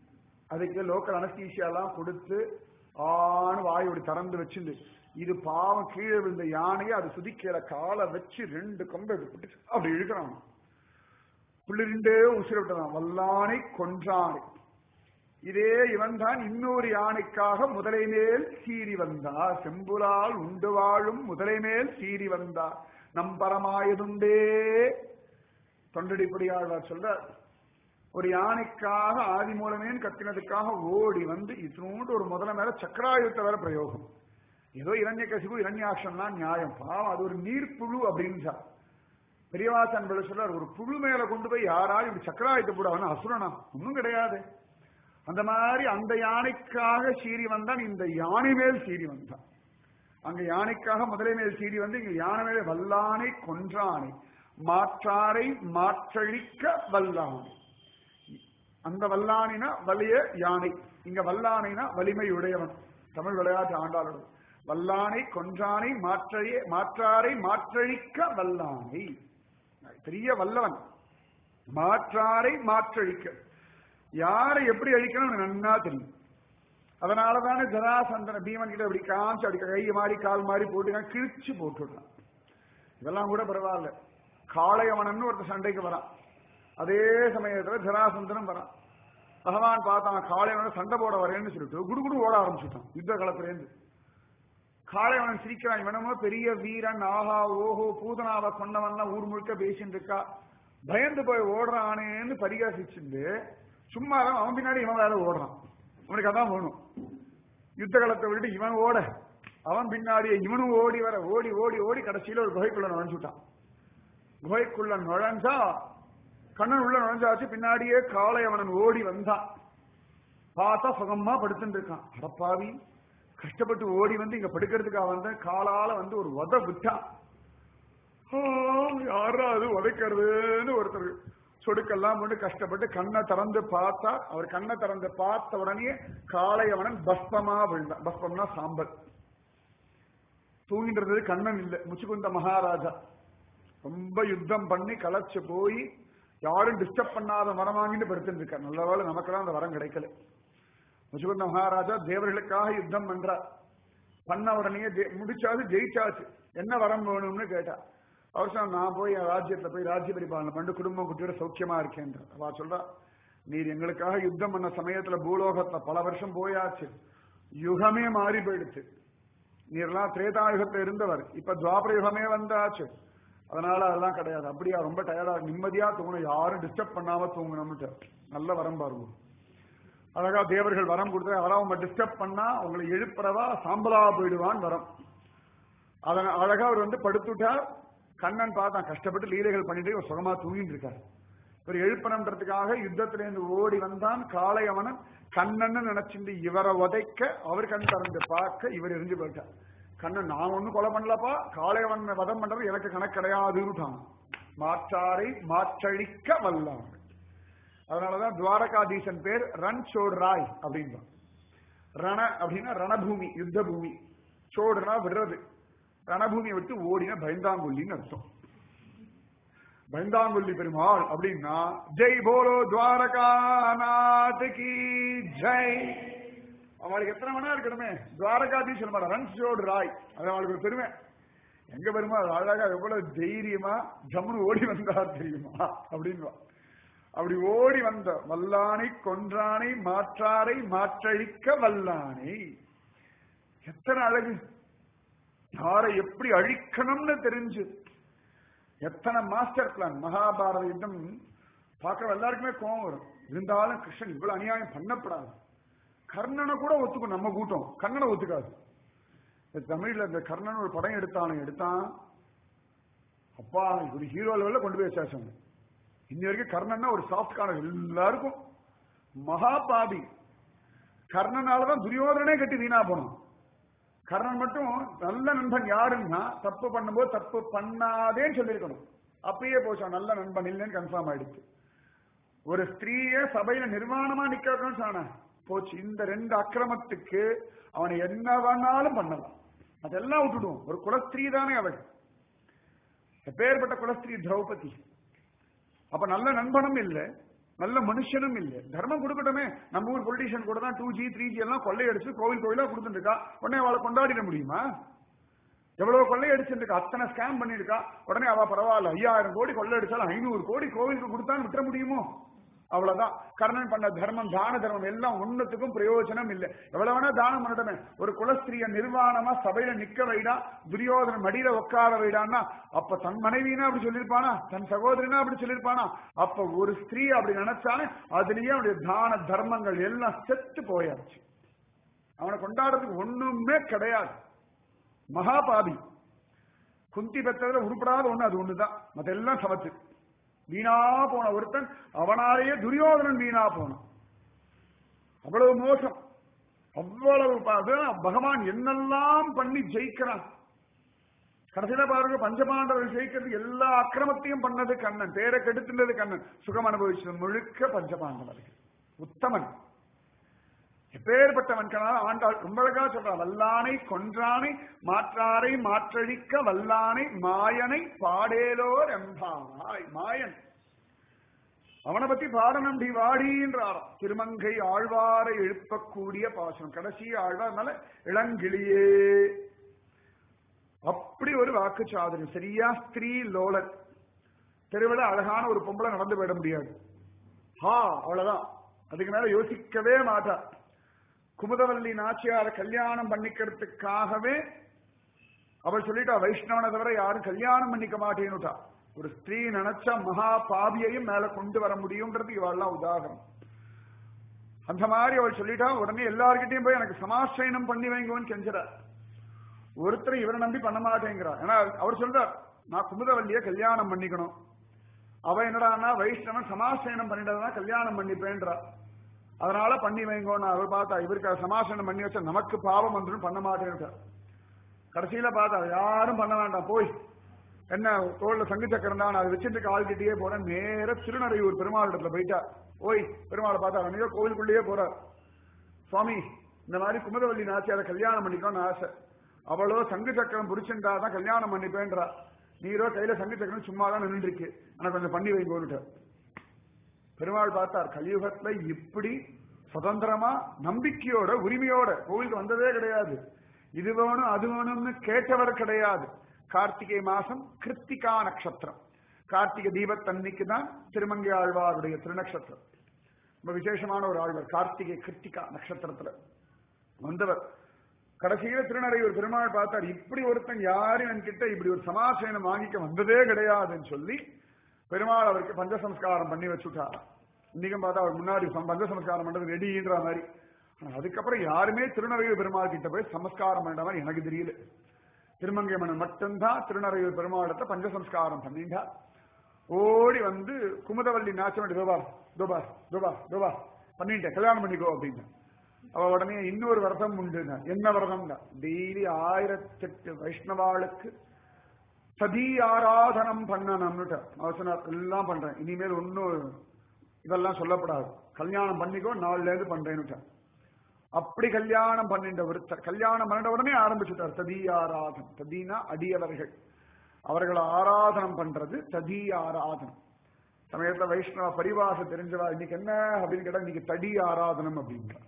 அதுக்கு லோக்கல் அனஸ்தீசியாலாம் கொடுத்து ஆணு வாயோடு திறந்து வச்சிருந்து இது பாவம் கீழே விழுந்த யானையை அது சுதிக்கிற காலை வச்சு ரெண்டு கொம்பை விட்டு அப்படி இழுக்கிறான் புள்ளிருண்டே உசிர விட்டதான் வல்லானை கொன்றானை இதே இவன் தான் இன்னொரு யானைக்காக முதலை மேல் சீறி வந்தார் செம்புலால் உண்டு வாழும் முதலை மேல் சீறி வந்தார் நம்பரமாயதுண்டே தொண்டடிப்படியாழ்வார் சொல்றார் ஒரு யானைக்காக ஆதி மூலமேன்னு கத்தினதுக்காக ஓடி வந்து இத்தினோண்டு ஒரு முதல மேல சக்கராயுத்த வேற பிரயோகம் ஏதோ இரண்ய கசிவு இரண்யாட்சம்னா நியாயம் பாவம் அது ஒரு நீர்ப்புழு அப்படின்னு பெரியவாசன் பிள்ளை சொல்றார் ஒரு புழு மேல கொண்டு போய் யாராலும் இப்படி சக்கராயுத்த போட அவன் அசுரனா ஒன்றும் கிடையாது அந்த மாதிரி அந்த யானைக்காக சீறி வந்தான் இந்த யானை மேல் சீறி வந்தான் அங்க யானைக்காக முதலை மேல் சீறி வந்து இங்க யானை மேல வல்லானை கொன்றானை மாற்றாரை மாற்றழிக்க வல்லானை அந்த வல்லானினா வலிய யானை இங்க வல்லானைனா வலிமை உடையவன் தமிழ் விளையாட்டு ஆண்டாளர் வல்லானை கொன்றானை மாற்றைய மாற்றாரை மாற்றழிக்க வல்லானை பெரிய வல்லவன் மாற்றாரை மாற்றழிக்க யாரை எப்படி அழிக்கணும் நன்னா தெரியும் அதனாலதானே ஜராசந்தன பீமன் கிட்ட அப்படி காமிச்சு அப்படி கை மாறி கால் மாறி போட்டு கிழிச்சு போட்டுடுறான் இதெல்லாம் கூட பரவாயில்ல காளையவனன்னு ஒருத்தர் சண்டைக்கு வரான் அதே சமயத்துல ஜராசந்தனும் வரான் பகவான் பார்த்தான் காளையவன சண்டை போட வரேன்னு சொல்லிட்டு குடுகுடு ஓட ஆரம்பிச்சுட்டான் யுத்த காலத்திலேருந்து காளையவனன் சிரிக்கிறான் இவனமோ பெரிய வீரன் ஆஹா ஓஹோ பூதனாவை கொண்டவன்லாம் ஊர் முழுக்க பேசிட்டு இருக்கா பயந்து போய் ஓடுறானேன்னு பரிகாசிச்சுட்டு சும்மா தான் அவன் பின்னாடி இவன் வேலை ஓடுறான் அவனுக்கு அதான் வேணும் யுத்த காலத்தை விட்டு இவன் ஓட அவன் பின்னாடி இவனும் ஓடி வர ஓடி ஓடி ஓடி கடைசியில ஒரு குகைக்குள்ள நுழைஞ்சுட்டான் குகைக்குள்ள நுழைஞ்சா கண்ணன் உள்ள நுழைஞ்சாச்சு பின்னாடியே காளையவனன் ஓடி வந்தான் பார்த்தா சுகமா படுத்துட்டு இருக்கான் அடப்பாவி கஷ்டப்பட்டு ஓடி வந்து இங்க படுக்கிறதுக்காக வந்த காலால வந்து ஒரு உத விட்டான் யாரா அது உதைக்கிறதுன்னு ஒருத்தர் சொடுக்கெல்லாம் போட்டு கஷ்டப்பட்டு கண்ணை திறந்து பார்த்தா அவர் கண்ணை திறந்து பார்த்த உடனே காளையவனன் பஸ்பமா விழுந்தான் பஸ்பம்னா சாம்பல் தூங்கிட்டு இருந்தது கண்ணன் இல்லை முச்சுக்குந்த மகாராஜா ரொம்ப யுத்தம் பண்ணி களைச்சு போய் யாரும் டிஸ்டர்ப் பண்ணாத வரம் வாங்கிட்டு படுத்துட்டு இருக்கார் நல்ல வேலை நமக்கெல்லாம் அந்த வரம் கிடைக்கல முச்சுக்குந்த மகாராஜா தேவர்களுக்காக யுத்தம் பண்றார் பண்ண உடனே முடிச்சாச்சு ஜெயிச்சாச்சு என்ன வரம் வேணும்னு கேட்டா அவர் சொன்ன நான் போய் என் ராஜ்யத்துல போய் ராஜ்ய பரிபாலனை பண்ணி குடும்பம் குட்டியோட சௌக்கியமா இருக்கேன் அவ சொல்றா நீர் எங்களுக்காக யுத்தம் பண்ண சமயத்துல பூலோகத்துல பல வருஷம் போயாச்சு யுகமே மாறி போயிடுச்சு நீர்லாம் திரேதாயுகத்துல இருந்தவர் இப்ப துவாபர யுகமே வந்தாச்சு அதனால அதெல்லாம் கிடையாது அப்படியா ரொம்ப டயர்டா நிம்மதியா தூங்கணும் யாரும் டிஸ்டர்ப் பண்ணாம தூங்கணும்னு நல்ல வரம் பாருங்க அழகா தேவர்கள் வரம் கொடுத்து யாராவது அவங்க டிஸ்டர்ப் பண்ணா உங்களை எழுப்புறவா சாம்பலா போயிடுவான் வரம் அதன் அழகா அவர் வந்து படுத்துட்டார் கண்ணன் பார்த்தான் கஷ்டப்பட்டு லீலைகள் பண்ணிட்டு ஒரு சுகமா தூங்கிட்டு இருக்கார் ஒரு எழுப்பணம்ன்றதுக்காக யுத்தத்திலேருந்து ஓடி வந்தான் காளையவனன் கண்ணன்னு நினைச்சிருந்து இவரை உதைக்க அவர் கண் திறந்து பார்க்க இவர் எரிஞ்சு போயிட்டார் கண்ணன் நான் ஒண்ணும் கொலை பண்ணலப்பா காளையவன் வதம் பண்றது எனக்கு கணக்கு கிடையாதுன்னு மாற்றாரை மாற்றழிக்க வல்லான் அதனாலதான் துவாரகாதீசன் பேர் ரன் சோடு ராய் அப்படின்பான் ரண அப்படின்னா ரணபூமி யுத்த பூமி சோடுனா விடுறது ரணபூமியை விட்டு ஓடின பயந்தாங்குள்ளின்னு அர்த்தம் பயந்தாங்குள்ளி பெருமாள் அப்படின்னா ஜெய் போலோ துவாரகாநாத் கி ஜெய் அவளுக்கு எத்தனை மணி நேரம் இருக்கணுமே துவாரகாதீசன் மாட ரன் சோடு ராய் அது அவளுக்கு ஒரு பெருமை எங்க பெருமாள் அழகா எவ்வளவு தைரியமா ஜம்னு ஓடி வந்தார் தெரியுமா அப்படின்னு அப்படி ஓடி வந்த வல்லானை கொன்றானை மாற்றாரை மாற்றழிக்க வல்லானை எத்தனை அழகு யாரை எப்படி அழிக்கணும்னு தெரிஞ்சு எத்தனை மாஸ்டர் பிளான் மகாபாரத யுத்தம் பார்க்க எல்லாருக்குமே கோபம் வரும் இருந்தாலும் கிருஷ்ணன் இவ்வளவு அநியாயம் பண்ணப்படாது கர்ணனை கூட ஒத்துக்கும் நம்ம கூட்டம் கர்ணனை ஒத்துக்காது தமிழ்ல இந்த கர்ணன் ஒரு படம் எடுத்தானு எடுத்தான் அப்பா ஒரு ஹீரோ லெவல்ல கொண்டு போய் வச்சாச்சு இன்னி வரைக்கும் கர்ணன்னா ஒரு சாஃப்ட் கார்னர் எல்லாருக்கும் மகா பாபி கர்ணனாலதான் துரியோதனே கட்டி வீணா போனோம் கர்ணன் மட்டும் நல்ல நண்பன் யாருன்னா தப்பு பண்ணும்போது தப்பு பண்ணாதேன்னு சொல்லியிருக்கணும் அப்பயே போச்சா நல்ல நண்பன் இல்லைன்னு கன்ஃபார்ம் ஆயிடுச்சு ஒரு ஸ்திரீய சபையில நிர்வாணமா நிக்க வைக்கணும்னு சொன்ன போச்சு இந்த ரெண்டு அக்கிரமத்துக்கு அவனை என்ன வேணாலும் பண்ணலாம் அதெல்லாம் விட்டுடுவோம் ஒரு குலஸ்திரீ தானே அவள் எப்பேற்பட்ட குலஸ்திரீ திரௌபதி அப்ப நல்ல நண்பனும் இல்லை நல்ல மனுஷனும் இல்லை தர்மம் கொடுக்கட்டுமே நம்ம ஊர் பொலிட்டீஷியன் கூட தான் டூ ஜி த்ரீ ஜி எல்லாம் கொள்ளையடிச்சு கோவில் கோவிலா கொடுத்துட்டு இருக்கா உடனே அவளை கொண்டாடிட முடியுமா எவ்வளவு கொள்ளையடிச்சிருக்கா அத்தனை ஸ்கேம் பண்ணிருக்கா உடனே அவ பரவாயில்ல ஐயாயிரம் கோடி கொள்ளையடிச்சாலும் ஐநூறு கோடி கோவிலுக்கு கொடுத்தான்னு விட்டுற முடியுமோ அவ்வளவுதான் கர்ணன் பண்ண தர்மம் தான தர்மம் எல்லாம் ஒண்ணுத்துக்கும் பிரயோஜனம் இல்லை எவ்வளவு வேணா தானம் பண்ணட்டுமே ஒரு குலஸ்திரிய நிர்வாணமா சபையில நிக்க வைடா துரியோதன மடியில உட்கார வைடான்னா அப்ப தன் மனைவினா அப்படி சொல்லியிருப்பானா தன் சகோதரினா அப்படி சொல்லியிருப்பானா அப்ப ஒரு ஸ்திரீ அப்படி நினைச்சானே அதுலயே அவனுடைய தான தர்மங்கள் எல்லாம் செத்து போயாச்சு அவனை கொண்டாடுறதுக்கு ஒண்ணுமே கிடையாது மகாபாபி குந்தி பெற்றதுல உருப்படாத ஒண்ணு அது ஒண்ணுதான் மத்தெல்லாம் சமத்து வீணா போன ஒருத்தன் அவனாலேயே துரியோதனன் வீணா போனான் அவ்வளவு மோசம் அவ்வளவு ப- அதான் பகவான் என்னெல்லாம் பண்ணி ஜெயிக்கிறான் கடைசியில பாருங்க பஞ்சபாண்டவர் ஜெயிக்கிறது எல்லா அக்கிரமத்தையும் பண்ணது கண்ணன் பேரை கெடுத்துனது கண்ணன் சுகம் அனுபவிச்சது முழுக்க பஞ்சபாண்டவர்கள் உத்தமன் எப்பேற்பட்டவன் கணால் ஆண்டாள் ரொம்ப அழகா சொல்றான் வல்லானை கொன்றானை மாற்றாரை மாற்றழிக்க வல்லானை மாயனை பாடேலோர் எம்பாவாய் மாயன் அவனை பத்தி பாடணும் டி வாடின்றாராம் திருமங்கை ஆழ்வாரை எழுப்பக்கூடிய பாசனம் கடைசி ஆழ்வார்னால இளங்கிளியே அப்படி ஒரு வாக்கு சாதனை சரியா ஸ்திரீ லோலன் தெருவில் அழகான ஒரு பொம்பளை நடந்து போயிட முடியாது ஹா அவ்வளவுதான் அதுக்கு மேல யோசிக்கவே மாட்டா குமுதவல்லி நாச்சியார கல்யாணம் பண்ணிக்கிறதுக்காகவே அவள் சொல்லிட்டா வைஷ்ணவனை தவிர யாரும் கல்யாணம் பண்ணிக்க மாட்டேன்னுட்டா ஒரு ஸ்திரீ நினைச்சா மகா பாவியையும் மேல கொண்டு வர முடியும்ன்றது இவாள்லாம் உதாரணம் அந்த மாதிரி அவள் சொல்லிட்டா உடனே எல்லார்கிட்டயும் போய் எனக்கு சமாசயனம் பண்ணி வைங்கன்னு கெஞ்சுறார் ஒருத்தர் இவரை நம்பி பண்ண மாட்டேங்கிறார் ஏன்னா அவர் சொல்றார் நான் குமுதவல்லிய கல்யாணம் பண்ணிக்கணும் அவ என்னடான்னா வைஷ்ணவன் சமாசயனம் பண்ணிட்டதுனா கல்யாணம் பண்ணிப்பேன்றா அதனால பண்ணி வைங்கோன்னு அவர் பார்த்தா இவருக்கு சமாசனம் பண்ணி வச்சா நமக்கு பாவம் வந்துடும் பண்ண மாட்டேன்னு கடைசியில பார்த்தா யாரும் பண்ண வேண்டாம் போய் என்ன தோல்ல சங்கு சக்கரம் தான் அதை வச்சுட்டு ஆள்கிட்டயே போறேன் நேர திருநறையூர் பெருமாள் இடத்துல போயிட்டா ஓய் பெருமாளை பார்த்தா அன்னையோ கோவிலுக்குள்ளேயே போறார் சுவாமி இந்த மாதிரி குமுதவல்லி நாச்சியார கல்யாணம் பண்ணிக்கணும்னு ஆசை அவளோ சங்கு சக்கரம் புடிச்சுட்டா தான் கல்யாணம் பண்ணிப்பேன்றா நீரோ கையில சங்கு சக்கரம் சும்மா தான் நின்று இருக்கு எனக்கு கொஞ்சம் பண்ணி வைங்கோன்னுட்டு பெருமாள் பார்த்தார் கலியுகத்துல இப்படி சுதந்திரமா நம்பிக்கையோட உரிமையோட கோவிலுக்கு வந்ததே கிடையாது இது வேணும் அது வேணும்னு கேட்டவர் கிடையாது கார்த்திகை மாசம் கிருத்திகா நட்சத்திரம் கார்த்திகை தீபத்தன்னைக்கு தான் திருமங்கை ஆழ்வாருடைய திருநக்ஷத்திரம் ரொம்ப விசேஷமான ஒரு ஆழ்வார் கார்த்திகை கிருத்திகா நட்சத்திரத்துல வந்தவர் கடைசியில திருநறையூர் பெருமாள் பார்த்தார் இப்படி ஒருத்தன் யாரும் என்கிட்ட இப்படி ஒரு சமாசயனம் வாங்கிக்க வந்ததே கிடையாதுன்னு சொல்லி பெருமாள் அவருக்கு பஞ்சசம்ஸ்காரம் பண்ணி வச்சுட்டார் இன்னைக்கும் பார்த்தா அவர் முன்னாடி சம்- பஞ்சசம்ஸ்காரம் பண்றது ரெடின்ற மாதிரி ஆனா அதுக்கப்புறம் யாருமே திருநறையூர் பெருமாள் கிட்ட போய் சமஸ்காரம் பண்ண மாதிரி எனக்கு தெரியல திருமங்கை மன்னன் மட்டும்தான் திருநறையூர் பெருமாளத்தை பஞ்சசம்ஸ்காரம் பண்ணிட்டா ஓடி வந்து குமுதவல்லி நாச்சமடி தோபா தோபா தோபா தோபா பண்ணிட்டேன் கல்யாணம் பண்ணிக்கோ அப்படின்னு அவ உடனே இன்னொரு விரதம் உண்டு என்ன விரதம் டெய்லி ஆயிரத்தெட்டு வைஷ்ணவாளுக்கு சதி ஆராதனம் பண்ணணும்னுட்டு அவர் சொன்னார் எல்லாம் பண்றேன் இனிமேல் ஒன்னும் இதெல்லாம் சொல்லப்படாது கல்யாணம் பண்ணிக்கோ நாலுல இருந்து பண்றேன்னுட்டார் அப்படி கல்யாணம் பண்ணிட்ட ஒருத்தர் கல்யாணம் பண்ணிட்ட உடனே ஆரம்பிச்சுட்டார் ததி ஆராதனம் ததினா அடியவர்கள் அவர்களை ஆராதனம் பண்றது ததி ஆராதனம் சமயத்துல வைஷ்ணவ பரிவாச தெரிஞ்சவா இன்னைக்கு என்ன அப்படின்னு கேட்டா இன்னைக்கு தடி ஆராதனம் அப்படின்ற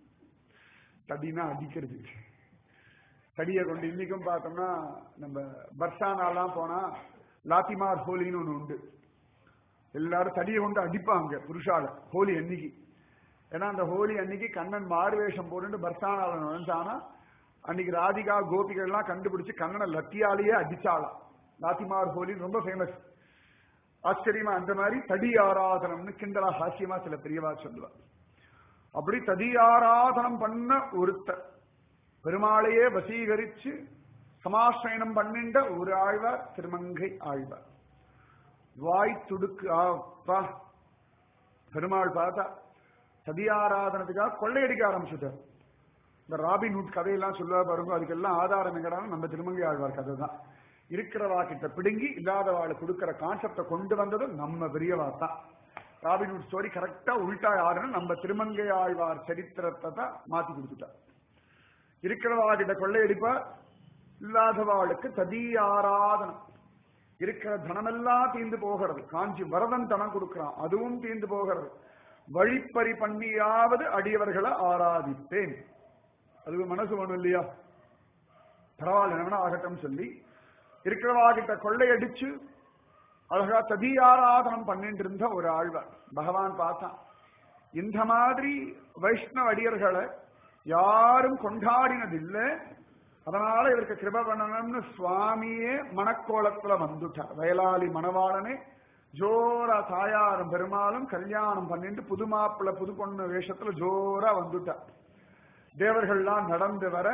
தடினா அடிக்கிறது தடியை கொண்டு இன்னைக்கும் பார்த்தோம்னா நம்ம பர்சானாலாம் போனா லாத்திமார் ஹோலின்னு ஒண்ணு உண்டு எல்லாரும் தடியை கொண்டு அடிப்பாங்க புருஷால ஹோலி அன்னைக்கு ஏன்னா அந்த ஹோலி அன்னைக்கு கண்ணன் மாறுவேஷம் போட்டு பர்சானால நுழைஞ்சானா அன்னைக்கு ராதிகா கோபிகள் எல்லாம் கண்டுபிடிச்சு கண்ணனை லத்தியாலேயே அடிச்சாலாம் லாத்திமார் ஹோலி ரொம்ப ஃபேமஸ் ஆச்சரியமா அந்த மாதிரி தடி ஆராதனம்னு கிண்டலா ஹாஸ்யமா சில பெரியவா சொல்லுவா அப்படி ததி ஆராதனம் பண்ண ஒருத்தர் பெருமாளையே வசீகரிச்சு சமாசயனம் பண்ணிண்ட ஒரு ஆழ்வார் திருமங்கை ஆழ்வார் வாய் துடுக்கு ஆப்பா பெருமாள் பார்த்தா சதி ஆராதனத்துக்காக கொள்ளையடிக்க ஆரம்பிச்சுட்டார் இந்த ராபின் ஹுட் கதையெல்லாம் சொல்ல பாருங்க அதுக்கெல்லாம் ஆதாரம் எங்கடான்னு நம்ம திருமங்கை ஆழ்வார் கதை தான் இருக்கிறவா கிட்ட பிடுங்கி இல்லாதவாளை கொடுக்கிற கான்செப்டை கொண்டு வந்ததும் நம்ம பெரியவா தான் ராபின்ஹுட் ஸ்டோரி கரெக்டா உள்டா யாருன்னு நம்ம திருமங்கை ஆழ்வார் சரித்திரத்தை தான் மாத்தி கொடுத்துட்டா இருக்கிறவா கிட்ட கொள்ளையடிப்பா இல்லாதவாளுக்கு ததி ஆராதனம் இருக்கிற தனமெல்லாம் தீந்து போகிறது காஞ்சி வரதன் தனம் கொடுக்கிறான் அதுவும் தீந்து போகிறது வழிப்பறி பண்ணியாவது அடியவர்களை ஆராதிப்பேன் அது மனசு வேணும் இல்லையா பரவாயில்ல என்ன ஆகட்டும் சொல்லி இருக்கிறவா கிட்ட கொள்ளையடிச்சு அழகா ததியாராதனம் பண்ணிட்டு இருந்த ஒரு ஆழ்வார் பகவான் பார்த்தான் இந்த மாதிரி வைஷ்ணவ அடியர்களை யாரும் கொண்டாடினதில்லை அதனால இவருக்கு கிருப பண்ணணும்னு சுவாமியே மணக்கோலத்துல வந்துட்டார் வயலாளி மணவாளனே ஜோரா தாயாரும் பெருமாளும் கல்யாணம் பண்ணிட்டு புது மாப்பிள்ள புது பொண்ணு வேஷத்துல ஜோரா வந்துட்டார் தேவர்கள்லாம் நடந்து வர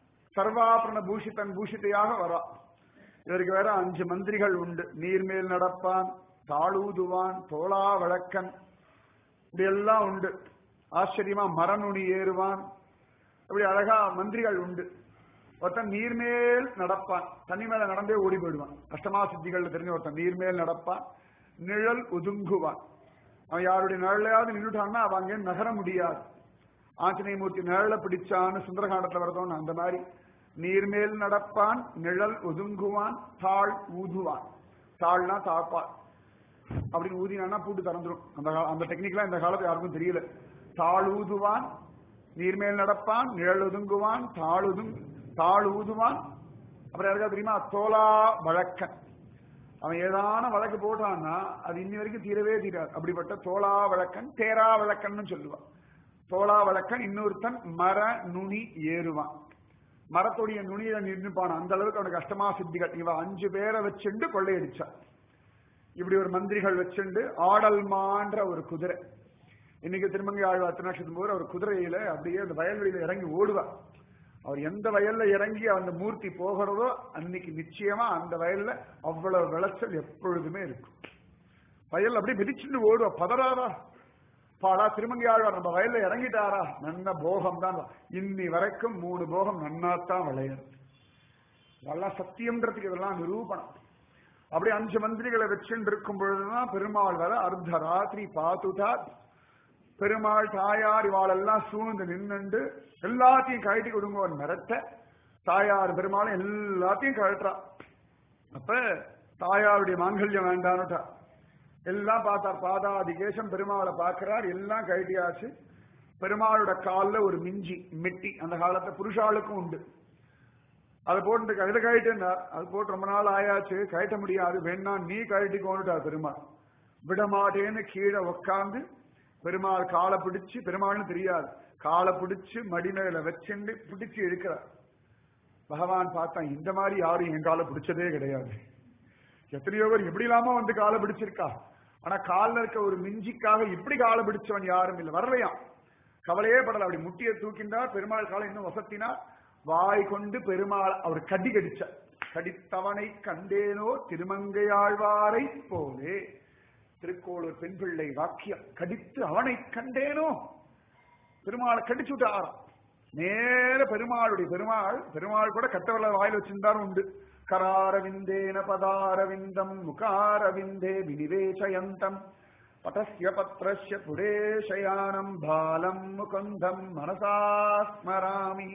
சர்வாபரண பூஷிதன் பூஷிதையாக வரா இவருக்கு வேற அஞ்சு மந்திரிகள் உண்டு நீர்மேல் நடப்பான் தாளூதுவான் தோளா வழக்கன் இப்படி எல்லாம் உண்டு ஆச்சரியமா மரநுனி ஏறுவான் இப்படி அழகா மந்திரிகள் உண்டு ஒருத்தன் நீர்மேல் நடப்பான் தண்ணி மேல நடந்தே ஓடி போயிடுவான் அஷ்டமா சித்திகள் தெரிஞ்ச ஒருத்தன் நீர்மேல் நடப்பான் நிழல் ஒதுங்குவான் அவன் யாருடைய நிழலையாவது நின்றுட்டான்னா அவன் அங்கே நகர முடியாது ஆஞ்சநேயமூர்த்தி நிழலை பிடிச்சான்னு சுந்தரகாண்டத்துல வரதோன்னு அந்த மாதிரி நீர்மேல் நடப்பான் நிழல் ஒதுங்குவான் தாழ் ஊதுவான் தாழ்னா தாப்பான் அப்படின்னு ஊதினான்னா பூட்டு திறந்துரும் அந்த கா- அந்த டெக்னிக்லாம் இந்த காலத்துல யாருக்கும் தெரியல தாழ் ஊதுவான் நீர்மேல் நடப்பான் நிழல் ஒதுங்குவான் தாழ் ஒதுங் தாழ் ஊதுவான் அப்புறம் யாருக்கா தெரியுமா தோலா வழக்கன் அவன் ஏதான வழக்கு போட்டான்னா அது இன்னி வரைக்கும் தீரவே தீராது அப்படிப்பட்ட தோலா வழக்கன் தேரா வழக்கன்னு சொல்லுவான் தோலா வழக்கன் இன்னொருத்தன் மர நுனி ஏறுவான் மரத்துடைய நுனியில நின்றுப்பான் அந்த அளவுக்கு அவனுக்கு அஷ்டமா சித்திகள் இவன் அஞ்சு பேரை வச்சுண்டு கொள்ளையடிச்சான் இப்படி ஒரு மந்திரிகள் வச்சுண்டு ஆடல்மான்ற ஒரு குதிரை இன்னைக்கு திருமங்கை ஆழ்வார் திருநட்சத்திரம் போது அவர் குதிரையில அப்படியே அந்த வயல்வெளியில இறங்கி ஓடுவார் அவர் எந்த வயல்ல இறங்கி அந்த மூர்த்தி போகிறதோ அன்னைக்கு நிச்சயமா அந்த வயல்ல அவ்வளவு விளைச்சல் எப்பொழுதுமே இருக்கும் வயல் அப்படியே மிதிச்சுட்டு ஓடுவா பதறாரா பாடா திருமங்கை ஆழ்வார் நம்ம வயல்ல இறங்கிட்டாரா நன்ன போகம் தான் இன்னி வரைக்கும் மூணு போகம் நன்னாத்தான் விளையாது இதெல்லாம் சத்தியம்ன்றதுக்கு இதெல்லாம் நிரூபணம் அப்படி அஞ்சு மந்திரிகளை வச்சுட்டு இருக்கும் பொழுதுதான் பெருமாள் வர அர்த்த ராத்திரி பாத்துட்டார் பெருமாள் தாயார் இவாளெல்லாம் சூழ்ந்து நின்னுண்டு எல்லாத்தையும் கழட்டி கொடுங்கோன்னு மிரட்ட தாயார் பெருமாள் எல்லாத்தையும் கழட்டுறா அப்ப தாயாருடைய மாங்கல்யம் வேண்டான்னுட்டா எல்லாம் பார்த்தார் பாதாதி கேசம் பெருமாளை பார்க்கிறார் எல்லாம் கழட்டியாச்சு பெருமாளோட கால்ல ஒரு மிஞ்சி மெட்டி அந்த காலத்துல புருஷாளுக்கும் உண்டு அதை போட்டு இதை கழட்டுனார் அது போட்டு ரொம்ப நாள் ஆயாச்சு கழட்ட முடியாது வேணா நீ கழட்டிக்கோன்னுட்டார் பெருமாள் விடமாட்டேன்னு கீழே உக்காந்து பெருமாள் காலை பிடிச்சு பெருமாள்னு தெரியாது காலை பிடிச்சு மடி மேல வச்சுண்டு பிடிச்சு இழுக்கிறார் பகவான் பார்த்தான் இந்த மாதிரி யாரும் என் காலை பிடிச்சதே கிடையாது எத்தனையோ பேர் எப்படி இல்லாம வந்து காலை பிடிச்சிருக்கா ஆனா கால்ல இருக்க ஒரு மிஞ்சிக்காக இப்படி காலை பிடிச்சவன் யாரும் இல்லை வரலையாம் கவலையே படல அப்படி முட்டியை தூக்கின்றார் பெருமாள் காலை இன்னும் வசத்தினார் வாய் கொண்டு பெருமாள் அவர் கடி கடிச்சார் கடித்தவனை கண்டேனோ திருமங்கையாழ்வாரை போலே திருக்கோளூர் பெண் பிள்ளை வாக்கியம் கடித்து அவனை கண்டேனோ பெருமாளை கடிச்சு விட்டாராம் நேர பெருமாளுடைய பெருமாள் பெருமாள் கூட கட்டவள வாயில் வச்சிருந்தாரும் உண்டு கராரவிந்தேன பதாரவிந்தம் முகாரவிந்தே வினிவேசயந்தம் பதஸ்ய பத்ரஸ்ய புரேஷயானம் பாலம் முகுந்தம் மனசா ஸ்மராமி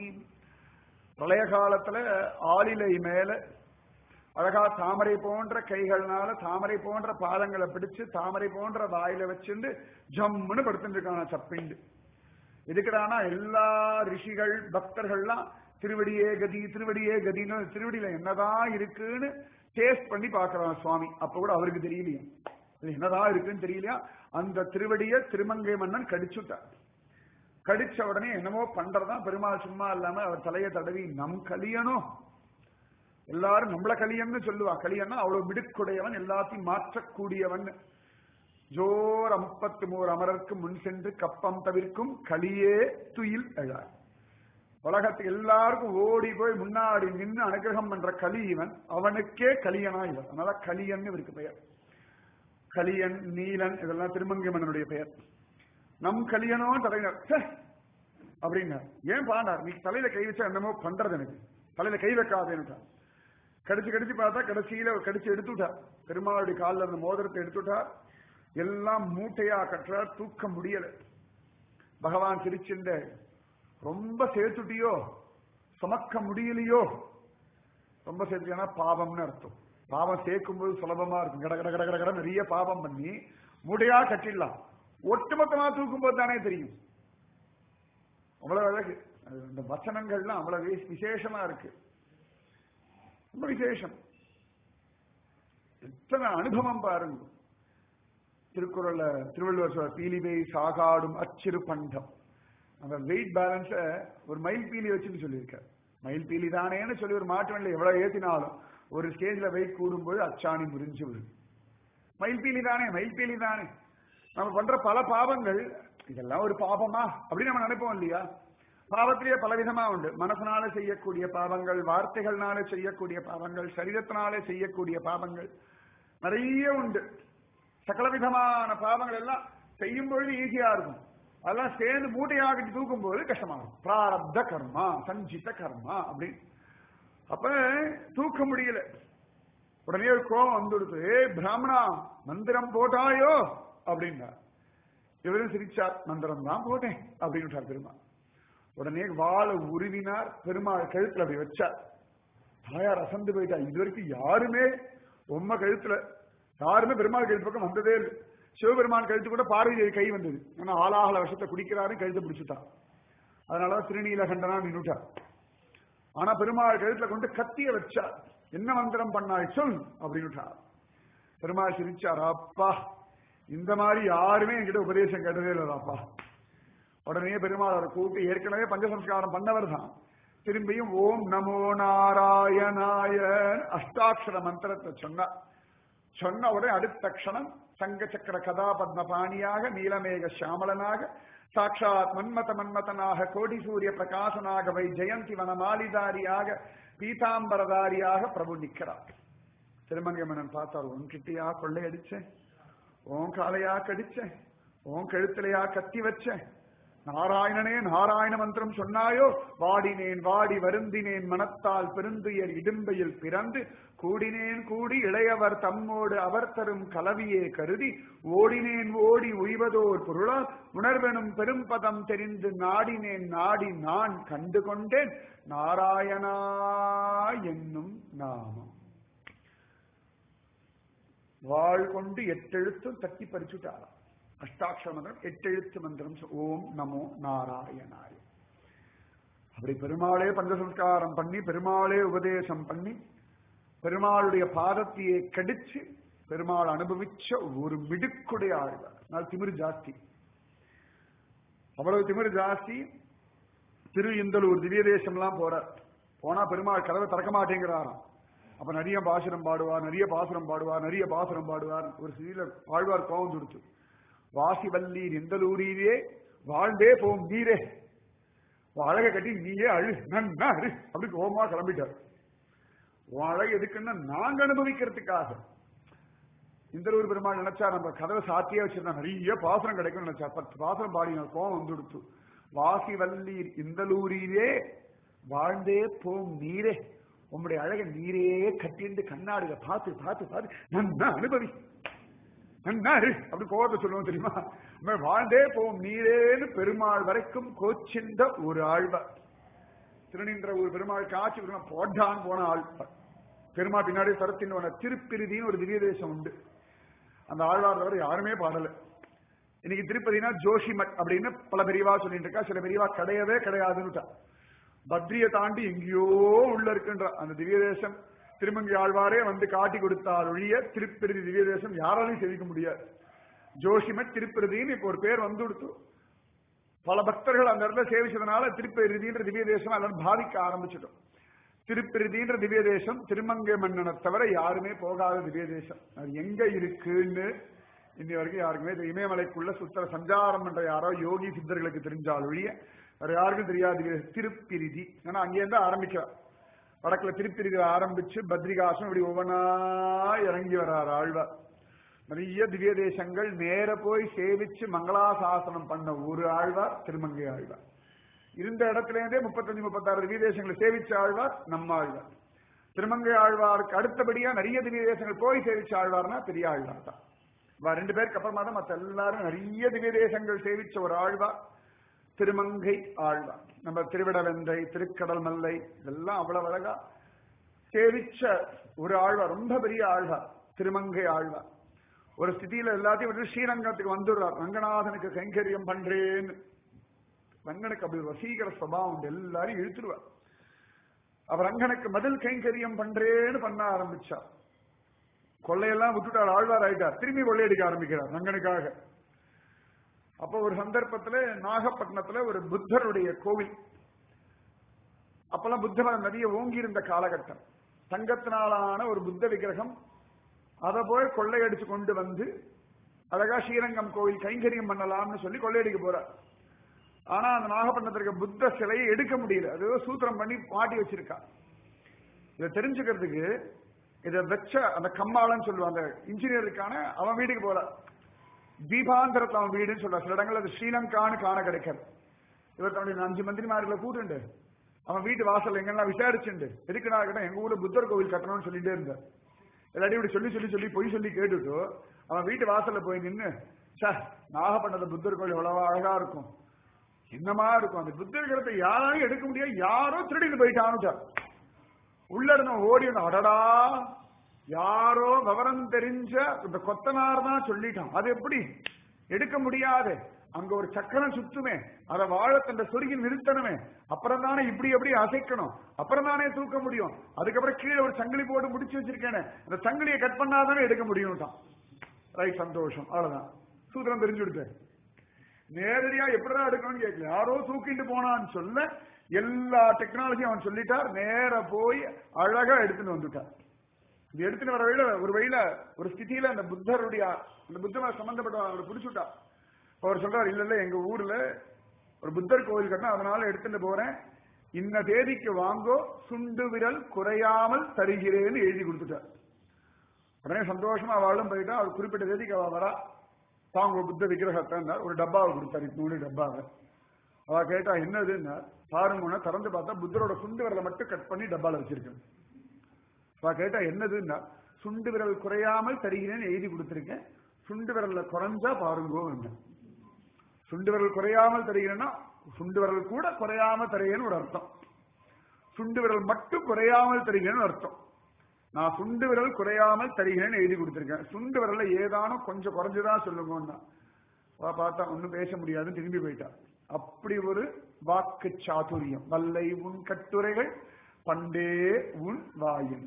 பிரளய காலத்துல ஆளிலை மேல அழகா தாமரை போன்ற கைகள்னால தாமரை போன்ற பாதங்களை பிடிச்சு தாமரை போன்ற வாயில வச்சுண்டு ஜம்முன்னு படுத்துட்டு இருக்கான சப்பிண்டு எதுக்குடானா எல்லா ரிஷிகள் பக்தர்கள்லாம் திருவடியே கதி திருவடியே கதின்னு திருவடியில என்னதான் இருக்குன்னு டேஸ்ட் பண்ணி பாக்குறான் சுவாமி அப்ப கூட அவருக்கு தெரியலையா இது என்னதான் இருக்குன்னு தெரியலையா அந்த திருவடிய திருமங்கை மன்னன் கடிச்சுட்டார் கடிச்ச உடனே என்னமோ பண்றதா பெருமாள் சும்மா இல்லாம அவர் தலையை தடவி நம் கலியனும் எல்லாரும் நம்மள கலியன்னு சொல்லுவா கலியன்னா அவ்வளவு மிடுக்குடையவன் எல்லாத்தையும் மாற்றக்கூடியவன் ஜோர் முப்பத்து மூர் அமரர்க்கு முன் சென்று கப்பம் தவிர்க்கும் கலியே துயில் எழார் உலகத்துக்கு எல்லாருக்கும் ஓடி போய் முன்னாடி நின்று அனுகிரகம் பண்ற கலி இவன் அவனுக்கே கலியனா இவன் அதனால கலியன் இவருக்கு பெயர் கலியன் நீலன் இதெல்லாம் திருமங்கை மன்னனுடைய பெயர் நம் கலியனோ தலைவர் ச்சே அப்படின்னார் ஏன் பாண்டார் நீ தலையில கை வச்சா என்னமோ பண்றது எனக்கு தலையில கை வைக்காதேன்னுட்டார் கடிச்சு கடிச்சு பார்த்தா கடைசியில கடிச்சு எடுத்துட்டார் பெருமாளுடைய காலில் இருந்த மோதிரத்தை எடுத்துட்டார் எல்லாம் மூட்டையா கட்டுறார் தூக்க முடியல பகவான் சிரிச்சுண்ட ரொம்ப சேர்த்துட்டியோ சுமக்க முடியலையோ ரொம்ப சேர்த்துனா பாவம்னு அர்த்தம் பாவம் சேர்க்கும் போது சுலபமா இருக்கும் கட கட கட கட கட நிறைய பாவம் பண்ணி மூட்டையா கட்டிடலாம் ஒட்டுமொத்தமா தூக்கும் போது தானே தெரியும் அவ்வளவு அழகு அது இந்த வச்சனங்கள்லாம் அவ்வளவு வி- விசேஷமா இருக்கு ரொம்ப விசேஷம் எத்தனை அனுபவம் பாருங்க திருக்குறள்ல திருவள்ளுவர் சொல்ற பீலிவை சாகாடும் அச்சிறு பண்டம் அந்த வெயிட் பேலன்ஸ ஒரு மைல் பீலி வச்சுன்னு சொல்லியிருக்காரு மயில் பீலி தானேன்னு சொல்லி ஒரு மாட்டு வண்டியில எவ்வளவு ஏத்தினாலும் ஒரு ஸ்டேஜ்ல வெயிட் கூடும்போது அச்சாணி முறிஞ்சு விடும் மயில் பீலி தானே மயில் பீலி தானே நம்ம பண்ற பல பாவங்கள் இதெல்லாம் ஒரு பாவமா அப்படின்னு நம்ம நினைப்போம் இல்லையா பாவத்திலேயே பலவிதமா உண்டு மனசனால செய்யக்கூடிய பாவங்கள் வார்த்தைகள்னால செய்யக்கூடிய பாவங்கள் சரீரத்தினாலே செய்யக்கூடிய பாவங்கள் நிறைய உண்டு சகல விதமான பாவங்கள் எல்லாம் செய்யும் பொழுது ஈஸியா இருக்கும் அதெல்லாம் சேர்ந்து மூட்டையாகிட்டு தூக்கும் போது கஷ்டமா இருக்கும் பிராரப்த கர்மா சஞ்சித கர்மா அப்படின்னு அப்ப தூக்க முடியல உடனே ஒரு கோபம் வந்துடுது ஏ பிராமணா மந்திரம் போட்டாயோ அப்படின்னா இவரும் சிரிச்சார் மந்திரம் தான் போட்டேன் அப்படின்னு பெருமாள் உடனே வாழை உருவினார் பெருமாள் கழுத்துல அப்படி வச்சார் தாயார் அசந்து போயிட்டா இது வரைக்கும் யாருமே உம்ம கழுத்துல யாருமே பெருமாள் கழுத்து பக்கம் வந்ததே இல்லை சிவபெருமான் கழுத்து கூட பார்வதி தேவி கை வந்தது ஏன்னா ஆளாகல விஷத்தை குடிக்கிறாரு கழுத்தை பிடிச்சுட்டான் அதனாலதான் திருநீலகண்டனா நின்னுட்டார் ஆனா பெருமாள் கழுத்துல கொண்டு கத்திய வச்சார் என்ன மந்திரம் பண்ணாய் சொல் அப்படின்னுட்டார் பெருமாள் சிரிச்சார் அப்பா இந்த மாதிரி யாருமே என்கிட்ட உபதேசம் கேட்டதே இல்லதாப்பா உடனே பெருமாள் அவரை கூப்பிட்டு ஏற்கனவே பஞ்சசம்ஸ்காரம் பண்ணவர் தான் திரும்பியும் ஓம் நமோ நாராயணாய அஷ்டாட்சர மந்திரத்தை சொன்னார் சொன்ன உடனே அடுத்த க்ஷணம் சங்க சக்கர கதா பத்ம பாணியாக நீலமேக சாமலனாக சாட்சாத் மன்மத மன்மதனாக கோடி சூரிய பிரகாசனாக வை ஜெயந்தி வனமாலிதாரியாக பீதாம்பரதாரியாக பிரபு நிற்கிறார் திருமங்கை மன்னன் பார்த்தார் உன் கிட்டியா கொள்ளையடிச்சேன் உன் காலையா கடிச்சேன் உன் கழுத்திலையா கத்தி வச்சேன் நாராயணனே நாராயண மந்திரம் சொன்னாயோ வாடினேன் வாடி வருந்தினேன் மனத்தால் பெருந்துயர் இடும்பையில் பிறந்து கூடினேன் கூடி இளையவர் தம்மோடு அவர் தரும் கலவியே கருதி ஓடினேன் ஓடி உய்வதோர் பொருளால் உணர்வெனும் பெரும்பதம் தெரிந்து நாடினேன் நாடி நான் கண்டு கொண்டேன் நாராயணா என்னும் நாமம் வாழ் கொண்டு எட்டெழுத்தும் தட்டி பறிச்சுட்டாராம் அஷ்டாட்சர மந்திரம் எட்டெழுத்து மந்திரம் சொ- ஓம் நமோ நாராயணாய அப்படி பெருமாளே பஞ்சசம்ஸ்காரம் பண்ணி பெருமாளே உபதேசம் பண்ணி பெருமாளுடைய பாதத்தையே கடிச்சு பெருமாள் அனுபவிச்ச ஒரு மிடுக்குடைய ஆழ்வார் அதனால திமிரு ஜாஸ்தி அவ்வளவு திமிரு ஜாஸ்தி திரு இந்தலூர் திவ்ய தேசம்லாம் போறார் போனா பெருமாள் கதவை திறக்க மாட்டேங்கிறாராம் அப்ப நிறைய பாசுரம் பாடுவார் நிறைய பாசுரம் பாடுவார் நிறைய பாசுரம் பாடுவார் ஒரு சில ஆழ்வார் கோவம் கொடுத்து வாசி வல்லீர் எந்தலூரிலே வாழ்ந்தே போம் நீரே உன் அழகை கட்டி நீயே அழு நன்னா அழு அப்படி கோபமா கிளம்பிட்டார் உன் அழகு எதுக்குன்னா நாங்க அனுபவிக்கிறதுக்காக இந்தலூர் பெருமாள் நினைச்சா நம்ம கதவை சாத்தியே வச்சிருந்தா நிறைய பாசுரம் கிடைக்கும்னு நினைச்சா பத்து பாசுரம் பாடின கோவம் வந்து கொடுத்து வாசி வல்லீர் இந்தலூரிலே வாழ்ந்தே போம் நீரே உம்முடைய அழகை நீரே கட்டிண்டு கண்ணாடியில பார்த்து பார்த்து பார்த்து நன்னா அனுபவி நன்னா இரு அப்படி கோவத்தை சொல்லுவோம் தெரியுமா நம்ம வாழ்ந்தே போம் நீரேன்னு பெருமாள் வரைக்கும் கோச்சிந்த ஒரு ஆழ்வார் திருநின்ற ஒரு பெருமாள் காட்சி பெருமாள் போட்டான் போன ஆழ்வார் பெருமாள் பின்னாடி சரத்தின் திருப்பிரிதின்னு ஒரு திவ்ய தேசம் உண்டு அந்த ஆழ்வார் தவிர யாருமே பாடல இன்னைக்கு திருப்பதினா ஜோஷிமட் அப்படின்னு பல பெரியவா சொல்லிட்டு இருக்கா சில பெரியவா கிடையவே கிடையாதுன்னுட்டா பத்ரியை தாண்டி எங்கேயோ உள்ள இருக்குன்ற அந்த திவ்ய தேசம் திருமங்கி ஆழ்வாரே வந்து காட்டி கொடுத்தால் ஒழிய திருப்பிரதி திவ்ய தேசம் யாராலையும் சேவிக்க முடியாது ஜோஷிமட் திருப்பிரதின்னு இப்போ ஒரு பேர் வந்து கொடுத்து பல பக்தர்கள் அந்த இடத்துல சேவிச்சதுனால திருப்பிரதின்ற திவ்ய தேசம் எல்லாரும் பாதிக்க ஆரம்பிச்சிட்டோம் திருப்பிரதின்ற திவ்ய தேசம் திருமங்கை மன்னனை தவிர யாருமே போகாத திவ்ய தேசம் அது எங்க இருக்குன்னு இன்னி வரைக்கும் யாருக்குமே தெரியும். இமயமலைக்குள்ள சுத்தர சஞ்சாரம் பண்ற யாரோ யோகி சித்தர்களுக்கு தெரிஞ்சால் ஒழிய வேற யாருக்கும் தெரியாது திவ்ய தேசம். திருப்பிரிதி ஏன்னா அங்கேருந்து ஆரம்பிக்கிறார் வடக்குல திருப்பிரிதி ஆரம்பிச்சு பத்ரிகாசம் இப்படி ஒவ்வொன்னா இறங்கி வர்றார் ஆழ்வார் நிறைய திவ்ய தேசங்கள் நேர போய் சேவிச்சு மங்களாசாசனம் பண்ண ஒரு ஆழ்வார் திருமங்கை ஆழ்வார் இருந்த இடத்துல இருந்தே முப்பத்தஞ்சு முப்பத்தாறு திவ்ய தேசங்களை சேவிச்ச ஆழ்வார் நம்ம ஆழ்வார் திருமங்கை ஆழ்வாருக்கு அடுத்தபடியா நிறைய திவ்ய தேசங்கள் போய் சேவிச்ச ஆழ்வார்னா பெரிய ஆழ்வார் தான் இவா ரெண்டு பேருக்கு அப்புறமா தான் மத்த எல்லாரும் நிறைய திவ்ய தேசங்கள் சேவிச்ச ஒரு ஆழ்வார் திருமங்கை ஆழ்வார் நம்ம திருவிடவெந்தை திருக்கடல் மல்லை இதெல்லாம் அவ்வளவு அழகா சேவிச்ச ஒரு ஆழ்வார் ரொம்ப பெரிய ஆழ்வார் திருமங்கை ஆழ்வார் ஒரு ஸ்திதியில எல்லாத்தையும் விட்டு ஸ்ரீரங்கத்துக்கு வந்துடுறார் ரங்கநாதனுக்கு கைங்கரியம் பண்றேன்னு ரங்கனுக்கு அப்படி வசீகர சுபாவம் உண்டு எல்லாரையும் இழுத்துடுவார் அவர் ரங்கனுக்கு மதில் கைங்கரியம் பண்றேன்னு பண்ண ஆரம்பிச்சார் கொள்ளையெல்லாம் விட்டுட்டார் ஆழ்வார் ஆயிட்டார் திரும்பி கொள்ளையடிக்க ஆரம்பிக்கிறார் ரங்கனுக்காக அப்ப ஒரு சந்தர்ப்பத்துல நாகப்பட்டினத்துல ஒரு புத்தருடைய கோவில் அப்பெல்லாம் புத்த நதியை ஓங்கி இருந்த காலகட்டம் தங்கத்தினாலான ஒரு புத்த விக்கிரகம் அதை போய் கொள்ளையடிச்சு கொண்டு வந்து அழகா ஸ்ரீரங்கம் கோவில் கைங்கரியம் பண்ணலாம்னு சொல்லி கொள்ளையடிக்க போறார் ஆனா அந்த நாகப்பட்டினத்திற்கு புத்த சிலையை எடுக்க முடியல அது சூத்திரம் பண்ணி மாட்டி வச்சிருக்கா இதை தெரிஞ்சுக்கிறதுக்கு இதை வச்ச அந்த கம்மாளன்னு சொல்லுவாங்க இன்ஜினியருக்கான அவன் வீட்டுக்கு போறார் தீபாந்தரத்துல அவன் வீடுன்னு சொல்றான் சில இடங்கள்ல அது ஸ்ரீலங்கான்னு காண கிடைக்காது இவர் தன்னுடைய அஞ்சு மந்திரிமார்களை கூட்டுண்டு அவன் வீட்டு வாசல் எங்கெல்லாம் விசாரிச்சுண்டு எதுக்கு நான் கேட்டேன் எங்க ஊர்ல புத்தர் கோவில் கட்டணும்னு சொல்லிட்டே இருந்தார் எல்லாத்தையும் இப்படி சொல்லி சொல்லி சொல்லி பொய் சொல்லி கேட்டுட்டு அவன் வீட்டு வாசல்ல போய் நின்னு சார் நாகப்பட்டினத்துல புத்தர் கோவில் எவ்வளவு அழகா இருக்கும் என்னமா இருக்கும் அந்த புத்தர் கிரகத்தை யாராலும் எடுக்க முடியாது யாரோ திருடிட்டு போயிட்டான்னு சார் உள்ள இருந்த ஓடி வந்த அடடா யாரோ விவரம் தெரிஞ்ச இந்த கொத்தனார் தான் சொல்லிட்டான் அது எப்படி எடுக்க முடியாது அங்க ஒரு சக்கரம் சுத்துமே அதை வாழத்தண்ட சொருகி நிறுத்தணுமே அப்புறம் தானே இப்படி எப்படி அசைக்கணும் அப்புறம் தானே தூக்க முடியும் அதுக்கப்புறம் கீழே ஒரு சங்கிலி போட்டு முடிச்சு வச்சிருக்கேனே அந்த சங்கிலியை கட் பண்ணாதானே எடுக்க முடியும்ட்டான் ரைட் சந்தோஷம் அவ்வளவுதான் சூத்திரம் தெரிஞ்சு கொடுத்தேன் நேரடியா எப்படிதான் எடுக்கணும்னு கேட்கல யாரோ தூக்கிட்டு போனான்னு சொல்ல எல்லா டெக்னாலஜியும் அவன் சொல்லிட்டார் நேர போய் அழகா எடுத்துட்டு வந்துட்டார் இது எடுத்துட்டு வர வழியில ஒரு வழியில ஒரு ஸ்திதியில அந்த புத்தருடைய அந்த புத்தர் சம்பந்தப்பட்ட அவரை பிடிச்சுட்டா அவர் சொல்றாரு இல்ல இல்ல எங்க ஊர்ல ஒரு புத்தர் கோவில் கட்டணும் அதனால எடுத்துட்டு போறேன் இன்ன தேதிக்கு வாங்கோ சுண்டு விரல் குறையாமல் தருகிறேன்னு எழுதி கொடுத்துட்டார் உடனே சந்தோஷமா அவளும் போயிட்டா அவர் குறிப்பிட்ட தேதிக்கு அவ வரா தாங்க புத்த விக்கிரகத்தை ஒரு டப்பாவை கொடுத்தாரு நூறு டப்பாவை அவ கேட்டா என்னதுன்னா பாருங்க திறந்து பார்த்தா புத்தரோட சுண்டு விரலை மட்டும் கட் பண்ணி டப்பால வச்சிருக்கேன் அவ கேட்டா என்னதுன்னா சுண்டு விரல் குறையாமல் தருகிறேன்னு எழுதி கொடுத்திருக்கேன் சுண்டு விரல்ல குறைஞ்சா பாருங்கோ சுண்டு விரல் குறையாமல் தருகிறேன்னா சுண்டு விரல் கூட குறையாம தருகிறேன்னு ஒரு அர்த்தம் சுண்டு விரல் மட்டும் குறையாமல் தருகிறேன்னு அர்த்தம் நான் சுண்டு விரல் குறையாமல் தருகிறேன்னு எழுதி கொடுத்திருக்கேன் சுண்டு விரல்ல ஏதானும் கொஞ்சம் குறைஞ்சுதான் சொல்லுங்கன்னா பார்த்தா ஒன்னும் பேச முடியாதுன்னு திரும்பி போயிட்டா அப்படி ஒரு வாக்கு சாதுரியம் வல்லை உன் கட்டுரைகள் பண்டே உன் வாயின்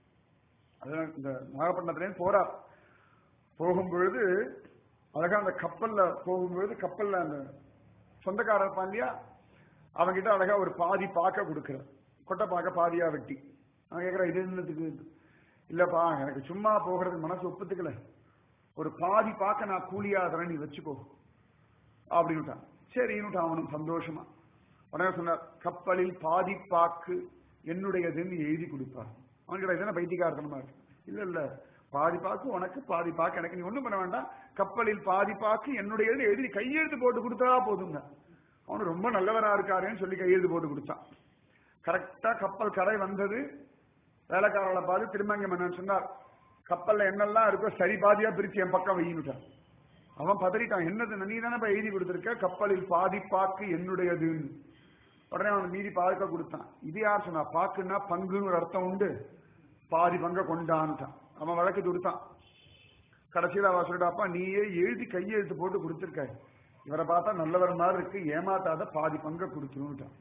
அதான் இந்த நாகப்பட்டினத்திலேருந்து போறார் போகும்பொழுது அழகா அந்த கப்பல்ல போகும்பொழுது கப்பல்ல அந்த சொந்தக்காரர் இருப்பான் இல்லையா அவன்கிட்ட அழகா ஒரு பாதி பாக்க கொடுக்கிறார் கொட்டை பாக்க பாதியா வெட்டி அவன் கேட்கிற இது என்னத்துக்கு இல்லப்பா எனக்கு சும்மா போகிறதுக்கு மனசு ஒப்புத்துக்கல ஒரு பாதி பாக்க நான் கூலியா தரேன் நீ வச்சுக்கோ அப்படின்னுட்டான் சரின்னுட்டான் அவனும் சந்தோஷமா உடனே சொன்னார் கப்பலில் பாதி பாக்கு என்னுடையதுன்னு எழுதி கொடுப்பார் அவன்கிட்ட இதென்ன பைத்தியக்காரத்தனமா இருக்கு இல்ல இல்ல பாதி பாக்கு உனக்கு பாதி பாக்கு எனக்கு நீ ஒண்ணும் பண்ண வேண்டாம் கப்பலில் பாதி பாக்கு என்னுடையது எழுதி கையெழுத்து போட்டு கொடுத்தா போதுங்க அவனு ரொம்ப நல்லவரா இருக்காருன்னு சொல்லி கையெழுத்து போட்டு கொடுத்தான் கரெக்டா கப்பல் கரை வந்தது வேலைக்காரர்களை பார்த்து திருமங்கை மன்னன் சொன்னார் கப்பல்ல என்னெல்லாம் இருக்கோ சரி பாதியா பிரிச்சு என் பக்கம் வெயின்னுட்டான் அவன் பதறிட்டான் என்னது நீ தானே எழுதி கொடுத்திருக்க கப்பலில் பாதி பாக்கு என்னுடையதுன்னு உடனே அவன் மீதி பாக்க கொடுத்தான் இது யார் சொன்னா பாக்குன்னா பங்குன்னு ஒரு அர்த்தம் உண்டு பாதி பங்க கொண்டான்ட்டான் அவன் வழக்கு கொடுத்தான் கடைசியில் அவன் சொல்லிட்டாப்பா நீயே எழுதி கையெழுத்து போட்டு கொடுத்துருக்க இவரை பார்த்தா நல்லவர் மாதிரி இருக்கு ஏமாத்தாத பாதி பங்க கொடுத்துருன்ட்டான்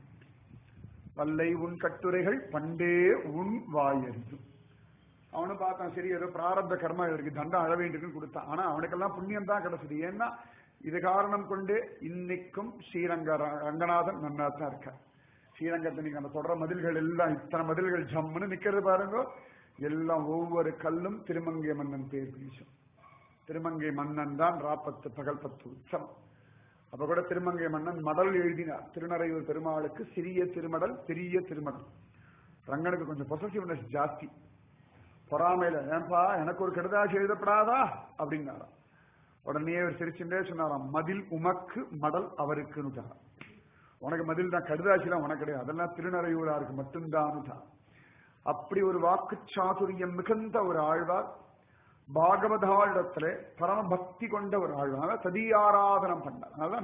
பல்லை உன் கட்டுரைகள் பண்டே உன் வாயறிந்து அவனும் பார்த்தான் சரி ஏதோ பிராரப்த கர்மா இவருக்கு தண்டம் அழ வேண்டியதுன்னு கொடுத்தான் ஆனா அவனுக்கெல்லாம் புண்ணியம் தான் கிடைச்சது ஏன்னா இது காரணம் கொண்டு இன்னைக்கும் ஸ்ரீரங்க ரங்கநாதன் நன்னா தான் இருக்கார் ஸ்ரீரங்கத்தை நீங்க அந்த தொடர மதில்கள் எல்லாம் இத்தனை மதில்கள் ஜம்முன்னு நிக்கிறது பாருங்க எல்லாம் ஒவ்வொரு கல்லும் திருமங்கை மன்னன் பேர் வீசும் திருமங்கை மன்னன் தான் ராப்பத்து பகல் பத்து உற்சவம் அப்ப கூட திருமங்கை மன்னன் மடல் எழுதினார் திருநறையூர் பெருமாளுக்கு சிறிய திருமடல் பெரிய திருமடல் ரங்கனுக்கு கொஞ்சம் பொசசிவ்னஸ் ஜாஸ்தி பொறாமையில ஏன்பா எனக்கு ஒரு கெடுதாசி எழுதப்படாதா அப்படின்னாராம் உடனே அவர் சிரிச்சுட்டே சொன்னாராம் மதில் உமக்கு மடல் அவருக்குன்னு உனக்கு மதில் தான் கடுதாசிலாம் உனக்கு கிடையாது அதெல்லாம் திருநறையூராருக்கு மட்டும்தான் அப்படி ஒரு வாக்கு சாதுரியம் மிகுந்த ஒரு ஆழ்வார் பாகவதாளிடத்துல பரம பக்தி கொண்ட ஒரு ஆழ்வார் ததியாராதனம் பண்ணார் அதனால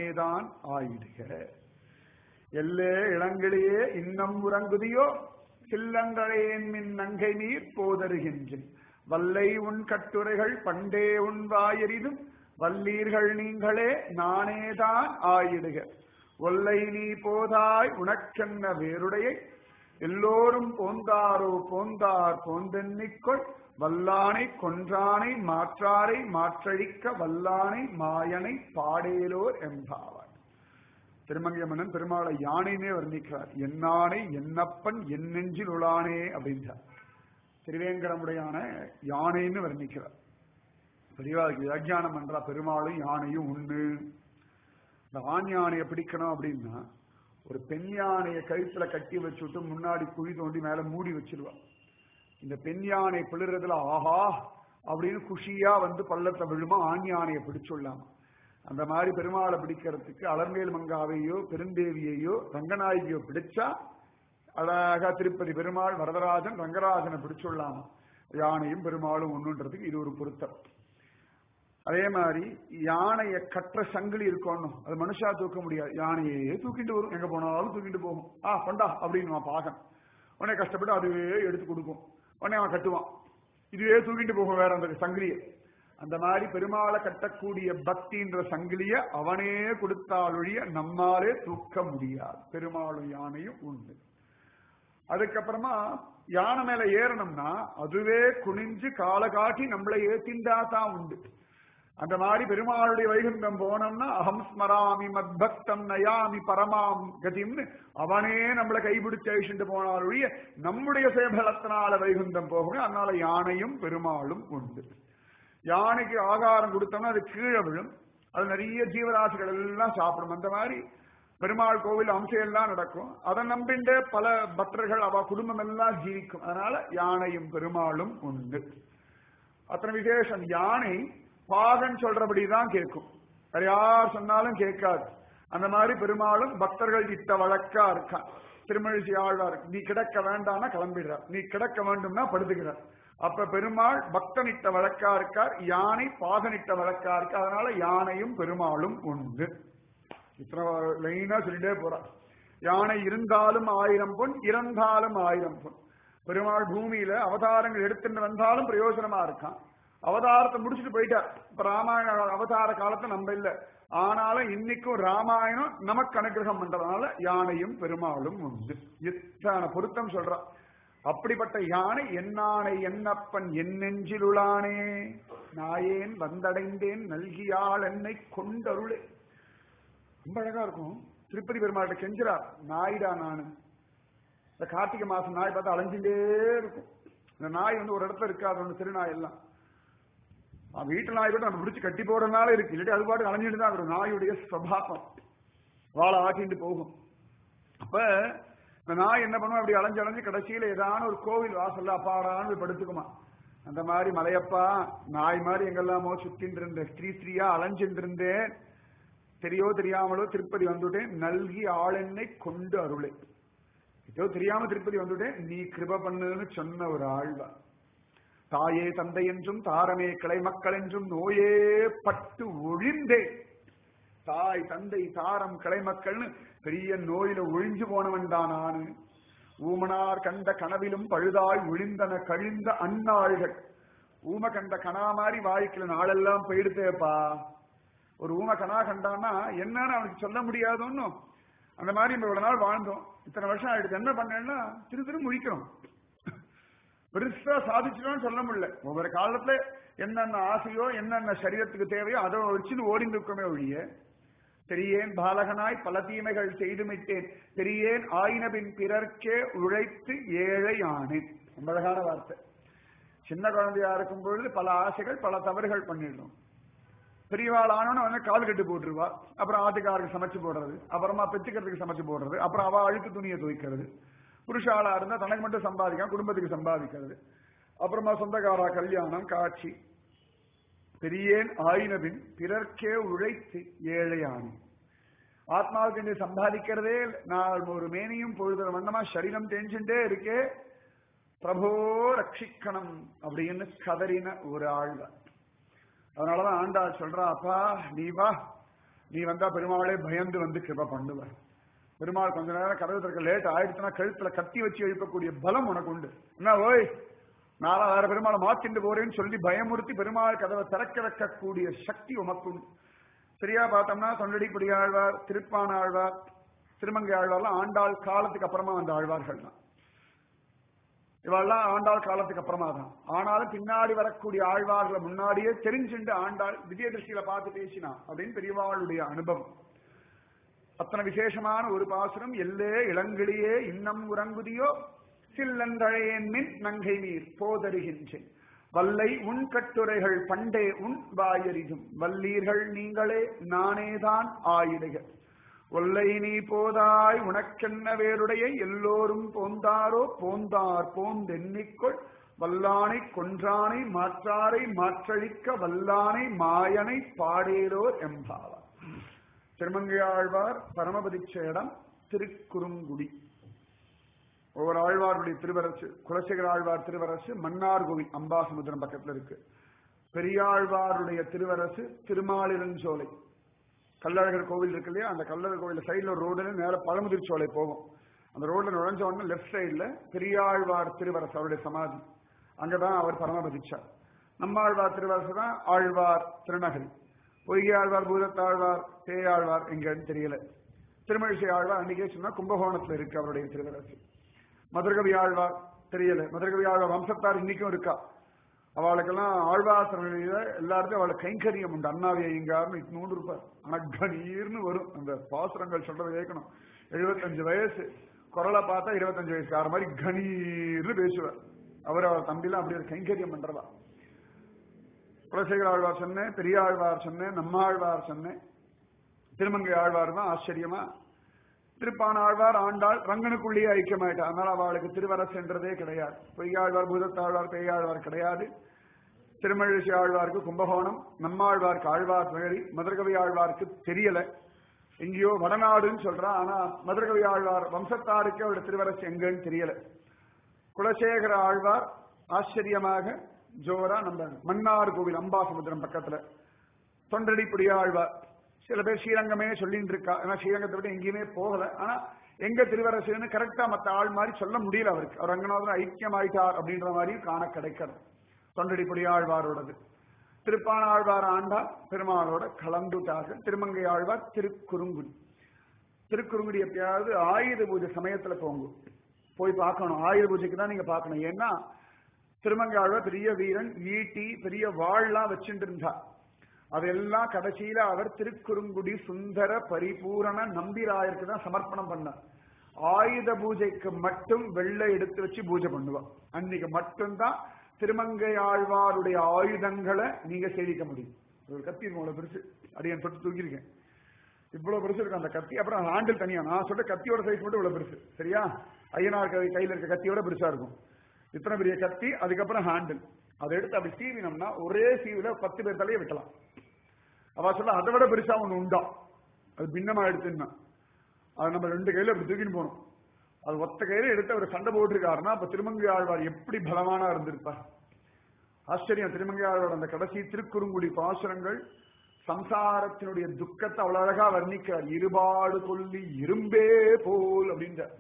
நானேதான் ஆயிடுக எல்லே இளங்கிலேயே இன்னம் உறங்குதியோ சில்லங்கழையேன் மின் நங்கை நீர் போதருகின்றேன் வல்லை உன் கட்டுரைகள் பண்டே உன் வாயெறிதும் வல்லீர்கள் நீங்களே நானேதான் ஆயிடுக ஒல்லை நீ போதாய் உனக்கென்ன வேறுடைய எல்லோரும் போந்தாரோ போந்தார் போந்தென்னிக்கொள் வல்லானை கொன்றானை மாற்றாரை மாற்றழிக்க வல்லானை மாயனை பாடேலோர் என்பாவார் திருமங்கை மன்னன் பெருமாளை யானைன்னே வர்ணிக்கிறார் என்னானை என்னப்பன் என் நெஞ்சில் உளானே அப்படின்றார் திருவேங்கடமுடையான யானைன்னு வர்ணிக்கிறார் பெரியவாளுக்கு வியாக்கியானம் பண்றா பெருமாளும் யானையும் உண்டு இந்த ஆண் யானையை பிடிக்கணும் அப்படின்னா ஒரு பெண் யானையை கழுத்துல கட்டி வச்சுட்டு முன்னாடி குழி தோண்டி மேல மூடி வச்சிருவா இந்த பெண் யானை பிளறதுல ஆஹா அப்படின்னு குஷியா வந்து பள்ளத்தை விழுமா ஆண் யானையை பிடிச்சுள்ளாமா அந்த மாதிரி பெருமாளை பிடிக்கிறதுக்கு அலர்மேல் மங்காவையோ பெருந்தேவியையோ ரங்கநாயகியோ பிடிச்சா அழகா திருப்பதி பெருமாள் வரதராஜன் ரங்கராஜனை பிடிச்சுள்ளாமா யானையும் பெருமாளும் ஒண்ணுன்றதுக்கு இது ஒரு பொருத்தம் அதே மாதிரி யானையை கற்ற சங்கிலி இருக்கணும் அது மனுஷா தூக்க முடியாது யானையே தூக்கிட்டு வரும் எங்க போனாலும் தூக்கிட்டு போகும் ஆ கொண்டா அப்படின்னு பாகன் உடனே கஷ்டப்பட்டு அதுவே எடுத்து கொடுக்கும் உடனே அவன் கட்டுவான் இதுவே தூக்கிட்டு போகும் வேற அந்த சங்கிலியை அந்த மாதிரி பெருமாளை கட்டக்கூடிய பக்தின்ற சங்கிலிய அவனே கொடுத்தாலொழிய நம்மாலே தூக்க முடியாது பெருமாளும் யானையும் உண்டு அதுக்கப்புறமா யானை மேல ஏறணும்னா அதுவே குனிஞ்சு காலை காட்டி நம்மளை ஏத்திண்டா தான் உண்டு அந்த மாதிரி பெருமாளுடைய வைகுண்டம் போனோம்னா அகம் ஸ்மராமி மத்பக்தம் நயாமி பரமாம் கதிம்னு அவனே நம்மளை கைபிடிச்சு அழிச்சுட்டு போனாலொழிய நம்முடைய சேபலத்தினால வைகுண்டம் போகணும் அதனால யானையும் பெருமாளும் உண்டு யானைக்கு ஆகாரம் கொடுத்தோம்னா அது கீழே விழும் அது நிறைய ஜீவராசிகள் எல்லாம் சாப்பிடும் அந்த மாதிரி பெருமாள் கோவில் அம்சம் எல்லாம் நடக்கும் அதை நம்பிண்டே பல பக்தர்கள் அவ குடும்பம் எல்லாம் ஜீவிக்கும் அதனால யானையும் பெருமாளும் உண்டு அத்தனை விசேஷம் யானை பாகன் சொல்றபடிதான் கேட்கும் வேற யார் சொன்னாலும் கேட்காது அந்த மாதிரி பெருமாளும் பக்தர்கள் இட்ட வழக்கா இருக்கான் திருமழிசி ஆழ்வார் நீ கிடக்க வேண்டாம்னா கிளம்பிடுறார் நீ கிடக்க வேண்டும்னா படுத்துக்கிறார் அப்ப பெருமாள் பக்தனிட்ட வழக்கா இருக்கார் யானை பாகனிட்ட வழக்கா இருக்கு அதனால யானையும் பெருமாளும் உண்டு இத்தனை லைனா சொல்லிட்டே போறார் யானை இருந்தாலும் ஆயிரம் பொன் இறந்தாலும் ஆயிரம் பொன் பெருமாள் பூமியில அவதாரங்கள் எடுத்துட்டு வந்தாலும் பிரயோஜனமா இருக்கான் அவதாரத்தை முடிச்சுட்டு போயிட்டார் இப்ப ராமாயண அவதார காலத்துல நம்ம இல்ல ஆனாலும் இன்னைக்கும் ராமாயணம் நமக்கு அனுகிரகம் பண்றதுனால யானையும் பெருமாளும் உண்டு இத்தனை பொருத்தம் சொல்றான் அப்படிப்பட்ட யானை என்னானை என்னப்பன் என் நெஞ்சிலுளானே நாயேன் வந்தடைந்தேன் நல்கியாள் என்னை கொண்டருளே ரொம்ப அழகா இருக்கும் திருப்பதி பெருமாள்கிட்ட கெஞ்சிறார் நாய்டா நானு இந்த கார்த்திகை மாசம் நாய் பார்த்தா அலைஞ்சுட்டே இருக்கும் இந்த நாய் வந்து ஒரு இடத்துல இருக்காது ஒன்று திருநாய் எல்லாம் வீட்டு நாய் கூட நம்ம பிடிச்சு கட்டி போடுறதுனால இருக்கு இல்லாட்டி அது பாட்டு அலைஞ்சிட்டு தான் இருக்கும் நாயுடைய சுவாவம் வாழை ஆட்டிட்டு போகும் அப்ப இந்த நாய் என்ன பண்ணுவோம் அப்படி அலைஞ்சு அலைஞ்சு கடைசியில ஏதான ஒரு கோவில் வாசல்ல அப்பாடான்னு போய் படுத்துக்குமா அந்த மாதிரி மலையப்பா நாய் மாதிரி எங்கெல்லாமோ சுத்தின்னு இருந்தேன் ஸ்ரீ ஸ்ரீயா அலைஞ்சிட்டு இருந்தேன் தெரியோ தெரியாமலோ திருப்பதி வந்துட்டேன் நல்கி ஆளெண்ணை கொண்டு அருளை ஏதோ தெரியாம திருப்பதி வந்துட்டேன் நீ கிருப பண்ணுன்னு சொன்ன ஒரு ஆழ்வார் தாயே தந்தை என்றும் தாரமே கிளை மக்கள் என்றும் நோயே பட்டு ஒழிந்தேன் தாய் தந்தை தாரம் கிளை மக்கள்னு பெரிய நோயில ஒழிஞ்சு போனவன் தான் நானு ஊமனார் கண்ட கனவிலும் பழுதாய் ஒழிந்தன கழிந்த அந்நாள்கள் ஊம கண்ட கனா மாதிரி வாழ்க்கையில நாளெல்லாம் போயிடுத்தேப்பா ஒரு ஊம கனா கண்டான்னா என்னன்னு அவனுக்கு சொல்ல முடியாதுன்னு அந்த மாதிரி நம்ம இவ்வளவு நாள் வாழ்ந்தோம் இத்தனை வருஷம் ஆயிடுச்சு என்ன பண்ணேன்னா திரு திரு முழிக்கிறோம் பெருசா சாதிச்சிட்டோம்னு சொல்ல முடியல ஒவ்வொரு காலத்துல என்னென்ன ஆசையோ என்னென்ன சரீரத்துக்கு தேவையோ அதை வச்சுன்னு ஓடிந்து இருக்கோமே ஒழிய தெரியேன் பாலகனாய் பல தீமைகள் செய்துமிட்டேன் தெரியேன் ஆயினபின் பிறர்க்கே உழைத்து ஏழை ஆனேன் ரொம்ப அழகான வார்த்தை சின்ன குழந்தையா இருக்கும் பொழுது பல ஆசைகள் பல தவறுகள் பண்ணிடணும் பெரியவாள் ஆனோன்னு வந்து கால் கட்டு போட்டுருவா அப்புறம் ஆட்டுக்காருக்கு சமைச்சு போடுறது அப்புறமா பெற்றுக்கிறதுக்கு சமைச்சு போடுறது அப்புறம் அவ அழுக்கு துணியை துவைக்கிறது புருஷாளா இருந்தா தனக்கு மட்டும் சம்பாதிக்காம குடும்பத்துக்கு சம்பாதிக்கிறது அப்புறமா சொந்தக்காரா கல்யாணம் காட்சி பெரியேன் ஆயினபின் பிறர்க்கே உழைத்து ஏழையானே ஆத்மாவுக்கு என்று சம்பாதிக்கிறதே நான் ஒரு மேனியும் பொழுது வண்ணமா சரீரம் தேஞ்சுட்டே இருக்கே பிரபோ ரட்சிக்கணும் அப்படின்னு கதறின ஒரு ஆழ்வார் அதனாலதான் ஆண்டாள் சொல்றா அப்பா நீ வா நீ வந்தா பெருமாளே பயந்து வந்து கிருப பண்ணுவ பெருமாள் கொஞ்ச நேரம் கதவு திறக்க லேட் ஆயிடுச்சுன்னா கழுத்துல கத்தி வச்சு எழுப்பக்கூடிய பலம் உனக்கு உண்டு என்ன ஓய் நாளா வேற பெருமாளை மாத்திண்டு போறேன்னு சொல்லி பயமுறுத்தி பெருமாள் கதவை திறக்க வைக்கக்கூடிய சக்தி உமக்கு உண்டு சரியா பார்த்தோம்னா தொண்டடிப்படி ஆழ்வார் திருப்பான ஆழ்வார் திருமங்கை ஆழ்வார்லாம் ஆண்டாள் காலத்துக்கு அப்புறமா வந்த ஆழ்வார்கள் தான் இவெல்லாம் ஆண்டாள் காலத்துக்கு அப்புறமா தான் ஆனாலும் பின்னாடி வரக்கூடிய ஆழ்வார்களை முன்னாடியே தெரிஞ்சுண்டு ஆண்டாள் விஜயதர்ஷியில பார்த்து பேசினா அப்படின்னு பெரியவாளுடைய அனுபவம் அத்தனை விசேஷமான ஒரு பாசுரம் எல்லே இளங்கிளியே இன்னம் உறங்குதியோ சில்லந்தழையேன் மின் நங்கை நீர் போதருகின்றேன் வல்லை உன் கட்டுரைகள் பண்டே உன் வாயறிதும் வல்லீர்கள் நீங்களே நானேதான் ஆயிடுக ஒல்லை நீ போதாய் உனக்கென்ன வேருடைய எல்லோரும் போந்தாரோ போந்தார் போந்தென்னிக்கொள் வல்லானை கொன்றானை மாற்றாரை மாற்றழிக்க வல்லானை மாயனை பாடேரோர் எம்பாவார் திருமங்கையாழ்வார் பரமபதிச்ச இடம் திருக்குறுங்குடி ஒவ்வொரு ஆழ்வாருடைய திருவரசு குலசேகர ஆழ்வார் திருவரசு மன்னார் கோவில் அம்பாசமுத்திரம் பக்கத்துல இருக்கு பெரியாழ்வாருடைய திருவரசு திருமாலிரஞ்சோலை கள்ளழகர் கோவில் இருக்கு இல்லையா அந்த கள்ளழகர் கோவில் சைடுல ஒரு ரோடுல நேர பழமுதிர் சோலை போகும் அந்த ரோட்ல நுழைஞ்ச உடனே லெஃப்ட் சைடுல பெரியாழ்வார் திருவரசு அவருடைய சமாதி அங்கதான் அவர் பரமபதிச்சார் நம்மாழ்வார் திருவரசு தான் ஆழ்வார் திருநகரி பொய்யாழ்வார் பூதத்தாழ்வார் பேயாழ்வார் எங்கன்னு தெரியல திருமழிசை ஆழ்வார் அன்னைக்கே சொன்னா கும்பகோணத்துல இருக்கு அவருடைய திருவரசு மதுரகவி ஆழ்வார் தெரியல மதுரகவி ஆழ்வார் வம்சத்தார் இன்னைக்கும் இருக்கா அவளுக்கெல்லாம் ஆழ்வாசனையில எல்லாருக்கும் அவளுக்கு கைங்கரியம் உண்டு அண்ணாவி ஐயங்கார்னு இட்நூண்டு இருப்பார் ஆனா கணீர்னு வரும் அந்த பாசுரங்கள் சொல்றதை கேட்கணும் எழுபத்தஞ்சு வயசு குரலை பார்த்தா இருபத்தஞ்சு வயசுக்கார மாதிரி கணீர்னு பேசுவார் அவர் அவர் தம்பிலாம் அப்படி ஒரு கைங்கரியம் பண்றதா குலசேகர ஆழ்வார் சொன்னேன் பெரிய ஆழ்வார் சொன்னேன் நம்மாழ்வார் சொன்னேன் திருமங்கை ஆழ்வார் தான் ஆச்சரியமா திருப்பான ஆழ்வார் ஆண்டாள் ரங்கனுக்குள்ளேயே ஐக்கியமாயிட்டா அதனால அவளுக்கு திருவரசுன்றதே கிடையாது பொய்யாழ்வார் பூதத்தாழ்வார் பெய்யாழ்வார் கிடையாது திருமழிசை ஆழ்வாருக்கு கும்பகோணம் நம்மாழ்வாருக்கு ஆழ்வார் மழி மதுரகவி ஆழ்வாருக்கு தெரியல எங்கேயோ வடநாடுன்னு சொல்றா ஆனா மதுரகவி ஆழ்வார் வம்சத்தாருக்கு அவருடைய திருவரசு எங்கன்னு தெரியல குலசேகர ஆழ்வார் ஆச்சரியமாக ஜோரா நம்ம மன்னார் கோவில் அம்பாசமுத்திரம் பக்கத்துல தொண்டடிப்புடி ஆழ்வார் சில பேர் ஸ்ரீரங்கமே சொல்லிட்டு இருக்கா ஏன்னா ஸ்ரீரங்கத்தை விட எங்கேயுமே போகல ஆனா எங்க திருவரசுன்னு கரெக்டா மத்த ஆள் மாதிரி சொல்ல முடியல அவருக்கு அவர் ரங்கநாதன் ஐக்கியம் ஆயிட்டார் அப்படின்ற மாதிரி காண கிடைக்கிறது தொண்டடிப்புடி ஆழ்வாரோடது திருப்பான ஆழ்வார் ஆண்டா பெருமாளோட கலந்துட்டாக திருமங்கை ஆழ்வார் திருக்குறுங்குடி திருக்குறுங்குடி எப்பயாவது ஆயுத பூஜை சமயத்துல போங்க போய் பார்க்கணும் ஆயுத பூஜைக்கு தான் நீங்க பார்க்கணும் ஏன்னா திருமங்கை ஆழ்வார் பெரிய வீரன் ஈட்டி பெரிய வாள்லாம் வச்சுட்டு இருந்தா அதெல்லாம் கடைசியில அவர் திருக்குறுங்குடி சுந்தர பரிபூரண நம்பிராயருக்கு தான் சமர்ப்பணம் பண்ணார் ஆயுத பூஜைக்கு மட்டும் வெள்ளை எடுத்து வச்சு பூஜை பண்ணுவார் அன்னைக்கு மட்டும்தான் திருமங்கை ஆழ்வாருடைய ஆயுதங்களை நீங்க சேவிக்க முடியும் ஒரு கத்தி இருக்கும் அவ்வளவு பெருசு அடியன் தொட்டு தூக்கியிருக்கேன் இவ்வளவு பெருசு இருக்கு அந்த கத்தி அப்புறம் ஹேண்டில் தனியா நான் சொல்ற கத்தியோட சைஸ் மட்டும் இவ்வளவு பெருசு சரியா ஐயனார் கை- கையில இருக்க கத்தியோட பெருசா இருக்கும் இத்தனை பெரிய கத்தி அதுக்கப்புறம் ஹேண்டில் அதை எடுத்து அப்படி சீவினோம்னா ஒரே சீவில பத்து பேர் தலையை வெட்டலாம் அவ சொல்ல அதை விட பெருசா ஒண்ணு உண்டா அது பின்னமா எடுத்துன்னா அது நம்ம ரெண்டு கையில அப்படி தூக்கின்னு போகணும் அது ஒத்த கையில எடுத்து அவர் சண்டை போட்டிருக்காருன்னா அப்ப திருமங்கை ஆழ்வார் எப்படி பலமானா இருந்திருப்பார் ஆச்சரியம் திருமங்கை ஆழ்வார் அந்த கடைசி திருக்குறுங்குடி பாசுரங்கள் சம்சாரத்தினுடைய துக்கத்தை அவ்வளவு அழகா வர்ணிக்கிறார் இருபாடு கொல்லி இரும்பே போல் அப்படின்றார்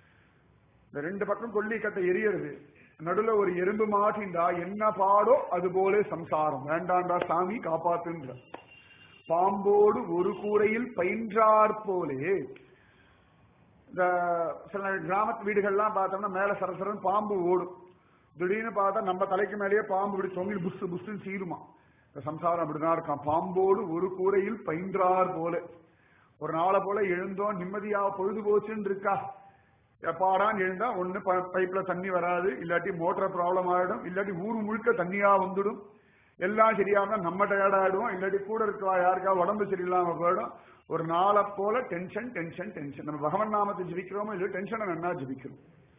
இந்த ரெண்டு பக்கம் கொல்லி கட்டை எரியறது நடுவுல ஒரு எறும்பு மாட்டின்றா என்ன பாடோ அது போலே சம்சாரம் வேண்டாண்டா சாமி காப்பாத்துன்ற பாம்போடு ஒரு கூரையில் பயின்றார் போலே இந்த சில கிராமத்து வீடுகள்லாம் பார்த்தோம்னா மேல சரசரன் பாம்பு ஓடும் திடீர்னு பார்த்தா நம்ம தலைக்கு மேலேயே பாம்பு இப்படி தொங்கி புஷ் புஷ்ன்னு சீருமா இந்த சம்சாரம் அப்படிதான் இருக்கான் பாம்போடு ஒரு கூரையில் பயின்றார் போல ஒரு நாளை போல எழுந்தோம் நிம்மதியா பொழுது போச்சுன்னு இருக்கா எப்பாடான் எழுந்தா ஒண்ணு ப- பைப்ல தண்ணி வராது இல்லாட்டி மோட்டார் ப்ராப்ளம் ஆயிடும் இல்லாட்டி ஊர் முழுக்க தண்ணியா வந்துடும் எல்லாம் சரியாம நம்ம டயர்ட் ஆயிடுவோம் இல்லாட்டி கூட இருக்கா யாருக்கா உடம்பு சரியில்லாம போயிடும் ஒரு நாளை போல டென்ஷன் டென்ஷன் டென்ஷன் நம்ம பகவன் நாமத்தை ஜபிக்கிறோமோ இல்லையோ டென்ஷனை நன்னா ஜபிக்கிறோம்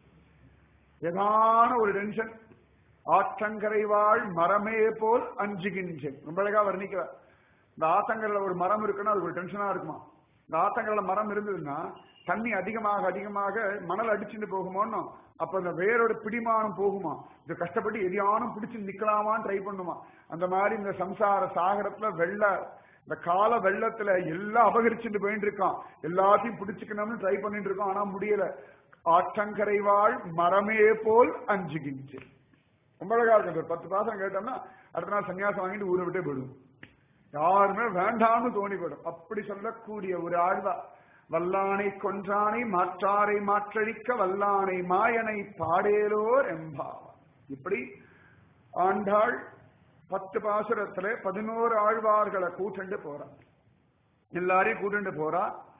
ஏதான ஒரு டென்ஷன் ஆற்றங்கரை வாழ் மரமே போல் அஞ்சுகின்றேன் ரொம்ப அழகா வர்ணிக்கிறார் இந்த ஆத்தங்கரையில ஒரு மரம் இருக்குன்னா அது ஒரு டென்ஷனா இருக்குமா இந்த ஆத்தங்கரையில மரம் இருந்ததுன்னா தண்ணி அதிகமாக அதிகமாக மணல் அடிச்சுட்டு போகுமோன்னு அப்ப அந்த வேரோட பிடிமானம் போகுமா இது கஷ்டப்பட்டு எதையானும் பிடிச்சு நிக்கலாமான்னு ட்ரை பண்ணுமா அந்த மாதிரி இந்த சம்சார சாகரத்துல வெள்ள இந்த கால வெள்ளத்துல எல்லாம் அபகரிச்சுட்டு போயிட்டு இருக்கான் எல்லாத்தையும் பிடிச்சுக்கணும்னு ட்ரை பண்ணிட்டு இருக்கோம் ஆனா முடியல ஆற்றங்கரை வாழ் மரமே போல் அஞ்சுகின்றேன் ரொம்ப அழகா இருக்கு ஒரு பத்து பாசம் கேட்டோம்னா அடுத்த நாள் சன்னியாசம் வாங்கிட்டு ஊரை விட்டே போயிடும் யாருமே வேண்டாம்னு தோணி போயிடும் அப்படி சொல்லக்கூடிய ஒரு ஆழ்வா வல்லானை கொன்றானை மாற்றாரை மாற்றழிக்க வல்லானை மாயனை பாடேலோர் எம்பாவா இப்படி ஆண்டாள் பத்து பாசுரத்துல பதினோரு ஆழ்வார்களை கூட்டுண்டு போறா எல்லாரையும் கூட்டுண்டு போறா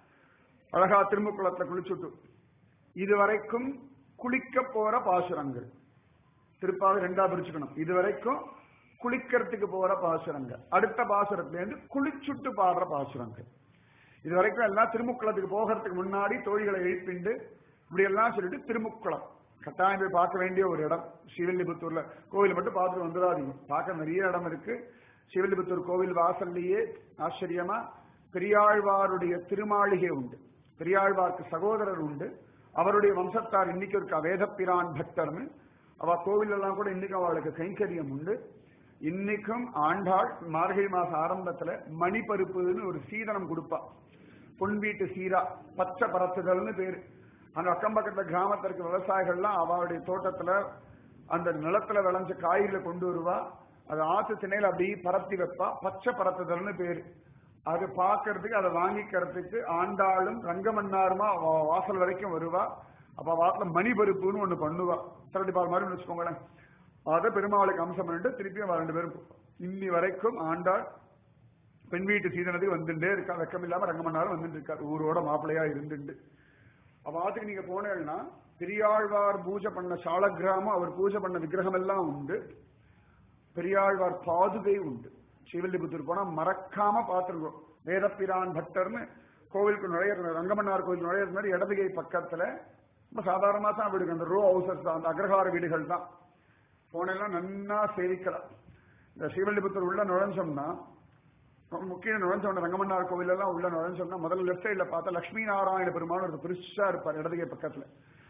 அழகா திருமுக்குளத்துல குளிச்சுட்டு இதுவரைக்கும் குளிக்க போற பாசுரங்கள் திருப்பாவை ரெண்டா பிரிச்சுக்கணும் இதுவரைக்கும் குளிக்கிறதுக்கு போற பாசுரங்கள் அடுத்த பாசுரத்துல இருந்து குளிச்சுட்டு பாடுற பாசுரங்கள் இது வரைக்கும் எல்லாம் திருமுக்குளத்துக்கு போகிறதுக்கு முன்னாடி தோழிகளை எழுப்பிண்டு இப்படி எல்லாம் சொல்லிட்டு திருமுக்குளம் கட்டாயம் போய் பார்க்க வேண்டிய ஒரு இடம் ஸ்ரீவில்லிபுத்தூர்ல கோவில் மட்டும் பார்த்துட்டு வந்துடாதீங்க பார்க்க நிறைய இடம் இருக்கு ஸ்ரீவில்லிபுத்தூர் கோவில் வாசல்லையே ஆச்சரியமா பெரியாழ்வாருடைய திருமாளிகை உண்டு பெரியாழ்வாருக்கு சகோதரர் உண்டு அவருடைய வம்சத்தார் இன்னைக்கு இருக்கா வேதப்பிரான் பக்தர்னு அவ கோவில் எல்லாம் கூட இன்னைக்கு அவளுக்கு கைங்கரியம் உண்டு இன்னைக்கும் ஆண்டாள் மார்கழி மாச ஆரம்பத்துல மணிப்பருப்புன்னு ஒரு சீதனம் கொடுப்பா பொன் வீட்டு சீரா பச்சை பரத்துதல்னு பேரு அந்த அக்கம் பக்கத்துல கிராமத்துல இருக்க விவசாயிகள்லாம் அவளுடைய தோட்டத்துல அந்த நிலத்துல விளைஞ்ச காய்களை கொண்டு வருவா அது ஆத்து திணையில அப்படியே பரத்தி வைப்பா பச்சை பரத்துதல்னு பேரு அது பார்க்கறதுக்கு அதை வாங்கிக்கிறதுக்கு ஆண்டாளும் ரங்கமன்னாருமா அவ வாசல் வரைக்கும் வருவா அப்ப வாட்டில மணி பருப்புன்னு ஒண்ணு பண்ணுவா திரட்டி பால் மாதிரி வச்சுக்கோங்களேன் அதை பெருமாளுக்கு அம்சம் பண்ணிட்டு திருப்பியும் அவ ரெண்டு பேரும் இன்னி வரைக்கும் ஆண்டாள் பெண் வீட்டு சீதனத்துக்கு வந்துட்டே இருக்கா வெக்கம் இல்லாம ரங்கமன்னாரும் வந்துட்டு இருக்காரு ஊரோட மாப்பிள்ளையா இருந்துட்டு அவ ஆத்துக்கு நீங்க போனேன்னா பெரியாழ்வார் பூஜை பண்ண சாலக்கிராமம் அவர் பூஜை பண்ண விக்கிரகம் எல்லாம் உண்டு பெரியாழ்வார் பாதுகை உண்டு ஸ்ரீவில்லிபுத்தூர் போனா மறக்காம பார்த்துருக்கோம் வேதப்பிரான் பக்தர்னு கோவிலுக்கு நுழைய ரங்கமன்னார் கோவில் நுழையிற மாதிரி இடதுகை பக்கத்துல ரொம்ப சாதாரணமா தான் வீடு அந்த ரோ ஹவுசஸ் தான் அந்த அக்ரஹார வீடுகள் தான் போனெல்லாம் நன்னா சேவிக்கலாம் இந்த ஸ்ரீவில்லிபுத்தூர் உள்ள நுழைஞ்சோம்னா முக்கிய நுழைஞ்சோம் ரங்கமன்னார் கோவில் எல்லாம் உள்ள நுழைஞ்சோம்னா முதல்ல லெஃப்ட் சைட்ல பார்த்தா லட்சுமி நாராயண பெருமாள் ஒரு பெருசா இருப்பார் இடதுகை பக்கத்துல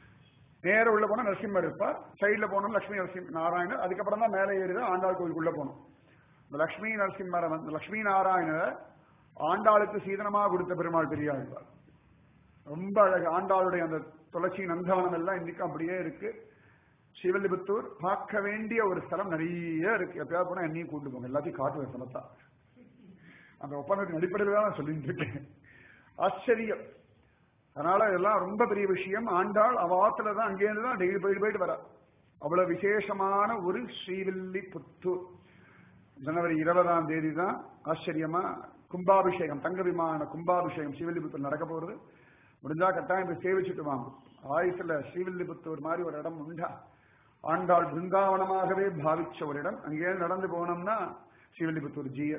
நேர உள்ள போனா நரசிம்மர் இருப்பார் சைட்ல போனோம் லட்சுமி நரசிம்ம நாராயணர் அதுக்கப்புறம் தான் மேலே ஏறிதான் ஆண்டாள் கோவிலுக்குள்ள போனோம் இந்த லட்சுமி நரசிம்மரை வந்து லட்சுமி நாராயணரை ஆண்டாளுக்கு சீதனமா கொடுத்த பெருமாள் பெரியாழ்வார் ரொம்ப அழகு ஆண்டாளுடைய அந்த துளசி நந்தவனம் எல்லாம் இன்னைக்கு அப்படியே இருக்கு சிவலிபுத்தூர் பார்க்க வேண்டிய ஒரு ஸ்தலம் நிறைய இருக்கு எப்பயாவது போனா என்னையும் கூட்டு போங்க எல்லாத்தையும் காட்டுவேன் ஸ்தலத்தா அந்த ஒப்பந்தத்தின் அடிப்படையில் தான் நான் சொல்லிட்டு இருக்கேன் ஆச்சரியம் அதனால இதெல்லாம் ரொம்ப பெரிய விஷயம் ஆண்டாள் அவாத்துல தான் அங்கேருந்து தான் டெய்லி போயிட்டு போயிட்டு வரா அவ்வளவு விசேஷமான ஒரு ஸ்ரீவில்லிபுத்தூர் ஜனவரி இருபதாம் தேதி தான் ஆச்சரியமா கும்பாபிஷேகம் தங்க விமான கும்பாபிஷேகம் ஸ்ரீவில்லிபுத்தூர் நடக்க போறது முடிஞ்சா கட்டாயம் போய் சேவிச்சுட்டு வாங்க ஆயுசுல ஸ்ரீவில்லிபுத்தூர் மாதிரி ஒரு இடம் உண்டா ஆண்டாள் பிருந்தாவனமாகவே பாவிச்ச ஒரு இடம் அங்கே நடந்து போனோம்னா ஸ்ரீவில்லிபுத்தூர் ஜிய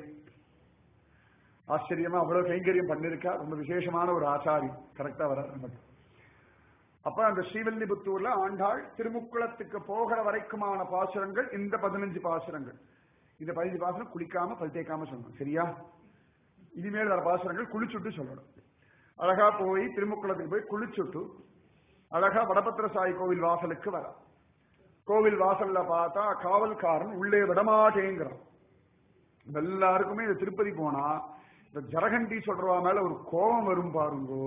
ஆச்சரியமா அவ்வளவு கைங்கரியம் பண்ணிருக்கா ரொம்ப விசேஷமான ஒரு ஆச்சாரி கரெக்டா வர நமக்கு அப்ப அந்த ஸ்ரீவில்லிபுத்தூர்ல ஆண்டாள் திருமுக்குளத்துக்கு போகிற வரைக்குமான பாசுரங்கள் இந்த பதினஞ்சு பாசுரங்கள் இந்த பதினஞ்சு பாசுரம் குளிக்காம பல் தேய்க்காம சொல்லணும் சரியா இனிமேல் வர பாசுரங்கள் குளிச்சுட்டு சொல்லணும் அழகா போய் திருமுக்குளத்துக்கு போய் குளிச்சுட்டு அழகா வடபத்திர சாய் கோவில் வாசலுக்கு வர கோவில் வாசல்ல பார்த்தா காவல்காரன் உள்ளே விடமாட்டேங்கிறான் எல்லாருக்குமே இந்த திருப்பதி போனா இந்த ஜரகண்டி சொல்றவா மேல ஒரு கோபம் வரும் பாருங்கோ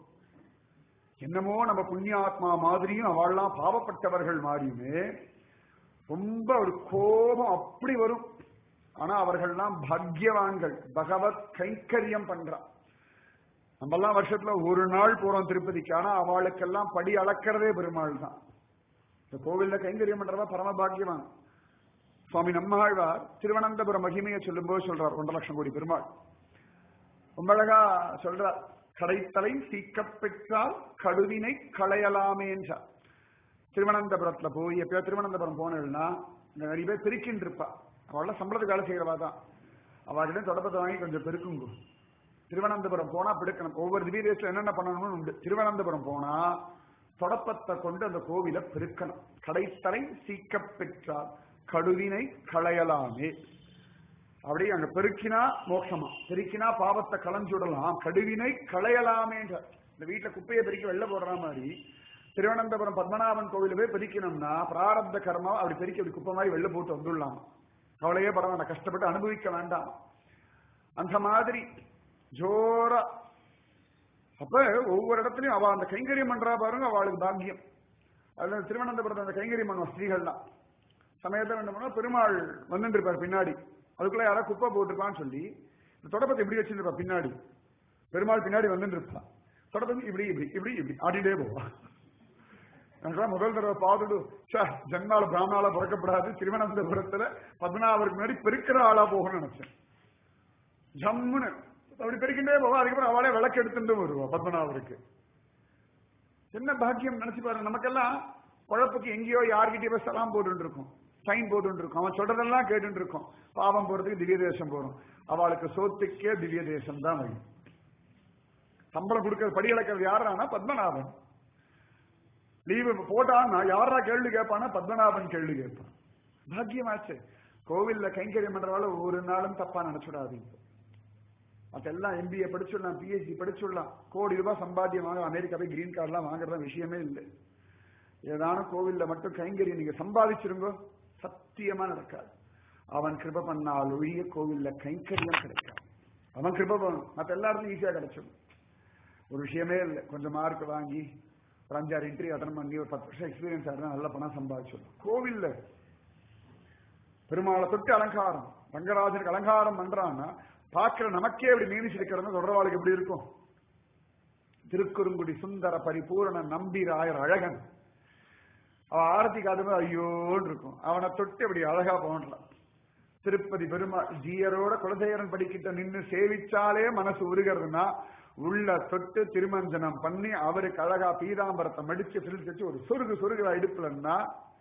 என்னமோ நம்ம புண்ணியாத்மா மாதிரியும் அவள்லாம் பாவப்பட்டவர்கள் மாதிரியுமே ரொம்ப ஒரு கோபம் அப்படி வரும் ஆனா அவர்கள்லாம் பாக்யவான்கள் பகவத் கைங்கரியம் பண்றா நம்ம எல்லாம் வருஷத்துல ஒரு நாள் போறோம் திருப்பதிக்கு ஆனா அவளுக்கெல்லாம் படி அளக்கிறதே பெருமாள் தான் இந்த கோவில்ல கைங்கரியம் பண்றதா பரம பாக்கியவான் சுவாமி நம்மாழ்வார் திருவனந்தபுரம் மகிமையை சொல்லும்போது சொல்றார் ஒன்றரை லட்சம் கோடி பெருமாள் ரொம்ப அழகா சொல்றார் கடைத்தலை சீக்கப் பெற்றால் கடுவினை களையலாமே என்றார் திருவனந்தபுரத்துல போய் எப்பயோ திருவனந்தபுரம் போனேன்னா இங்க நிறைய பேர் பெருக்கின்னு இருப்பா அவள சம்பளத்துக்கு வேலை செய்யறவா தான் அவகிட்ட தொடப்பத்தை வாங்கி கொஞ்சம் பெருக்குங்க திருவனந்தபுரம் போனா பெருக்கணும் ஒவ்வொரு திவ்ய தேசத்துல என்னென்ன பண்ணணும்னு உண்டு திருவனந்தபுரம் போனா தொடப்பத்தை கொண்டு அந்த கோவிலை பெருக்கணும் கடைத்தலை சீக்கப் பெற்றால் கடுவினை களையலாமே அப்படியே அங்க பெருக்கினா மோட்சமா பெருக்கினா பாவத்தை களைஞ்சுடலாம் கடுவினை களையலாமேன்ற இந்த வீட்டுல குப்பையை பெருக்கி வெளில போடுற மாதிரி திருவனந்தபுரம் பத்மநாபன் கோவில போய் பெருக்கணும்னா பிராரப்த கர்மா அப்படி பெருக்கி அப்படி குப்பை மாதிரி வெளில போட்டு வந்துடலாம் கவலையே பட வேண்டாம் கஷ்டப்பட்டு அனுபவிக்க வேண்டாம் அந்த மாதிரி ஜோரா அப்ப ஒவ்வொரு இடத்துலயும் அவ அந்த கைங்கரியம் பண்றா பாருங்க அவளுக்கு பாக்கியம் அதுல திருவனந்தபுரத்து அந்த கைங்கரியம் பண்ணுவா ஸ்திரீகள்லாம் சமயத்தில் என்ன பண்ணா பெருமாள் வந்துட்டு இருப்பார் பின்னாடி அதுக்குள்ள யாரா குப்பை போட்டிருப்பான்னு சொல்லி இந்த தொடப்பத்தை இப்படி வச்சுருப்பா பின்னாடி பெருமாள் பின்னாடி வந்துட்டு இருப்பா தொடப்பத்தை இப்படி இப்படி இப்படி இப்படி ஆடிட்டே போவா எனக்குலாம் முதல் தடவை பார்த்துட்டு சே ஜென்மால பிராமணால பிறக்கப்படாது திருவனந்தபுரத்துல பத்மநாபருக்கு முன்னாடி பெருக்கிற ஆளா போகணும்னு நினைச்சேன் ஜம்முன்னு அப்படி பெருக்கிட்டே போவா அதுக்கப்புறம் அவளே விளக்கு எடுத்துட்டு வருவா பத்மநாபருக்கு என்ன பாக்கியம் நினைச்சு பாருங்க நமக்கெல்லாம் குழப்புக்கு எங்கேயோ யார்கிட்டயோ போய் சலாம் போட்டு இருக்கோம் சைன் போட்டு இருக்கோம் அவன் சொல்றதெல்லாம் கேட்டு இருக்கோம் பாவம் போறதுக்கு திவ்ய தேசம் போறோம் அவளுக்கு சோத்துக்கே திவ்ய தேசம் தான் வழி சம்பளம் கொடுக்கறது படி இழக்கிறது யாரானா பத்மநாபன் லீவு போட்டான்னா யாரா கேள்வி கேட்பானா பத்மநாபன் கேள்வி கேட்பான் பாக்கியமாச்சு கோவில்ல கைங்கரியம் பண்றவால ஒரு நாளும் தப்பா நினைச்சுடாதீங்க அதெல்லாம் எம்பிஏ படிச்சுடலாம் பிஹெச்டி படிச்சுடலாம் கோடி ரூபாய் சம்பாத்தியம் வாங்க அமெரிக்கா போய் கிரீன் கார்டுலாம் வாங்குறதா விஷயமே இல்லை ஏதான கோவில்ல மட்டும் கைங்கரியம் நீங்க சம்பாதிச்சிருங்கோ சத்தியமா நடக்காது அவன் கிருப பண்ணால் ஒழிய கோவில்ல கைங்கரியம் கிடைக்காது அவன் கிருப பண்ணும் மற்ற எல்லாருக்கும் ஈஸியா கிடைச்சிடும் ஒரு விஷயமே இல்லை கொஞ்சம் மார்க் வாங்கி ஒரு அஞ்சாறு இன்டர்வியூ அட்டன் பண்ணி ஒரு பத்து வருஷம் எக்ஸ்பீரியன்ஸ் ஆகினா நல்ல பணம் சம்பாதிச்சிடும் கோவில்ல பெருமாளை தொட்டு அலங்காரம் ரங்கராஜனுக்கு அலங்காரம் பண்றான்னா பார்க்கிற நமக்கே இப்படி மீனிச்சிருக்கிறவங்க தொடர்வாளுக்கு எப்படி இருக்கும் திருக்குறுங்குடி சுந்தர பரிபூரண நம்பிராயர் அழகன் அவ ஆரத்தி காட்டும்போது ஐயோன்னு இருக்கும் அவனை தொட்டு அப்படி அழகா போகலாம் திருப்பதி பெருமாள் ஜீயரோட குலசேகரன் படிக்கிட்ட நின்னு சேவிச்சாலே மனசு உருகிறதுனா உள்ள தொட்டு திருமஞ்சனம் பண்ணி அவருக்கு அழகா பீதாம்பரத்தை மடிச்சு பிரிச்சு வச்சு ஒரு சொருகு சொருகிற இடுப்புலன்னா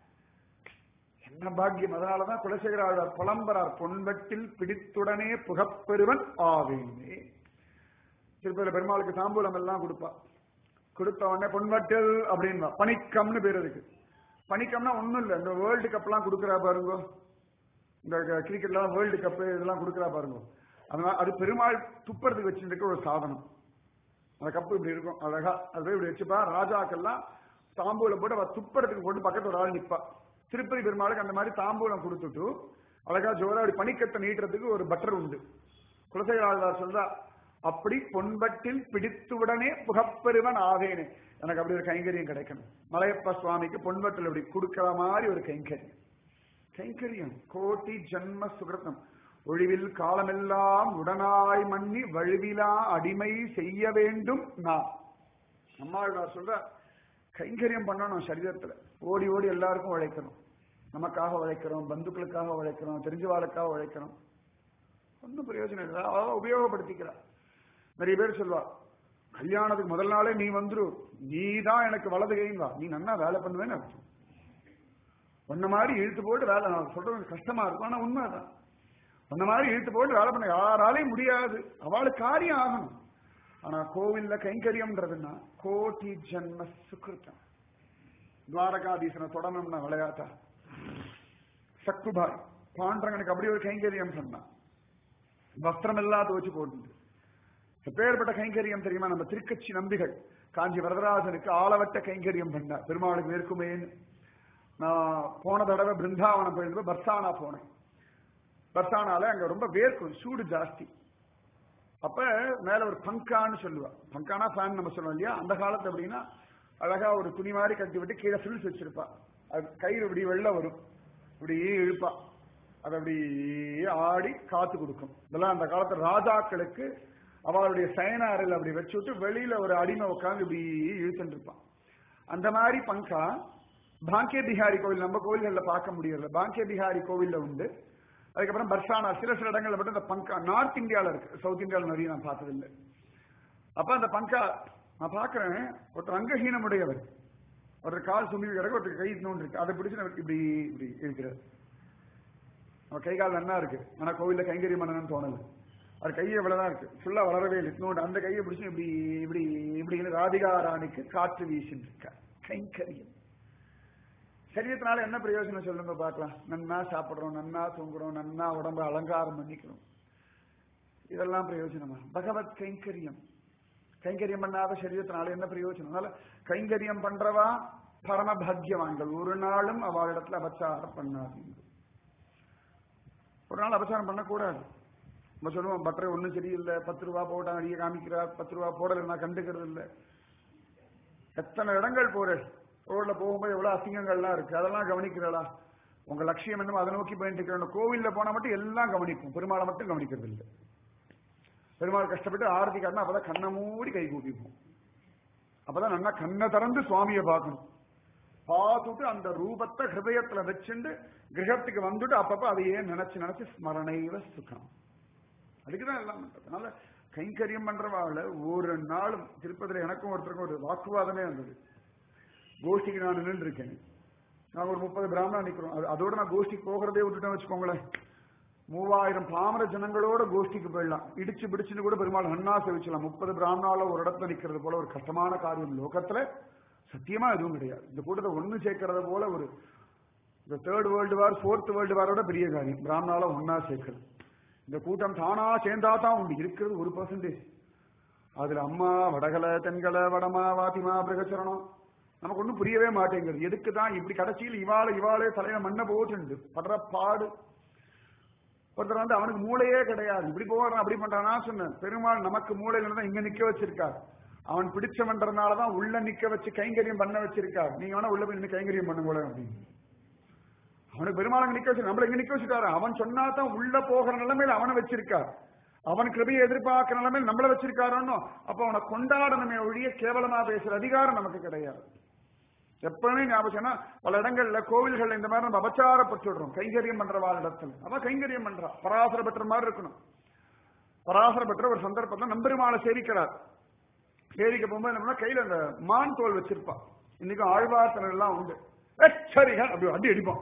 என்ன பாக்கியம் அதனாலதான் குலசேகர ஆழ்வார் புலம்பரார் பொன்பட்டில் பிடித்துடனே புகப்பெருவன் ஆவேனே திருப்பதியில பெருமாளுக்கு தாம்பூலம் எல்லாம் கொடுப்பா கொடுத்த உடனே பொன்வட்டில் அப்படின்பா பனிக்கம்னு பேர் அதுக்கு பனிக்கம்னா ஒண்ணும் இல்லை இந்த வேர்ல்டு கப் எல்லாம் கொடுக்குறா பாருங்க இந்த கிரிக்கெட்லாம் வேர்ல்டு கப் இதெல்லாம் கொடுக்குறா பாருங்க அதனால அது பெருமாள் துப்புறதுக்கு வச்சுருக்க ஒரு சாதனம் அந்த கப்பு இப்படி இருக்கும் அழகா அது போய் இப்படி வச்சுப்பா ராஜாக்கெல்லாம் தாம்பூலம் போட்டு அவ துப்புறதுக்கு போட்டு பக்கத்துல ஒரு ஆள் நிப்பா திருப்பதி பெருமாளுக்கு அந்த மாதிரி தாம்பூலம் கொடுத்துட்டு அழகா ஜோரா அப்படி பனிக்கத்தை நீட்டுறதுக்கு ஒரு பட்டர் உண்டு குலசேகர ஆழ்வார் சொல்றா அப்படி பொன்பட்டில் பிடித்துடனே புகப்பெருவன் ஆவேனே எனக்கு அப்படி ஒரு கைங்கரியம் கிடைக்கணும் மலையப்ப சுவாமிக்கு பொன்பட்டில் இப்படி கொடுக்கிற மாதிரி ஒரு கைங்கரியம் கைங்கரியம் கோட்டி ஜன்ம சுகிருத்தம் ஒழிவில் காலமெல்லாம் உடனாய் மன்னி வழுவிலா அடிமை செய்ய வேண்டும் நான் அம்மாழ்வார் சொல்ற கைங்கரியம் பண்ணணும் சரீரத்துல ஓடி ஓடி எல்லாருக்கும் உழைக்கணும் நமக்காக உழைக்கிறோம் பந்துக்களுக்காக உழைக்கிறோம் தெரிஞ்சவாளுக்காக உழைக்கிறோம் ஒன்றும் பிரயோஜனம் இல்லை அவ உபயோகப்படுத்திக்கிறா நிறைய பேர் சொல்வா கல்யாணத்துக்கு முதல் நாளே நீ வந்துரு நீ தான் எனக்கு வலது கைங்கா நீ நன்னா வேலை பண்ணுவேன்னு அர்த்தம் உன்ன மாதிரி இழுத்து போட்டு வேலை நான் சொல்றது கஷ்டமா இருக்கும் ஆனா உண்மைதான் உன்ன மாதிரி இழுத்து போட்டு வேலை பண்ண யாராலையும் முடியாது அவளுக்கு காரியம் ஆகணும் ஆனா கோவில்ல கைங்கரியம்ன்றதுன்னா கோட்டி ஜன்ம சுக்கிருத்தம் துவாரகாதீசனை தொடணும்னா விளையாட்டா சக்குபாய் பாண்டரங்கனுக்கு அப்படி ஒரு கைங்கரியம் சொன்னான் வஸ்திரம் எல்லாம் துவச்சு போட்டு எப்பேற்பட்ட கைங்கரியம் தெரியுமா நம்ம திருக்கட்சி நம்பிகள் காஞ்சி வரதராஜனுக்கு ஆளவட்ட கைங்கரியம் பண்ண பெருமாளுக்கு வேர்க்குமேன்னு நான் போன தடவை பிருந்தாவனம் போயிருந்தப்ப பர்சானா போனேன் பர்சானால அங்க ரொம்ப வேர்க்கும் சூடு ஜாஸ்தி அப்ப மேல ஒரு பங்கான்னு சொல்லுவா பங்கானா ஃபேன் நம்ம சொல்லுவோம் இல்லையா அந்த காலத்து அப்படின்னா அழகா ஒரு துணி மாதிரி கட்டி விட்டு கீழே ஃபில்ஸ் வச்சிருப்பா அது கயிறு இப்படி வெளில வரும் இப்படி இழுப்பா அது அப்படி ஆடி காத்து கொடுக்கும் இதெல்லாம் அந்த காலத்து ராஜாக்களுக்கு அவளுடைய சயனாரில் அப்படி வச்சு விட்டு வெளியில ஒரு அடிமை உட்காந்து இப்படி இழுத்துட்டு இருப்பான் அந்த மாதிரி பங்கா பாங்கிய பிஹாரி கோவில் நம்ம கோவில்கள்ல பார்க்க முடியல பாங்கிய பிஹாரி கோவில்ல உண்டு அதுக்கப்புறம் பர்சானா சில சில இடங்கள்ல மட்டும் இந்த பங்கா நார்த் இந்தியால இருக்கு சவுத் இந்தியாவில் நிறைய நான் பார்த்ததில்லை அப்ப அந்த பங்கா நான் பாக்குறேன் ஒருத்தர் அங்கஹீனமுடையவர் ஒரு கால் சுமி கிடக்கு ஒருத்தர் கை இன்னொன்று இருக்கு அதை பிடிச்சு நான் இப்படி இப்படி இருக்கிறார் அவன் கை கால் நன்னா இருக்கு ஆனா கோவில்ல கைங்கரியம் பண்ணணும்னு தோணல அது கை எவ்வளவுதான் இருக்கு ஃபுல்லா வளரவே இல்லை இன்னொன்று அந்த கையை பிடிச்சு இப்படி இப்படி இப்படி ராதிகா ராணிக்கு காற்று வீசிட்டு இருக்கா கைங்கரியம் சரீரத்தினால என்ன பிரயோஜனம் சொல்லுங்க பார்க்கலாம் நன்னா சாப்பிடுறோம் நன்னா தூங்குறோம் நன்னா உடம்பு அலங்காரம் பண்ணிக்கிறோம் இதெல்லாம் பிரயோஜனமா பகவத் கைங்கரியம் கைங்கரியம் பண்ணாத சரீரத்தினால என்ன பிரயோஜனம் அதனால கைங்கரியம் பண்றவா பரம பாக்கியவான்கள் ஒரு நாளும் அவளிடத்துல அபச்சாரம் பண்ணாதீங்க ஒரு நாள் அபச்சாரம் பண்ணக்கூடாது நம்ம சொல்லுவோம் பட்டரை ஒன்றும் சரியில்லை பத்து ரூபா போட்டான் அடிய காமிக்கிறார் பத்து ரூபா போடல நான் கண்டுக்கிறது இல்லை எத்தனை இடங்கள் போற ரோட்ல போகும்போது எவ்வளவு அசிங்கங்கள்லாம் இருக்கு அதெல்லாம் கவனிக்கிறடா உங்க லட்சியம் என்னமோ அதை நோக்கி போயிட்டு இருக்கிற கோவில்ல போனா மட்டும் எல்லாம் கவனிக்கும் பெருமாளை மட்டும் கவனிக்கிறது இல்லை பெருமாள் கஷ்டப்பட்டு ஆரத்தி காட்டினா அப்பதான் கண்ணை மூடி கை கூப்பிப்போம் அப்பதான் நல்லா கண்ணை திறந்து சுவாமியை பார்க்கணும் பார்த்துட்டு அந்த ரூபத்தை ஹிருதயத்துல வச்சுண்டு கிரகத்துக்கு வந்துட்டு அப்பப்ப அதையே நினைச்சு நினைச்சு ஸ்மரணைவ சுகம் அதுக்குதான் எல்லாம் பண்றது அதனால கைங்கரியம் பண்றவாள் ஒரு நாளும் திருப்பதியில எனக்கும் ஒருத்தருக்கும் ஒரு வாக்குவாதமே வந்தது கோஷ்டிக்கு நான் நின்று இருக்கேன் நான் ஒரு முப்பது பிராமணா நிக்கிறோம் அது- அதோட நான் கோஷ்டிக்கு போகிறதே விட்டுட்டேன் வச்சுக்கோங்களேன் மூவாயிரம் பாமர ஜனங்களோட கோஷ்டிக்கு போயிடலாம் இடிச்சு பிடிச்சுன்னு கூட பெருமாள் நன்னா செவிச்சலாம் முப்பது பிராமணால ஒரு இடத்துல நிக்கிறது போல ஒரு கஷ்டமான காரியம் லோகத்துல சத்தியமா எதுவும் கிடையாது இந்த கூட்டத்தை ஒண்ணு சேர்க்கறது போல ஒரு இந்த third world war fourth world வாரோட பெரிய காரியம் பிராமணால ஒன்னா சேர்க்கிறது இந்த கூட்டம் தானா சேர்ந்தா தான் உண்டு இருக்கிறது ஒரு பர்சன்டேஜ் அதுல அம்மா வடகலை தென்கலை வடமா வாத்திமா பிரகச்சரணம் நமக்கு ஒண்ணும் புரியவே மாட்டேங்குது எதுக்கு தான் இப்படி கடைசியில் இவாள இவாளே தலையில மண்ணை போட்டுண்டு படுற பாடு ஒருத்தர் வந்து அவனுக்கு மூளையே கிடையாது இப்படி போறான் அப்படி பண்றானா சொன்னேன் பெருமாள் நமக்கு மூளையில தான் இங்க நிக்க வச்சிருக்கார் அவன் பிடிச்சவன்றதுனாலதான் உள்ள நிக்க வச்சு கைங்கரியம் பண்ண வச்சிருக்கார் நீங்க வேணா உள்ள போய் நின்னு கைங்கரியம் பண்ணுங்க அப்படின்னு அவனுக்கு பெருமாள் அங்க நிக்க வச்சு நம்மள இங்க நிக்க வச்சுட்டாரு அவன் சொன்னா தான் உள்ள போகிற நிலைமையில அவனை வச்சிருக்கார் அவன் கிருபையை எதிர்பார்க்கிற நிலைமையில் நம்மள வச்சிருக்காரோன்னு அப்ப அவனை கொண்டாடணுமே ஒழிய கேவலமா பேசுற அதிகாரம் நமக்கு கிடையாது எப்பவுமே ஞாபகம் சொன்னா, பல இடங்கள்ல கோவில்கள்ல இந்த மாதிரி நம்ம அபச்சாரப்பட்டுடுறோம் கைங்கரியம் பண்றவாள் இடத்துல அவ கைங்கரியம் பண்றா பராசர பெற்ற மாதிரி இருக்கணும் பராசர பெற்ற ஒரு சந்தர்ப்பத்துல நம்பெருமாளை சேவிக்கிறார் சேவிக்க போகும்போது என்ன பண்ணா, கையில அந்த மான் தோல் வச்சிருப்பா இன்னைக்கு ஆழ்வார்த்தனர் எல்லாம் உண்டு சரிங்க அப்படி அடி அடிப்பான்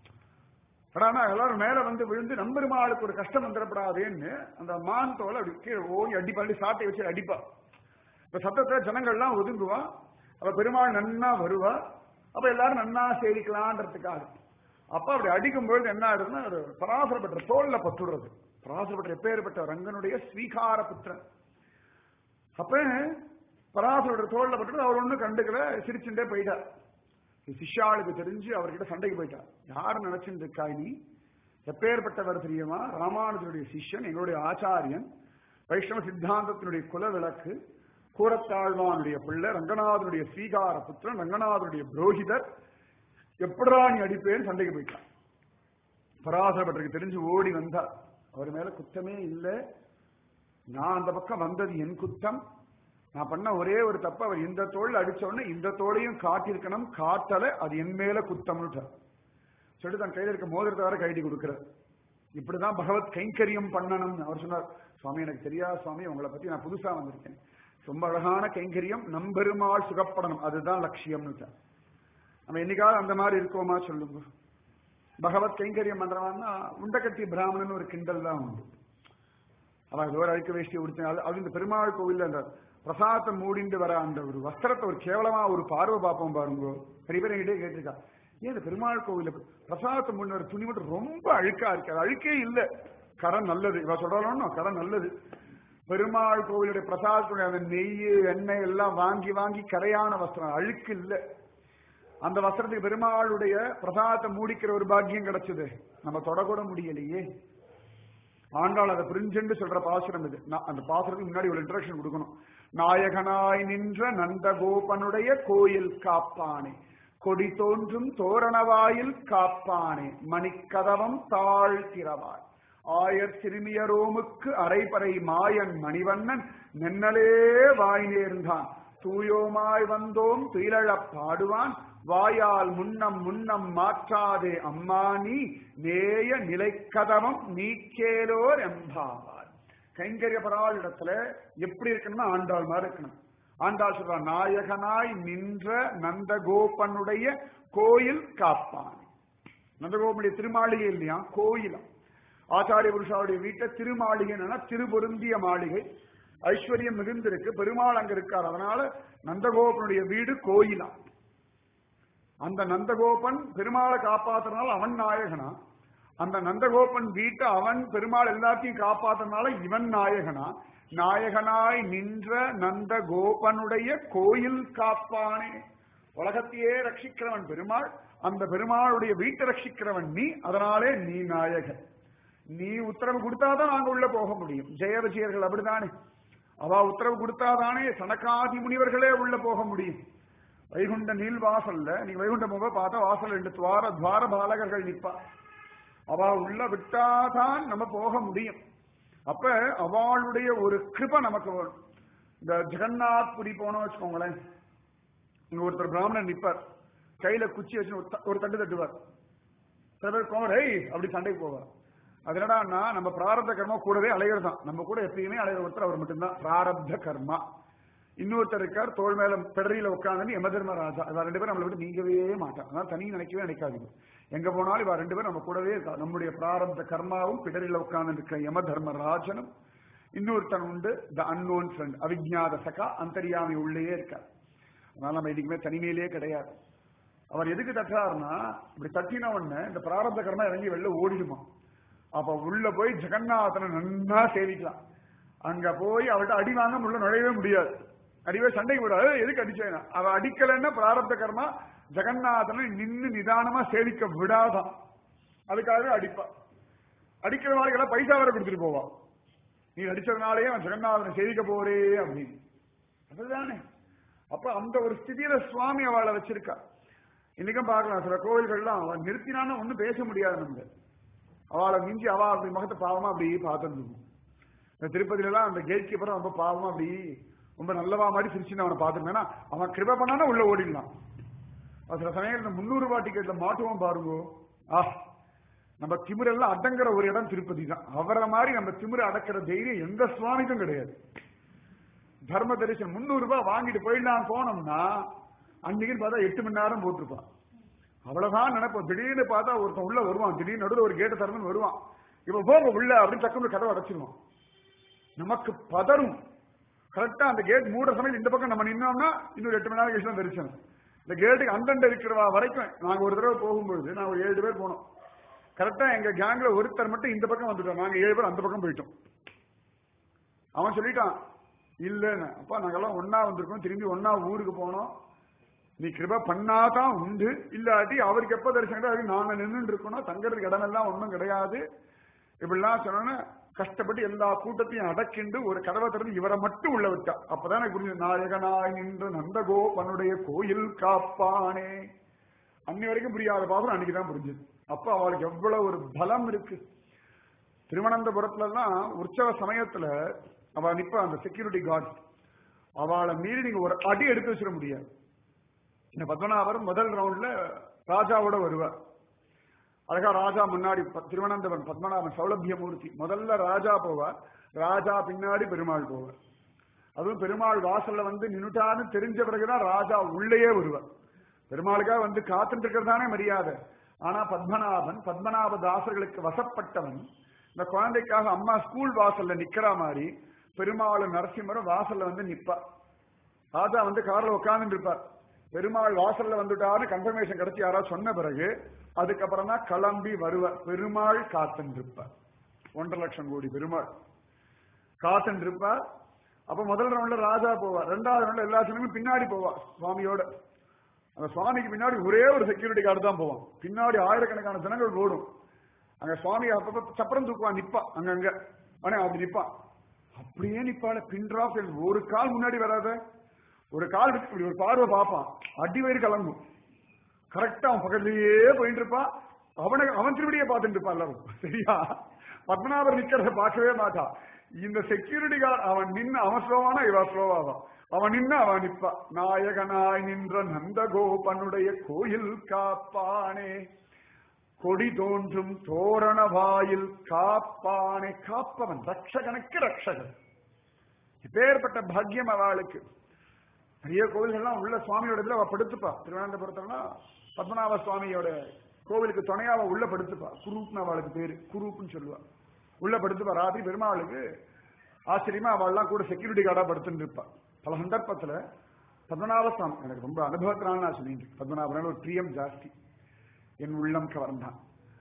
ஆனா எல்லாரும் மேல வந்து விழுந்து நம்பெருமாளுக்கு ஒரு கஷ்டம் வந்துடப்படாதேன்னு அந்த மான் தோலை அப்படி கீழே ஓடி அடிப்பாடி சாட்டை வச்சு அடிப்பா இப்ப சத்தத்தை ஜனங்கள்லாம் ஒதுங்குவா அப்ப பெருமாள் நன்னா வருவா அப்ப எல்லாரும் நன்னா சேவிக்கலான்றதுக்காக அப்ப அப்படி அடிக்கும் பொழுது என்ன ஆகுதுன்னா ஒரு பராசரப்பட்ட தோல்ல பட்டுடுறது பராசரப்பட்ட எப்பேற்பட்ட ரங்கனுடைய ஸ்வீகார புத்திரன் அப்ப பராசரோட தோல்ல பட்டு அவர் ஒண்ணும் கண்டுக்கல சிரிச்சுட்டே போயிட்டார் சிஷ்யாளுக்கு தெரிஞ்சு அவர்கிட்ட சண்டைக்கு போயிட்டார் யார் நினைச்சுட்டு இருக்காய் நீ எப்பேற்பட்டவர் தெரியுமா ராமானுஜருடைய சிஷ்யன் எங்களுடைய ஆச்சாரியன் வைஷ்ணவ சித்தாந்தத்தினுடைய குல விளக்கு கூரத்தாழ்வானுடைய பிள்ளை ரங்கநாதனுடைய ஸ்வீகார புத்திரன் ரங்கநாதனுடைய புரோகிதர் எப்படா நீ அடிப்பேன்னு சண்டைக்கு போயிட்டான் பராசரப்பட்டருக்கு தெரிஞ்சு ஓடி வந்தார் அவர் மேல குத்தமே இல்லை நான் அந்த பக்கம் வந்தது என் குத்தம் நான் பண்ண ஒரே ஒரு தப்பு அவர் இந்த தோல் அடிச்ச உடனே இந்த தோலையும் காட்டியிருக்கணும் காட்டல அது என் மேல குத்தம்னுட்டார் சொல்லிட்டு தன் கையில இருக்க மோதிரத்தை வர கைடி கொடுக்கிறார் இப்படிதான் பகவத் கைங்கரியம் பண்ணணும் அவர் சொன்னார் சுவாமி எனக்கு தெரியாது சுவாமி உங்களை பத்தி நான் புதுசா வந்திருக்கேன் ரொம்ப அழகான கைங்கரியம் நம்பெருமாள் சுகப்படணும் அதுதான் லட்சியம்னு நம்ம என்னைக்காவது அந்த மாதிரி இருக்கோமா சொல்லுங்க பகவத் கைங்கரியம் பண்றவான்னா உண்டக்கட்டி பிராமணன் ஒரு கிண்டல் தான் உண்டு அவன் ஏதோ ஒரு அழுக்க வேஷ்டி உடுத்தினால அது இந்த பெருமாள் கோவில்ல அந்த பிரசாதத்தை மூடிண்டு வர அந்த ஒரு வஸ்திரத்தை ஒரு கேவலமா ஒரு பார்வை பார்ப்போம் பாருங்க நிறைய பேர் என்கிட்ட கேட்டிருக்கா ஏன் இந்த பெருமாள் கோவில்ல பிரசாதத்தை மூடின ஒரு துணி மட்டும் ரொம்ப அழுக்கா இருக்கு அது அழுக்கே இல்ல கடன் நல்லது இவ சொல்றாலும் கடன் நல்லது பெருமாள் கோவிலுடைய பிரசாதத்துடைய அந்த நெய் எண்ணெய் எல்லாம் வாங்கி வாங்கி கரையான வஸ்திரம் அழுக்கு இல்ல அந்த வஸ்திரத்துக்கு பெருமாளுடைய பிரசாதத்தை மூடிக்கிற ஒரு பாக்கியம் கிடைச்சது நம்ம தொடக்கூட முடியலையே ஆண்டாள் அதை புரிஞ்சுன்னு சொல்ற பாசுரம் இது நான் அந்த பாசுரத்துக்கு முன்னாடி ஒரு இன்ட்ரடக்ஷன் கொடுக்கணும் நாயகனாய் நின்ற நந்தகோபனுடைய கோயில் காப்பானே கொடி தோன்றும் தோரணவாயில் காப்பானே மணிக்கதவம் தாழ்த்திரவாய் ஆயர் சிறுமியரோமுக்கு அரைபறை மாயன் மணிவண்ணன் நென்னலே வாய் நேர்ந்தான் தூயோமாய் வந்தோம் துயிலழப் பாடுவான் வாயால் முன்னம் முன்னம் மாற்றாதே அம்மா நீ நேய நிலைக்கதவம் நீக்கேலோர் எம்பாவார் கைங்கரிய பராள் இடத்துல எப்படி இருக்கணும்னா ஆண்டாள் மாதிரி இருக்கணும் ஆண்டாள் சொல்றா நாயகனாய் நின்ற நந்தகோபனுடைய கோயில் காப்பான் நந்தகோபனுடைய திருமாளிகை இல்லையா கோயிலம் ஆச்சாரிய புருஷாவுடைய வீட்டை திருமாளிகை திருபொருந்திய மாளிகை ஐஸ்வர்யம் மிகுந்திருக்கு பெருமாள் அங்க இருக்கார் அதனால நந்தகோபனுடைய வீடு கோயிலாம் அந்த நந்தகோபன் பெருமாளை காப்பாத்துறதுனால அவன் நாயகனா அந்த நந்தகோபன் வீட்டை அவன் பெருமாள் எல்லாத்தையும் காப்பாத்துறதுனால இவன் நாயகனா நாயகனாய் நின்ற நந்தகோபனுடைய கோயில் காப்பானே உலகத்தையே ரட்சிக்கிறவன் பெருமாள் அந்த பெருமாளுடைய வீட்டை ரட்சிக்கிறவன் நீ அதனாலே நீ நாயகன் நீ உத்தரவு கொடுத்தாதான் நாங்க உள்ள போக முடியும் ஜெய விஜயர்கள் அப்படிதானே அவ உத்தரவு கொடுத்தாதானே சனகாதி முனிவர்களே உள்ள போக முடியும் வைகுண்ட நீல் வாசல்ல நீ வைகுண்ட முக பார்த்தா வாசல் ரெண்டு துவார துவார பாலகர்கள் நிப்பா அவ உள்ள விட்டாதான் நம்ம போக முடியும் அப்ப அவளுடைய ஒரு கிருப நமக்கு வேணும் இந்த ஜெகநாத் புரி போனோம் வச்சுக்கோங்களேன் இங்க ஒருத்தர் பிராமணன் நிப்பார் கையில குச்சி வச்சு ஒரு த- ஒரு தட்டு தட்டுவார் சில பேர் கோமர் ஏய் அப்படி சண்டைக்கு போவார் அது என்னடான்னா நம்ம பிராரப்த கர்மா கூடவே அலைகிறது தான் நம்ம கூட எப்பயுமே அலைகிற ஒருத்தர் அவர் மட்டும்தான் பிராரப்த கர்மா இன்னொருத்தர் இருக்கார் தோல் மேல பிடரியில உட்கார்ந்து யம தர்மராஜா இவ ரெண்டு பேரும் நம்மளை விட்டு நீங்கவே மாட்டான் அதான் தனி நினைக்கவே நினைக்காதீங்க எங்க போனாலும் இவ ரெண்டு பேரும் நம்ம கூடவே இருக்கா நம்முடைய பிராரப்த கர்மாவும் பிடரியில உட்கார்ந்து இருக்க யம தர்மராஜனும் இன்னொருத்தன் உண்டு த அன்னோன் ஃப்ரெண்ட் அவிஜாத சகா அந்தரியாமி உள்ளேயே இருக்கார் அதனால நம்ம இதுக்குமே தனிமையிலே கிடையாது அவர் எதுக்கு தட்டுறாருன்னா இப்படி தட்டின உடனே இந்த பிராரப்த கர்மா இறங்கி வெளில ஓடிடுமா அப்ப உள்ள போய் ஜெகநாதனை நன்னா சேவிக்கலாம் அங்க போய் அவள்கிட்ட அடி வாங்க உள்ள நுழையவே முடியாது அடிவே சண்டைக்கு விடாது எதுக்கு அடிச்சேன் அவ அடிக்கலைன்னா பிராரப்த கர்மா ஜெகநாதனை நின்னு நிதானமா சேவிக்க விடாதான் அதுக்காகவே அடிப்பா அடிக்கிற வாழ்க்கை பைசா வேற கொடுத்துட்டு போவா நீ அடிச்சதுனாலேயே அவன் ஜெகநாதனை சேவிக்க போறே அப்படின்னு அதுதானே அப்ப அந்த ஒரு ஸ்திதியில சுவாமி அவளை வச்சிருக்கா இன்னைக்கும் பார்க்கலாம் சில கோவில்கள்லாம் அவன் நிறுத்தினான்னு ஒண்ணும் பேச முடியாது நம்ம அவளை மிஞ்சி அவ அப்படி முகத்தை பாவமா அப்படி பார்த்துருந்துக்கும் இந்த திருப்பதியில எல்லாம் அந்த கேட் கீப்பர் ரொம்ப பாவமா அப்படி ரொம்ப நல்லவா மாதிரி சிரிச்சுன்னு அவனை பார்த்துருந்தேன்னா அவன் கிருப பண்ணானா உள்ள ஓடிடலாம் அது சில சமயங்கள் இந்த முந்நூறு ரூபாய் டிக்கெட்ல மாட்டுவோம் பாருங்க ஆ நம்ம திமிரெல்லாம் அடங்குற ஒரு இடம் திருப்பதி தான் அவரை மாதிரி நம்ம திமிர அடக்கிற தைரியம் எந்த சுவாமிக்கும் கிடையாது தர்ம தரிசனம் முந்நூறு ரூபாய் வாங்கிட்டு போயிடலாம் போனோம்னா அன்னைக்குன்னு பார்த்தா எட்டு மணி நேரம் போட்டிருப்பான் அவ்வளவுதான் நினைப்போம் திடீர்னு பார்த்தா ஒருத்தன் உள்ள வருவான் திடீர்னு நடுவில் ஒரு கேட்டை திறந்து வருவான் இப்ப போங்க உள்ள அப்படின்னு டக்குனு கதவை அடைச்சிருவான் நமக்கு பதறும் கரெக்டா அந்த கேட் மூடுற சமயம் இந்த பக்கம் நம்ம நின்னோம்னா இன்னொரு எட்டு மணி நேரம் கழிச்சு தான் தரிசனம் இந்த கேட்டுக்கு அந்தண்ட இருக்கிறவா வரைக்கும் நாங்க ஒரு தடவை போகும்பொழுது நாங்க ஒரு ஏழு பேர் போனோம் கரெக்டா எங்க கேங்ல ஒருத்தர் மட்டும் இந்த பக்கம் வந்துட்டோம் நாங்க ஏழு பேர் அந்த பக்கம் போயிட்டோம் அவன் சொல்லிட்டான் இல்லன்னு அப்பா நாங்கெல்லாம் ஒன்னா வந்திருக்கோம் திரும்பி ஒன்னா ஊருக்கு போனோம் நீ கிருப பண்ணாதான் உண்டு இல்லாட்டி அவருக்கு எப்ப தரிசனம் கிடையாது, அதுக்கு நாங்க நின்று இருக்கணும் தங்கறதுக்கு இடமெல்லாம் ஒண்ணும் கிடையாது இப்படிலாம் சொன்னோன்னு கஷ்டப்பட்டு எல்லா கூட்டத்தையும் அடக்கிண்டு ஒரு கதவை திறந்து இவரை மட்டும் உள்ள விட்டா அப்பதான் எனக்கு புரிஞ்சது நாயகனாய் நின்ற நந்தகோபனுடைய கோயில் காப்பானே அன்னி வரைக்கும் புரியாத பாசம் அன்னைக்கு தான் புரிஞ்சது அப்ப அவளுக்கு எவ்வளவு ஒரு பலம் இருக்கு திருவனந்தபுரத்துல எல்லாம் உற்சவ சமயத்துல அவ நிப்ப அந்த செக்யூரிட்டி கார்டு அவளை மீறி நீங்க ஒரு அடி எடுத்து வச்சிட முடியாது இந்த பத்மநாபர் முதல் ரவுண்ட்ல ராஜாவோட வருவார் அழகா ராஜா முன்னாடி ப- திருவனந்தபுரம் பத்மநாபன் சௌலபியமூர்த்தி முதல்ல ராஜா போவார் ராஜா பின்னாடி பெருமாள் போவார் அதுவும் பெருமாள் வாசல்ல வந்து நின்னுட்டான்னு தெரிஞ்ச பிறகுதான் ராஜா உள்ளேயே வருவார் பெருமாளுக்காக வந்து காத்துட்டு இருக்கிறதானே மரியாதை ஆனா பத்மநாபன் பத்மநாப தாசர்களுக்கு வசப்பட்டவன் இந்த குழந்தைக்காக அம்மா ஸ்கூல் வாசல்ல நிக்கிற மாதிரி பெருமாளும் நரசிம்மரும் வாசல்ல வந்து நிப்பா ராஜா வந்து கார்ல உட்கார்ந்துட்டு இருப்பார் பெருமாள் வாசல்ல வந்துட்டாரு கன்ஃபர்மேஷன் கிடைச்சி யாராவது சொன்ன பிறகு அதுக்கப்புறம் தான் கிளம்பி வருவார் பெருமாள் காத்துட்டு இருப்பார் ஒன்றரை லட்சம் கோடி பெருமாள் காத்துட்டு இருப்பார் அப்ப முதல் ரவுண்ட்ல ராஜா போவார் ரெண்டாவது ரவுண்ட்ல எல்லா சினிமும் பின்னாடி போவார் சுவாமியோட அந்த சுவாமிக்கு பின்னாடி ஒரே ஒரு செக்யூரிட்டி கார்டு தான் போவான் பின்னாடி ஆயிரக்கணக்கான ஜனங்கள் ஓடும் அங்க சுவாமி அப்பப்ப சப்பரம் தூக்குவான் நிப்பான் அங்கங்க ஆனா அது நிப்பான் அப்படியே நிப்பால பின் டிராப் ஒரு கால் முன்னாடி வராத ஒரு கால் விட்டு இப்படி ஒரு பார்வை பார்ப்பான் அடி வயிறு கலங்கும் கரெக்டா அவன் பக்கத்துலயே போயிட்டு இருப்பான் அவனை அவன் திருப்படியே பார்த்துட்டு இருப்பான் எல்லாரும் சரியா பத்மநாபர் நிக்கிறத பார்க்கவே மாட்டான் இந்த செக்யூரிட்டி கார்டு அவன் நின்னு அவன் ஸ்லோவானா இவ ஸ்லோவாவான் அவன் நின்னு அவன் நிப்பா நாயகனாய் நின்ற நந்தகோபனுடைய கோயில் காப்பானே கொடி தோன்றும் தோரண வாயில் காப்பானே காப்பவன் ரட்சகனுக்கு ரட்சகன் இப்பேற்பட்ட பாக்கியம் அவளுக்கு நிறைய கோவில்கள்லாம் உள்ள சுவாமியோட இதுல அவ படுத்துப்பா திருவனந்தபுரத்துலலாம் பத்மநாப சுவாமியோட கோவிலுக்கு துணையா அவ உள்ள படுத்துப்பா குரூப்னு அவளுக்கு பேரு குரூப்னு சொல்லுவா உள்ள படுத்துப்பா ராத்திரி பெருமாளுக்கு ஆச்சரியமா அவள்லாம் கூட செக்யூரிட்டி கார்டா படுத்துட்டு இருப்பா பல சந்தர்ப்பத்துல பத்மநாப சுவாமி எனக்கு ரொம்ப அனுபவத்தினால நான் சொல்லிட்டு பத்மநாபனால ஒரு பிரியம் ஜாஸ்தி என் உள்ளம் கவர்ந்தான்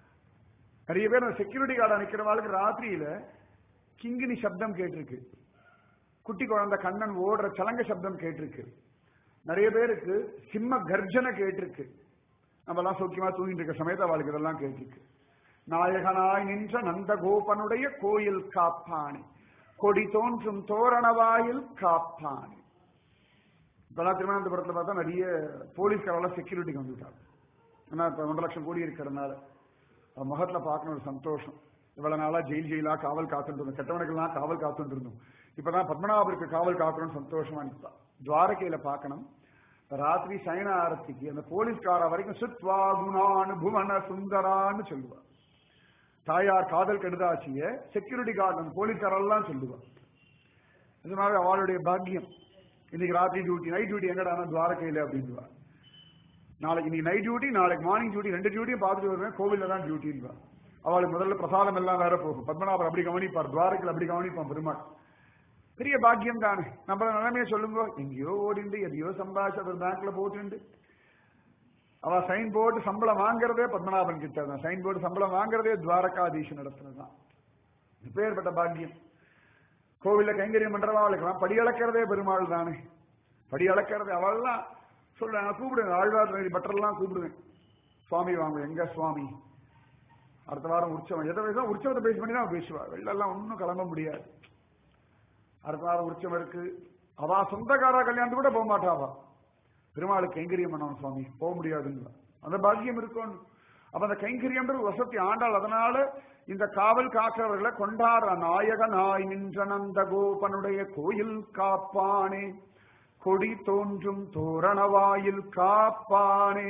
நிறைய பேர் செக்யூரிட்டி கார்டா நிக்கிறவாளுக்கு ராத்திரியில கிங்கினி சப்தம் கேட்டிருக்கு குட்டி குழந்தை கண்ணன் ஓடுற சலங்க சப்தம் கேட்டிருக்கு நிறைய பேருக்கு சிம்ம கர்ஜனை கேட்டிருக்கு நம்ம எல்லாம் சௌக்கியமா தூங்கிட்டு இருக்க சமயத்தை அவளுக்கு இதெல்லாம் கேட்டிருக்கு நாயகனாய் நின்ற நந்தகோபனுடைய கோயில் காப்பானே கொடி தோன்றும் தோரணவாயில் காப்பானே இப்பெல்லாம் திருவனந்தபுரத்துல பார்த்தா நிறைய போலீஸ்காரெல்லாம் செக்யூரிட்டிக்கு வந்துட்டாங்க ஏன்னா இப்ப ஒன்றரை லட்சம் கோடி இருக்கிறதுனால அவன் முகத்துல பார்க்கணும் ஒரு சந்தோஷம் இவ்வளவு நாளா ஜெயில் ஜெயிலா காவல் காத்துட்டு இருந்தோம் கெட்டவனுக்கெல்லாம் காவல் காத்துட்டு இருந்தோம் இப்பதான் பத்மநாபருக்கு காவல் காக்கணும்னு சந்தோஷமா நிற்பா துவாரகையில பார்க்கணும் ராத்திரி சயன ஆரத்திக்கு அந்த போலீஸ்கார வரைக்கும் சுத்வா குணானு புவன சுந்தரான்னு சொல்லுவா தாயார் காதல் கெடுதாச்சிய செக்யூரிட்டி கார்டு அந்த போலீஸ்காரெல்லாம் சொல்லுவா இந்த மாதிரி அவளுடைய பாக்கியம் இன்னைக்கு ராத்திரி டியூட்டி நைட் டியூட்டி எங்கடானா துவாரகையில அப்படின்வா நாளைக்கு இன்னைக்கு நைட் டியூட்டி நாளைக்கு மார்னிங் டியூட்டி ரெண்டு டியூட்டியும் பார்த்துட்டு வருவேன் கோவில்ல தான் டியூட்டின்னு அவளுக்கு முதல்ல பிரசாதம் எல்லாம் வேற போகும் பத்மநாபர் அப்படி கவனிப்பார் துவாரகையில் அப்படி கவனிப்பான் பெருமாள் பெரிய பாக்கியம் தானே நம்ம நிலைமையை சொல்லுங்க எங்கேயோ ஓடிண்டு எதையோ சம்பாதிச்சு அவர் பேங்க்ல போட்டுண்டு அவ சைன் போர்டு சம்பளம் வாங்குறதே பத்மநாபன் கிட்ட தான் சைன் போர்டு சம்பளம் வாங்குறதே துவாரகாதீசன் இடத்துல தான் இப்பேற்பட்ட பாக்கியம் கோவில்ல கைங்கரியம் பண்றவா அவளுக்கு படி அளக்கிறதே பெருமாள் தானே படி அளக்கிறது அவள்லாம் சொல்றேன் நான் கூப்பிடுவேன் ஆழ்வார் பட்டரெல்லாம் கூப்பிடுவேன் சுவாமி வாங்க எங்க சுவாமி அடுத்த வாரம் உற்சவம் எதை பேசுவா உற்சவத்தை பேசி பண்ணி தான் பேசுவா வெளிலெல்லாம் ஒன்றும் கிளம்ப முடியாது அடுத்த வாரம் உற்சவம் இருக்கு அவ சொந்தக்காரா கல்யாணத்து கூட போக மாட்டாவா பெருமாளுக்கு கைங்கரியம் பண்ணணும் சுவாமி போக முடியாதுங்க அந்த பாக்கியம் இருக்கும் அப்ப அந்த கைங்கரியம்ன்றது வசதி ஆண்டாள் அதனால இந்த காவல் காக்கிறவர்களை கொண்டாடுற நாயக நாய் நின்ற நந்த கோபனுடைய கோயில் காப்பானே கொடி தோன்றும் தோரணவாயில் காப்பானே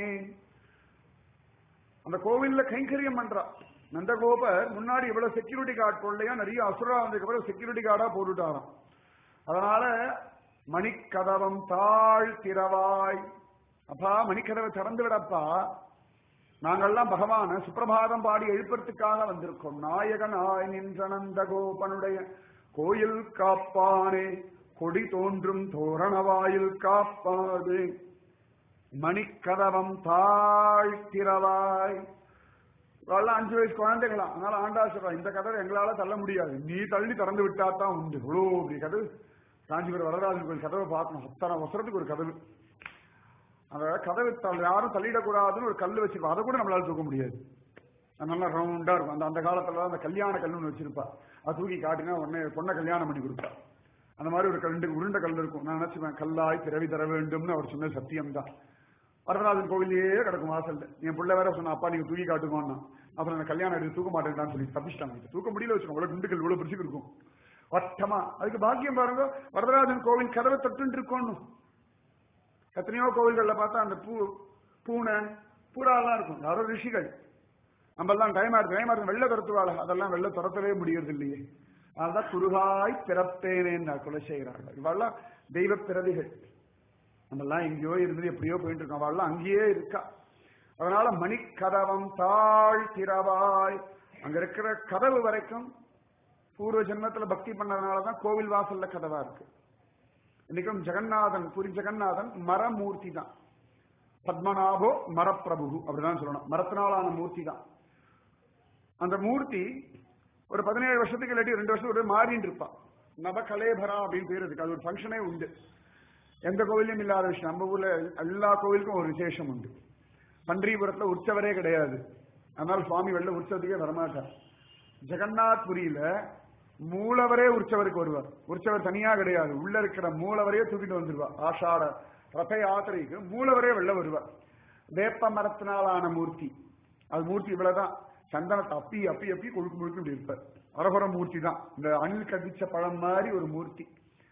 அந்த கோவில்ல கைங்கரியம் பண்றா நந்தகோபர் முன்னாடி இவ்வளவு செக்யூரிட்டி கார்டு போடலையா நிறைய அசுரா வந்ததுக்கு அப்புறம் செக்யூரிட்டி கார்டா போட்டுட்டாராம் அதனால மணிக்கதவம் தாழ் திறவாய் அப்பா மணிக்கதவை திறந்து விடப்பா நாங்கள்லாம் பகவான சுப்பிரபாதம் பாடி எழுப்புறதுக்காக வந்திருக்கோம் நாயகனாய் நின்ற நந்தகோபனுடைய கோயில் காப்பானே கொடி தோன்றும் தோரணவாயில் காப்பாது மணிக்கதவம் தாழ்த்திரவாய் இவெல்லாம் அஞ்சு வயசு குழந்தைகளாம் அதனால ஆண்டா சொல்றா இந்த கதவை எங்களால தள்ள முடியாது நீ தள்ளி திறந்து விட்டா தான் உண்டு இவ்வளோ பெரிய கதவு காஞ்சிபுரம் வரதராஜன் கோயில் கதவை பார்க்கணும் அத்தனை வசரத்துக்கு ஒரு கதவு அந்த கதவை தள்ள- யாரும் தள்ளிடக்கூடாதுன்னு ஒரு கல் வச்சிருப்பா அதை கூட நம்மளால தூக்க முடியாது அது நல்லா ரவுண்டா இருக்கும் அந்த அந்த காலத்துல அந்த கல்யாண கல்லுன்னு வச்சிருப்பா அது தூக்கி காட்டினா உடனே பொண்ணை கல்யாணம் பண்ணி கொடுப்பா அந்த மாதிரி ஒரு கல் ரெண்டு உருண்ட கல் இருக்கும் நான் நினைச்சுவேன் கல்லாய் பிறவி தர வேண்டும்னு அவர் சொன்ன சத்தியம் தான் வரதராஜன் கோவிலே கிடக்கும் வாசல்ல என் பிள்ளை வேற சொன்ன அப்பா நீங்க தூக்கி காட்டுமான்னா அப்புறம் நான் கல்யாணம் எடுத்து தூக்க மாட்டேன்டான்னு சொல்லி தப்பிச்சிட்டாங்க தூக்க முடியல வச்சுக்கோங்க இவ்வளவு குண்டுகள் இவ்வளவு பிடிச்சு இருக்கும் வட்டமா அதுக்கு பாக்கியம் பாருங்க வரதராஜன் கோவில் கதவை தொட்டு இருக்கணும் எத்தனையோ கோவில்கள்ல பார்த்தா அந்த பூ பூனை பூடாலாம் இருக்கும் யாரோ ரிஷிகள் நம்ம எல்லாம் டைம் ஆயிருக்கு டைம் ஆயிருக்கு வெள்ள துரத்துவாள் அதெல்லாம் வெள்ள துரத்தவே முடியறது இல்லையே அதனால்தான் குருகாய் பிறப்பேனேன்னு குலசேகரார்கள் இவெல்லாம் தெய்வ பிறவிகள் நம்ம எல்லாம் எங்கேயோ இருந்து எப்படியோ போயிட்டு இருக்கோம் அவள்லாம் அங்கேயே இருக்கா அதனால மணிக்கதவம் தாழ் திறவாய் அங்க இருக்கிற கதவு வரைக்கும் பூர்வ ஜென்மத்துல பக்தி பண்ணதுனாலதான் கோவில் வாசல்ல கதவா இருக்கு இன்னைக்கும் ஜெகநாதன் புரி ஜெகநாதன் மரமூர்த்தி தான் பத்மநாபோ மரப்பிரபு அப்படிதான் சொல்லணும் மரத்தினாலான மூர்த்தி தான் அந்த மூர்த்தி ஒரு பதினேழு வருஷத்துக்கு இல்லாட்டி ரெண்டு வருஷத்துக்கு ஒரு மாறின்னு இருப்பா நவகலேபரா அப்படின்னு பேர் இருக்கு அது ஒரு ஃபங்க்ஷனே உண்டு எந்த கோவிலும் இல்லாத விஷயம் நம்ம ஊர்ல எல்லா கோவிலுக்கும் ஒரு விசேஷம் உண்டு பன்றிபுரத்துல உற்சவரே கிடையாது அதனால சுவாமி வெள்ள உற்சவத்துக்கே வரமாட்டார் ஜெகநாத் புரியில மூலவரே உற்சவருக்கு வருவார் உற்சவர் தனியா கிடையாது உள்ள இருக்கிற மூலவரையே தூக்கிட்டு வந்துருவார் ஆஷாட ரத யாத்திரைக்கு மூலவரே வெள்ள வருவார் வேப்ப மரத்தினாலான மூர்த்தி அது மூர்த்தி இவ்வளவுதான் சந்தனத்தை அப்பி அப்பி அப்பி கொழுக்கு முழுக்கு இப்படி இருப்பார் அரகுர மூர்த்தி தான் இந்த அணில் கடிச்ச பழம் மாதிரி ஒரு மூர்த்தி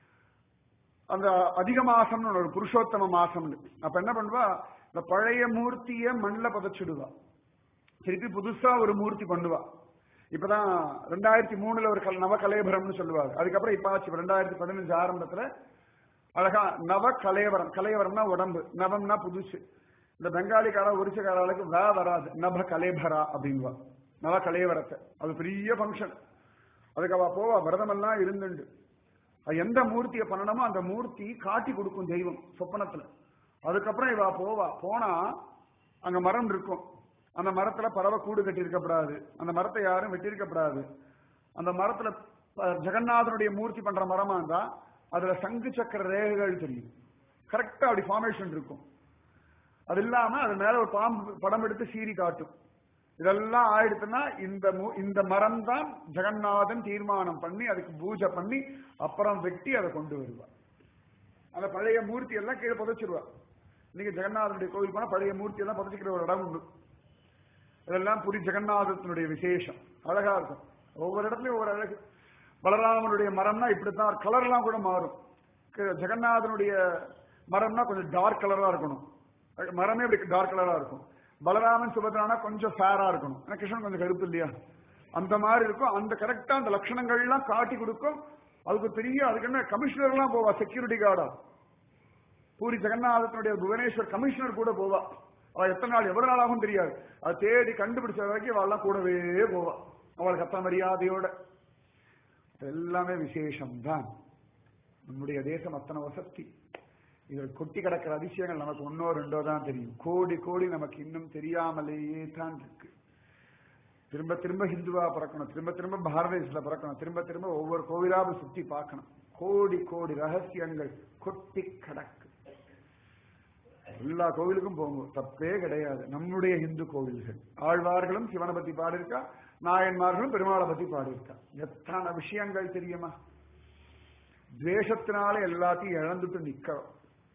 அந்த அதிக மாசம்னு ஒரு புருஷோத்தம மாசம்னு அப்ப என்ன பண்ணுவா இந்த பழைய மூர்த்திய மண்ணுல புதைச்சிடுவா திருப்பி புதுசா ஒரு மூர்த்தி பண்ணுவா இப்பதான் ரெண்டாயிரத்தி மூணுல ஒரு கல் நவ கலேபரம்னு சொல்லுவாங்க அதுக்கப்புறம் இப்ப ஆச்சு ரெண்டாயிரத்தி பதினஞ்சு ஆரம்பத்துல அழகா நவ கலேவரம் கலேவரம்னா உடம்பு நவம்னா புதுசு இந்த பெங்காலிக்கார ஒரிசக்காரர்களுக்கு வே வராது நப கலேபரா அப்படின்வா நவ கலேவரத்தை அது பெரிய ஃபங்க்ஷன் அதுக்கு அவ போவா விரதமெல்லாம் இருந்துண்டு அது எந்த மூர்த்தியை பண்ணணுமோ அந்த மூர்த்தி காட்டி கொடுக்கும் தெய்வம் சொப்பனத்துல அதுக்கப்புறம் இவ போவா போனா அங்க மரம் இருக்கும் அந்த மரத்துல பறவை கூடு கட்டி இருக்கப்படாது அந்த மரத்தை யாரும் வெட்டியிருக்கப்படாது அந்த மரத்துல அஹ், ஜெகநாதனுடைய மூர்த்தி பண்ற மரமா இருந்தா அதுல சங்கு சக்கர ரேகைகள் தெரியும் கரெக்டா அப்படி ஃபார்மேஷன் இருக்கும் அது இல்லாம அது மேல ஒரு பாம்பு படம் எடுத்து சீறி காட்டும் இதெல்லாம் ஆயிடுச்சுன்னா இந்த மு- இந்த மரம் தான் ஜெகநாதன் தீர்மானம் பண்ணி அதுக்கு பூஜை பண்ணி அப்புறம் வெட்டி அதை கொண்டு வருவார் அந்த பழைய மூர்த்தி எல்லாம் கீழே புதைச்சிருவா இன்னைக்கு ஜெகநாதனுடைய கோவில் போனா பழைய மூர்த்தி எல்லாம் புதைச்சிக்கிற ஒரு இடம் உண்டு இதெல்லாம் புரி ஜெகநாதத்தினுடைய விசேஷம் அழகா இருக்கும் ஒவ்வொரு இடத்துலயும் ஒவ்வொரு அழகு பலராமனுடைய மரம்னா இப்படித்தான் கலர்லாம் கூட மாறும் க- ஜெகநாதனுடைய மரம்னா கொஞ்சம் டார்க் கலரா இருக்கணும் அது மரமே இப்படி டார்க் கலரா இருக்கும் பலராமன் சுபத்ரானா கொஞ்சம் ஃபேரா இருக்கணும் ஏன்னா கிருஷ்ணன் கொஞ்சம் கருப்பு இல்லையா அந்த மாதிரி இருக்கும் அந்த கரெக்டா அந்த லட்சணங்கள்லாம் காட்டி கொடுக்கும் அதுக்கு பெரிய அதுக்கு என்ன கமிஷனர் எல்லாம் போவா செக்யூரிட்டி கார்டா பூரி ஜெகநாதத்தினுடைய புவனேஸ்வர் கமிஷனர் கூட போவா அவ எத்தனை நாள் எவ்வளவு நாள் ஆகும் தெரியாது அதை தேடி கண்டுபிடிச்ச வரைக்கும் அவள்லாம் கூடவே போவா அவளுக்கு அத்தனை மரியாதையோட எல்லாமே விசேஷம் தான் நம்முடைய தேசம் அத்தனை வசதி இதில் கொட்டி கிடக்கிற அதிசயங்கள் நமக்கு ஒன்னோ ரெண்டோ தான் தெரியும் கோடி கோடி நமக்கு இன்னும் தெரியாமலேயே தான் இருக்கு திரும்ப திரும்ப ஹிந்துவா பிறக்கணும் திரும்ப திரும்ப பாரதேசில பிறக்கணும் திரும்ப திரும்ப ஒவ்வொரு கோவிலாவும் சுத்தி பார்க்கணும் கோடி கோடி ரகசியங்கள் கொட்டி கிடக்கு எல்லா கோவிலுக்கும் போங்க தப்பே கிடையாது நம்முடைய இந்து கோவில்கள் ஆழ்வார்களும் சிவனை பத்தி பாடியிருக்கா நாயன்மார்களும் பெருமாளை பத்தி பாடியிருக்கா எத்தனை விஷயங்கள் தெரியுமா துவேஷத்தினால எல்லாத்தையும் இழந்துட்டு நிக்கிறோம்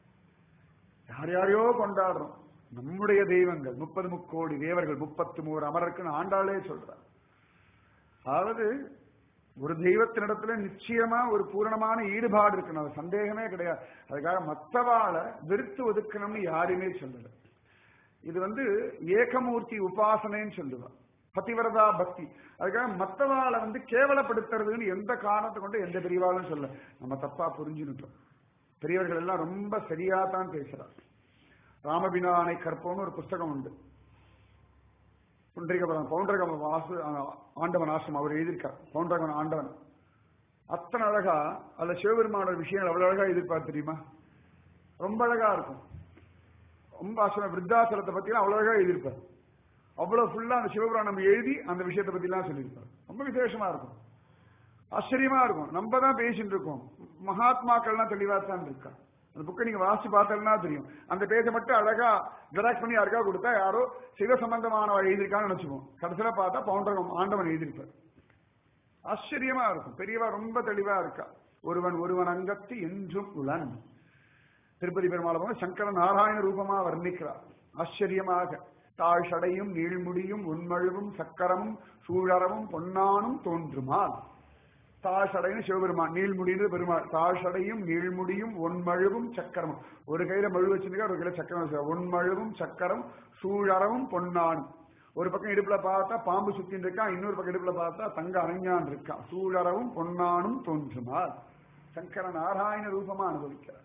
யார் யாரையோ கொண்டாடுறோம் நம்முடைய தெய்வங்கள் முப்பது முக்கோடி தேவர்கள் முப்பத்து மூவர் அமரருக்குன்னு ஆண்டாளே சொல்றார் அதாவது ஒரு தெய்வத்தினிடத்துல நிச்சயமா ஒரு பூரணமான ஈடுபாடு இருக்கணும் அது சந்தேகமே கிடையாது அதுக்காக மத்தவாளை வெறுத்து ஒதுக்கணும்னு யாருமே சொல்லல இது வந்து ஏகமூர்த்தி உபாசனைன்னு சொல்லுவா பதிவிரதா பக்தி அதுக்காக மத்தவாளை வந்து கேவலப்படுத்துறதுன்னு எந்த காரணத்தை கொண்டு எந்த பெரியவாளும் சொல்ல நம்ம தப்பா புரிஞ்சுக்கிட்டோம் பெரியவர்கள் எல்லாம் ரொம்ப சரியா தான் பேசுறார் ராமபினானை கற்போம்னு ஒரு புஸ்தகம் உண்டு புண்டரிகபுரம் பவுண்டரகம் வாசு ஆண்டவன் ஆசிரம் அவர் எழுதியிருக்கார் பவுண்டரகன் ஆண்டவன் அத்தனை அழகா அதுல சிவபெருமானோட விஷயங்கள் அவ்வளவு அழகா எதிர்பார்த்து தெரியுமா ரொம்ப அழகா இருக்கும் ரொம்ப ஆசிரம விருத்தாசலத்தை பத்தி அவ்வளவு அழகா எழுதியிருப்பார் அவ்வளவு ஃபுல்லா அந்த சிவபுராணம் எழுதி அந்த விஷயத்தை பத்தி எல்லாம் சொல்லியிருப்பார் ரொம்ப விசேஷமா இருக்கும் ஆச்சரியமா இருக்கும் நம்ம தான் பேசிட்டு இருக்கோம் மகாத்மாக்கள்லாம் தெளிவா தான் இருக்கா அந்த புக்கை நீங்க வாசிச்சு பார்த்தா தெரியும் அந்த பேஜை மட்டும் அழகா ஜெராக்ஸ் பண்ணி யாருக்கா கொடுத்தா யாரோ சிவ சம்பந்தமானவ எழுதியிருக்கான்னு நினைச்சுப்போம் கடைசியில பார்த்தா பவுண்டரம் ஆண்டவன் எழுதியிருப்பார் ஆச்சரியமா இருக்கும் பெரியவா ரொம்ப தெளிவா இருக்கா ஒருவன் ஒருவன் அங்கத்து என்றும் உளன் திருப்பதி பெருமாள் போல சங்கர நாராயண ரூபமா வர்ணிக்கிறார் ஆச்சரியமாக தாழ் சடையும் நீழ்முடியும் உண்மழுவும் சக்கரமும் சூழறவும் பொன்னானும் தோன்றுமால் தாழ்சடையும் சிவபெருமான் நீள்முடின்னு பெருமாள் தாழ்சடையும் நீள்முடியும் ஒன்மழுவும் சக்கரமும் ஒரு கையில மழு வச்சிருக்கா ஒரு கையில சக்கரம் வச்சிருக்கா ஒன்மழுவும் சக்கரம் சூழறவும் பொன்னானும் ஒரு பக்கம் இடுப்புல பார்த்தா பாம்பு சுத்தின்னு இருக்கான் இன்னொரு பக்கம் இடுப்புல பார்த்தா தங்க அரஞ்சான் இருக்கான் சூழறவும் பொன்னானும் தோன்றுமால் சங்கர நாராயண ரூபமா அனுபவிக்கிறார்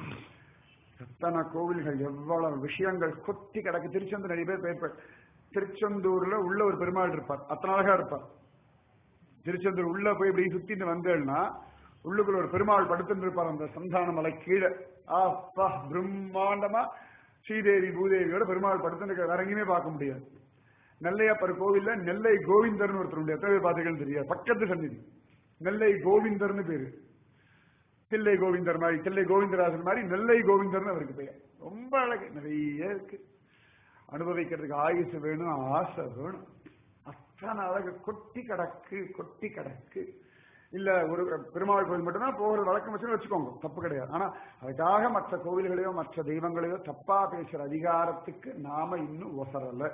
எத்தனை கோவில்கள் எவ்வளவு விஷயங்கள் கொட்டி கிடக்கு திருச்செந்தூர் நிறைய பேர் பேர் திருச்செந்தூர்ல உள்ள ஒரு பெருமாள் இருப்பார் அத்தனை அழகா இருப்பார் திருச்செந்தூர் உள்ள போய் இப்படி சுத்திட்டு வந்தேன்னா உள்ளுக்குள்ள ஒரு பெருமாள் படுத்துட்டு இருப்பார் அந்த சந்தான மலை கீழே அப்பா பிரம்மாண்டமா ஸ்ரீதேவி பூதேவியோட பெருமாள் படுத்துட்டு வேற எங்கேயுமே பார்க்க முடியாது நெல்லையப்பர் கோவில்ல நெல்லை கோவிந்தர்னு ஒருத்தர் உண்டு எத்தனை பேர் பார்த்துக்கன்னு தெரியாது பக்கத்து சந்நிதி நெல்லை கோவிந்தர்னு பேரு தில்லை கோவிந்தர் மாதிரி தில்லை கோவிந்தராஜன் மாதிரி நெல்லை கோவிந்தர்னு அவருக்கு பெயர் ரொம்ப அழகு நிறைய இருக்கு அனுபவிக்கிறதுக்கு ஆயுசு வேணும் ஆசை வேணும் அத்தனை அழகு கொட்டி கிடக்கு கொட்டி கிடக்கு இல்ல ஒரு பெருமாள் கோவில் மட்டும்தான் போகிற வழக்கம் வச்சு வச்சுக்கோங்க தப்பு கிடையாது ஆனா அதுக்காக மற்ற கோவில்களையோ மற்ற தெய்வங்களையோ தப்பா பேசுற அதிகாரத்துக்கு நாம இன்னும் ஒசரல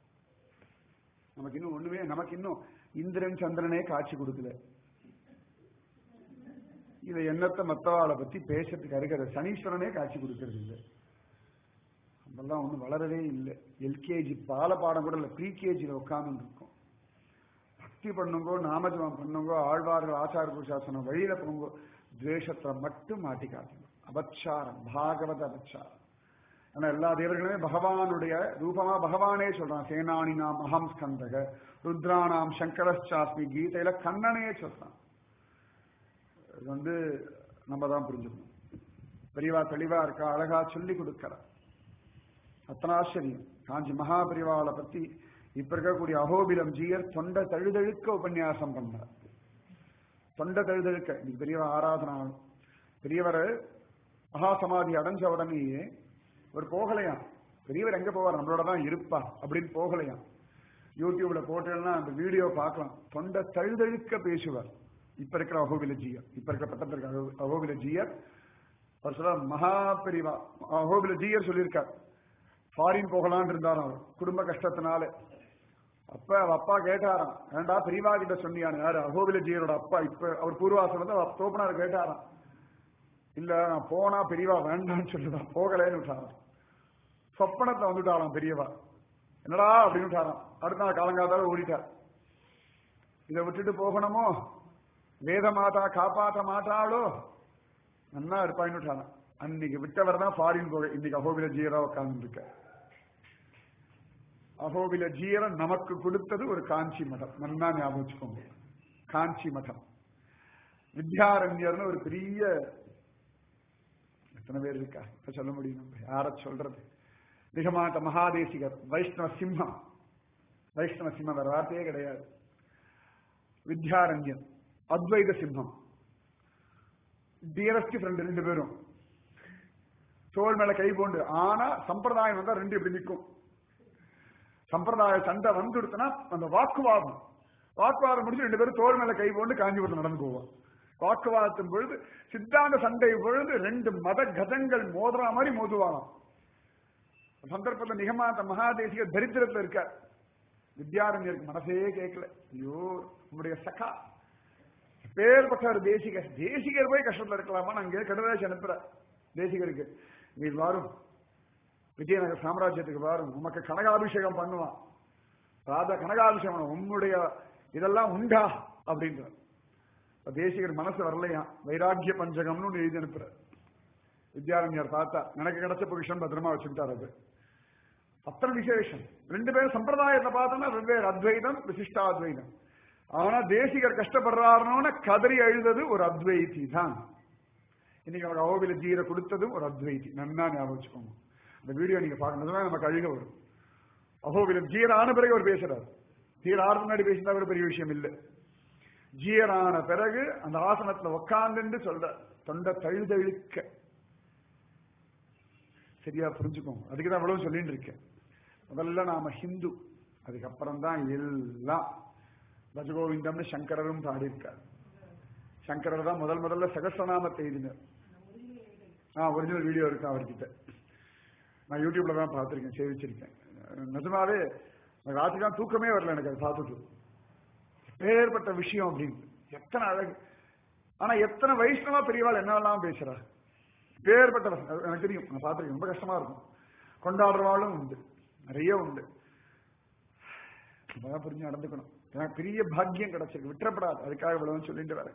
நமக்கு இன்னும் ஒண்ணுமே நமக்கு இன்னும் இந்திரன் சந்திரனே காட்சி கொடுக்கல இதை எண்ணத்தை மத்தவாளை பத்தி பேசுறதுக்கு அருகிற சனீஸ்வரனே காட்சி கொடுக்கறது இல்லை நம்மெல்லாம் ஒன்றும் வளரவே இல்லை எல்கேஜி பால பாடம் கூட இல்லை ப்ரீகேஜியில் உட்கார்ந்து இருக்கோம் பக்தி பண்ணுங்கோ நாமஜபம் பண்ணுங்கோ ஆழ்வார்கள் ஆச்சார புருஷாசனம் வழியில போங்கோ துவேஷத்தை மட்டும் மாட்டிக்காதீங்க அபச்சாரம் பாகவத அபச்சாரம் ஆனா எல்லா தேவர்களுமே பகவானுடைய ரூபமா பகவானே சொல்றான் சேனானினாம் அகம் ஸ்கந்தக ருத்ரானாம் சங்கரச்சாஸ்மி கீதையில கண்ணனே சொல்றான் இது வந்து நம்ம தான் புரிஞ்சுக்கணும் பெரியவா தெளிவா இருக்கா அழகா சொல்லி கொடுக்கற அத்தனை ஆச்சரியம் காஞ்சி மகாபரிவாளை பத்தி இப்ப இருக்கக்கூடிய அகோபிலம் ஜீயர் தொண்டை தழுதழுக்க உபன்யாசம் பண்ணார் தொண்டை தழுதழுக்க இன்னைக்கு பெரியவா ஆராதனா பெரியவர் மகாசமாதி அடைஞ்ச உடனேயே ஒரு போகலையாம் பெரியவர் எங்க போவார் நம்மளோட தான் இருப்பா அப்படின்னு போகலையாம் யூடியூப்ல போட்டேன்னா அந்த வீடியோ பார்க்கலாம் தொண்டை தழுதழுக்க பேசுவார் இப்ப இருக்கிற அகோபில ஜீயர் இப்ப இருக்கிற பட்டத்தில் இருக்கிற அகோ- அகோபில ஜீயர் அவர் சொல்ற மகா பெரிவா அகோபில ஜீயர் சொல்லியிருக்கார் ஃபாரின் போகலான்னு இருந்தாராம் அவர் குடும்ப கஷ்டத்தினால அப்ப அவ அப்பா கேட்டாராம் ஏண்டா பெரியவா கிட்ட சொன்னியான் யாரு அகோபில ஜீயரோட அப்பா இப்ப அவர் பூர்வாசனம் வந்து அவர் தோப்பனார் கேட்டாராம் இல்ல நான் போனா பெரியவா வேண்டாம்னு சொல்லுதான் போகலேன்னு விட்டாராம் சொப்பனத்தை வந்துட்டாராம் பெரியவா என்னடா அப்படின்னு விட்டாராம் அடுத்த நாள் காலங்காத்தால ஓடிட்டார் இதை விட்டுட்டு போகணுமோ வேத மாதா காப்பாற்ற மாட்டாளோ நன்னா இருப்பான்னு விட்டாராம் அன்னைக்கு விட்டவர் தான் ஃபாரின் போக இன்னைக்கு அகோபில ஜீரா உட்கார்ந்து இருக்க அகோபில ஜீர நமக்கு கொடுத்தது ஒரு காஞ்சி மடம் நல்லா ஞாபகம் வச்சுக்கோங்க காஞ்சி மடம் வித்யாரண்யர்னு ஒரு பெரிய எத்தனை பேர் இருக்கா இப்ப சொல்ல முடியும் நம்ம யார சொல்றது நிகமாட்ட மகாதேசிகர் வைஷ்ணவ சிம்மம் வைஷ்ணவ சிம்மம் வேற வார்த்தையே கிடையாது வித்யாரண்யன் அத்வைத சிம்மம் டியரஸ்ட் ஃப்ரெண்ட் ரெண்டு பேரும் தோல் மேல கை போண்டு ஆனா சம்பிரதாயம் வந்தா ரெண்டு இப்படி நிற்கும் சம்பிரதாய சண்டை வந்துடுத்துனா அந்த வாக்குவாதம் வாக்குவாதம் முடிச்சு ரெண்டு பேரும் தோல் மேல கை போண்டு காஞ்சிபுரம் நடந்து போவோம் வாக்குவாதத்தின் பொழுது சித்தாந்த சண்டை பொழுது ரெண்டு மத கஜங்கள் மோதுற மாதிரி மோதுவாராம் சந்தர்ப்பத்தில் நிகமாந்த மகாதேசிக தரித்திரத்துல இருக்கார் வித்யாரண்யருக்கு மனசே கேட்கல ஐயோ நம்முடைய சகா பேர்பட்ட ஒரு தேசிகர் தேசிகர் போய் கஷ்டத்துல இருக்கலாமா நான் இங்கே கடுதாசி அனுப்புற தேசிகருக்கு நீ வாரும் விஜயநகர சாம்ராஜ்யத்துக்கு வாரும் உமக்கு கனகாபிஷேகம் பண்ணுவான் ராஜா கனகாபிஷேகம் பண்ணுவான். உம்முடைய இதெல்லாம் உண்டா அப்படின்ற இப்ப தேசிகர் மனசு வரலையா வைராக்கிய பஞ்சகம்னு ஒண்ணு எழுதி அனுப்புற வித்யாரண்யர் பார்த்தா எனக்கு கிடைச்ச பொசிஷன் பத்திரமா வச்சுட்டார் அது அத்தனை விசேஷம் ரெண்டு பேரும் சம்பிரதாயத்தை பார்த்தோம்னா வெவ்வேறு அத்வைதம் விசிஷ்டாத்வைதம் ஆனா தேசிகர் கஷ்டப்படுறாருன்னு கதறி எழுதது ஒரு அத்வைதி தான் இன்னைக்கு அவர் அவோபில ஜீர கொடுத்ததும் ஒரு அத்வைதி நன்னா ஞாபகம் வச்சுக்கோங்க இந்த வீடியோ நீங்க பார்க்கணும் நமக்கு அழுக வரும் அகோபிலம் ஜீர ஆன பிறகு அவர் பேசுறாரு ஜீர ஆறு முன்னாடி பேசினா ஒரு பெரிய விஷயம் இல்லை ஜீரான பிறகு அந்த ஆசனத்துல உட்கார்ந்து சொல்ற தொண்டை தழுதழுக்க சரியா புரிஞ்சுக்கோங்க அதுக்கு தான் அவ்வளவு சொல்லிட்டு இருக்கேன் முதல்ல நாம ஹிந்து அதுக்கப்புறம் தான் எல்லாம் பஜகோவிந்தம்னு சங்கரரும் பாடியிருக்கார் சங்கரர் தான் முதல் முதல்ல சகசிரநாமத்தை எழுதினார் ஆ ஒரிஜினல் வீடியோ இருக்கு அவர்கிட்ட நான் யூடியூப்ல தான் பார்த்துருக்கேன் சேவிச்சிருக்கேன் நிஜமாவே எனக்கு ராத்திரி தான் தூக்கமே வரல எனக்கு அதை பார்த்துட்டு பேர்பட்ட விஷயம் அப்படின்னு எத்தனை அழகு ஆனா எத்தனை வைஷ்ணவா பெரியவாள் என்னெல்லாம் பேசுறா பேர்பட்ட வசனம். அது எனக்கு தெரியும் நான் பார்த்துருக்கேன் ரொம்ப கஷ்டமா இருக்கும் கொண்டாடுறவாளும் உண்டு நிறைய உண்டு நம்ம புரிஞ்சு நடந்துக்கணும் எனக்கு பெரிய பாக்கியம் கிடைச்சிருக்கு விட்டுறப்படாது அதுக்காக இவ்வளவு சொல்லிட்டு வரேன்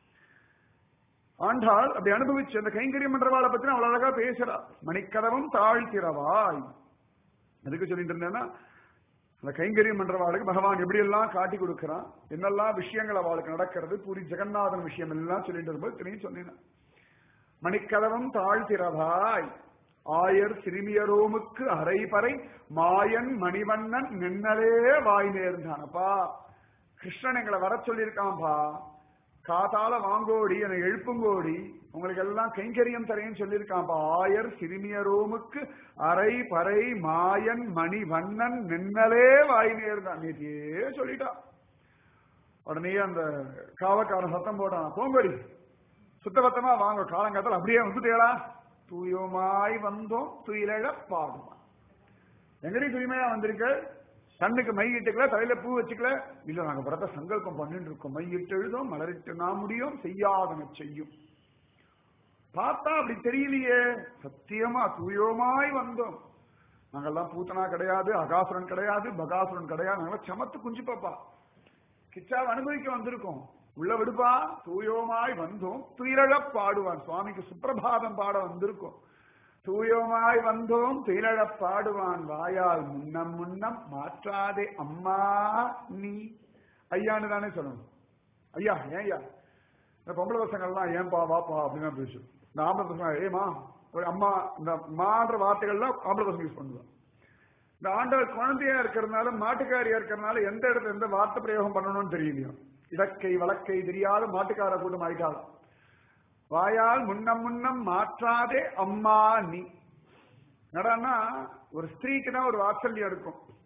ஆண்டாள் அப்படி அனுபவிச்சு அந்த கைங்கரியம் பண்றவாளை பத்தி அவ்வளவு அழகா பேசுறா மணிக்கதவும் தாழ்த்திரவாய் எதுக்கு சொல்லிட்டு இருந்தேன்னா அந்த கைங்கரியம் பண்றவாளுக்கு பகவான் எப்படி எல்லாம் காட்டி கொடுக்கிறான் என்னெல்லாம் விஷயங்கள் அவளுக்கு நடக்கிறது பூரி ஜெகநாதன் விஷயம் எல்லாம் சொல்லிட்டு இருக்கும்போது திரும்பி சொன்னேன் மணிக்கதவம் தாழ்த்திரவாய் ஆயர் சிறுமியரோமுக்கு அரைபறை மாயன் மணிவண்ணன் நின்னலே வாய் நேர்ந்தானப்பா கிருஷ்ணன் எங்களை வர சொல்லியிருக்கான்பா காத்தால வாங்கோடி என்னை எழுப்புங்கோடி உங்களுக்கு எல்லாம் கைங்கரியம் தரேன்னு சொல்லியிருக்கான்பா ஆயர் சிறுமியரோமுக்கு அரை பறை மாயன் மணி வண்ணன் நின்னலே வாய் நேர்ந்தான் நேத்தியே சொல்லிட்டான் உடனே அந்த காவக்காரன் சத்தம் போட்டான் போங்கடி சுத்தபத்தமா வாங்க காலங்காத்தால் அப்படியே வந்துட்டேடா தூயமாய் வந்தோம் துயிலழ பாடுவான் எங்கடி தூய்மையா வந்திருக்க கண்ணுக்கு மை இட்டுக்கல தலையில பூ வச்சுக்கல இல்ல நாங்க படத்தை சங்கல்பம் பண்ணிட்டு இருக்கோம் மை இட்டு எழுதும் மலரிட்டு நான் முடியும் செய்யாதன செய்யும் பார்த்தா அப்படி தெரியலையே சத்தியமா தூயோமாய் வந்தோம் நாங்கெல்லாம் பூத்தனா கிடையாது அகாசுரன் கிடையாது பகாசுரன் கிடையாது நாங்க சமத்து குஞ்சு பாப்பா கிச்சாவை அனுபவிக்க வந்திருக்கோம் உள்ள விடுப்பா தூயோமாய் வந்தோம் துயிலழ பாடுவான் சுவாமிக்கு சுப்பிரபாதம் பாட வந்திருக்கோம் தூயோமாய் வந்தோம் துயிலழ பாடுவான் வாயால் முன்னம் முன்னம் மாற்றாதே அம்மா நீ ஐயான்னு தானே சொல்லணும் ஐயா ஏன் ஐயா இந்த பொம்பளை பசங்கள்லாம் ஏன்பா வாப்பா அப்படின்னு தான் பேசும் இந்த ஆம்பளை பசங்க ஏமா ஒரு அம்மா இந்த மான்ற வார்த்தைகள்லாம் ஆம்பளை பசங்க யூஸ் பண்ணுவான் இந்த ஆண்டவர் குழந்தையா இருக்கிறதுனால மாட்டுக்காரியா இருக்கிறதுனால எந்த இடத்துல எந்த வார்த்தை பிரயோகம் பண்ணணும்னு தெரியலையும் இடக்கை வழக்கை தெரியாத மாட்டுக்கார கூட்டம் ஆயிட்டாலும் வாயால் முன்னம் முன்னம் மாற்றாதே அம்மா நீ என்னடான்னா ஒரு ஸ்திரீக்கு தான் ஒரு வாத்சல்யம் இருக்கும்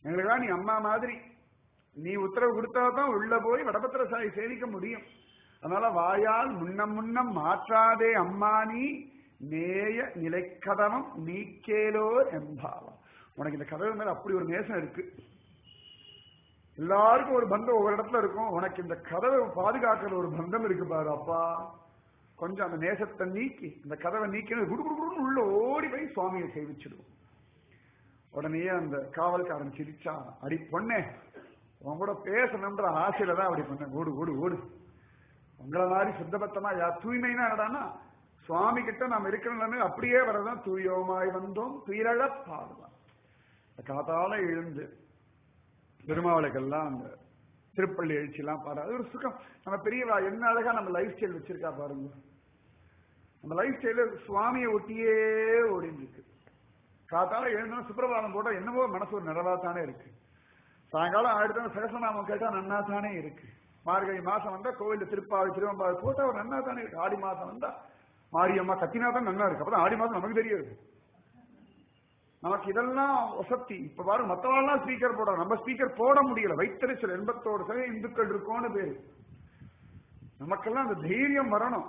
எங்களுக்கெல்லாம் நீ அம்மா மாதிரி நீ உத்தரவு கொடுத்தா தான் உள்ள போய் வடபத்திர சாயை சேவிக்க முடியும் அதனால வாயால் முன்னம் முன்னம் மாற்றாதே அம்மா நீ நேய நிலைக்கதவம் நீக்கேலோர் எம்பாவம் உனக்கு இந்த கதவு மேல அப்படி ஒரு நேசம் இருக்கு எல்லாருக்கும் ஒரு பந்தம் ஒவ்வொரு இடத்துல இருக்கும் உனக்கு இந்த கதவை பாதுகாக்கிற ஒரு பந்தம் இருக்கு பாரு அப்பா கொஞ்சம் அந்த நேசத்தை நீக்கி இந்த கதவை நீக்கி குடு குடு குடுன்னு உள்ள ஓடி போய் சுவாமியை சேவிச்சிடுவோம் உடனே அந்த காவல்காரன் சிரிச்சா அடி பொண்ணே உன் கூட பேசணுன்ற ஆசையில தான் அப்படி பண்ண ஓடு ஓடு ஓடு உங்களை மாதிரி சுத்தபத்தமா யா தூய்மைனா என்னடான்னா சுவாமி கிட்ட நாம் இருக்கிறோம்னு அப்படியே வரதான் தூயோமாய் வந்தோம் துயிரழ பாடுவான் காத்தால எழுந்து பெருமாவளுக்கெல்லாம் அந்த திருப்பள்ளி எழுச்சிலாம் பாரு அது ஒரு சுகம் நம்ம பெரியவா என்ன அழகா நம்ம லைஃப் ஸ்டைல் வச்சிருக்கா பாருங்க நம்ம லைஃப் ஸ்டைல சுவாமியை ஒட்டியே ஓடிட்டு இருக்கு காத்தால எழுந்தோம் சுப்பிரபாதம் போட்டா என்னவோ மனசு ஒரு நிறைவா தானே இருக்கு சாயங்காலம் ஆயிடுதான் சகசநாமம் கேட்டா நன்னா தானே இருக்கு மார்கழி மாசம் வந்தா கோவில்ல திருப்பாவை திருவம்பாவை போட்டா ஒரு நன்னா தானே இருக்கு ஆடி மாசம் வந்தா மாரியம்மா கத்தினா தான் நன்னா இருக்கு அப்பதான் ஆடி மாசம் நமக்கு தெரியாது நமக்கு இதெல்லாம் வசதி இப்ப பாருங்க மத்தவெல்லாம் ஸ்பீக்கர் போட நம்ம ஸ்பீக்கர் போட முடியல வைத்தறிச்சல் எண்பத்தோடு சதவீதம் இந்துக்கள் இருக்கோன்னு பேரு நமக்கெல்லாம் அந்த தைரியம் வரணும்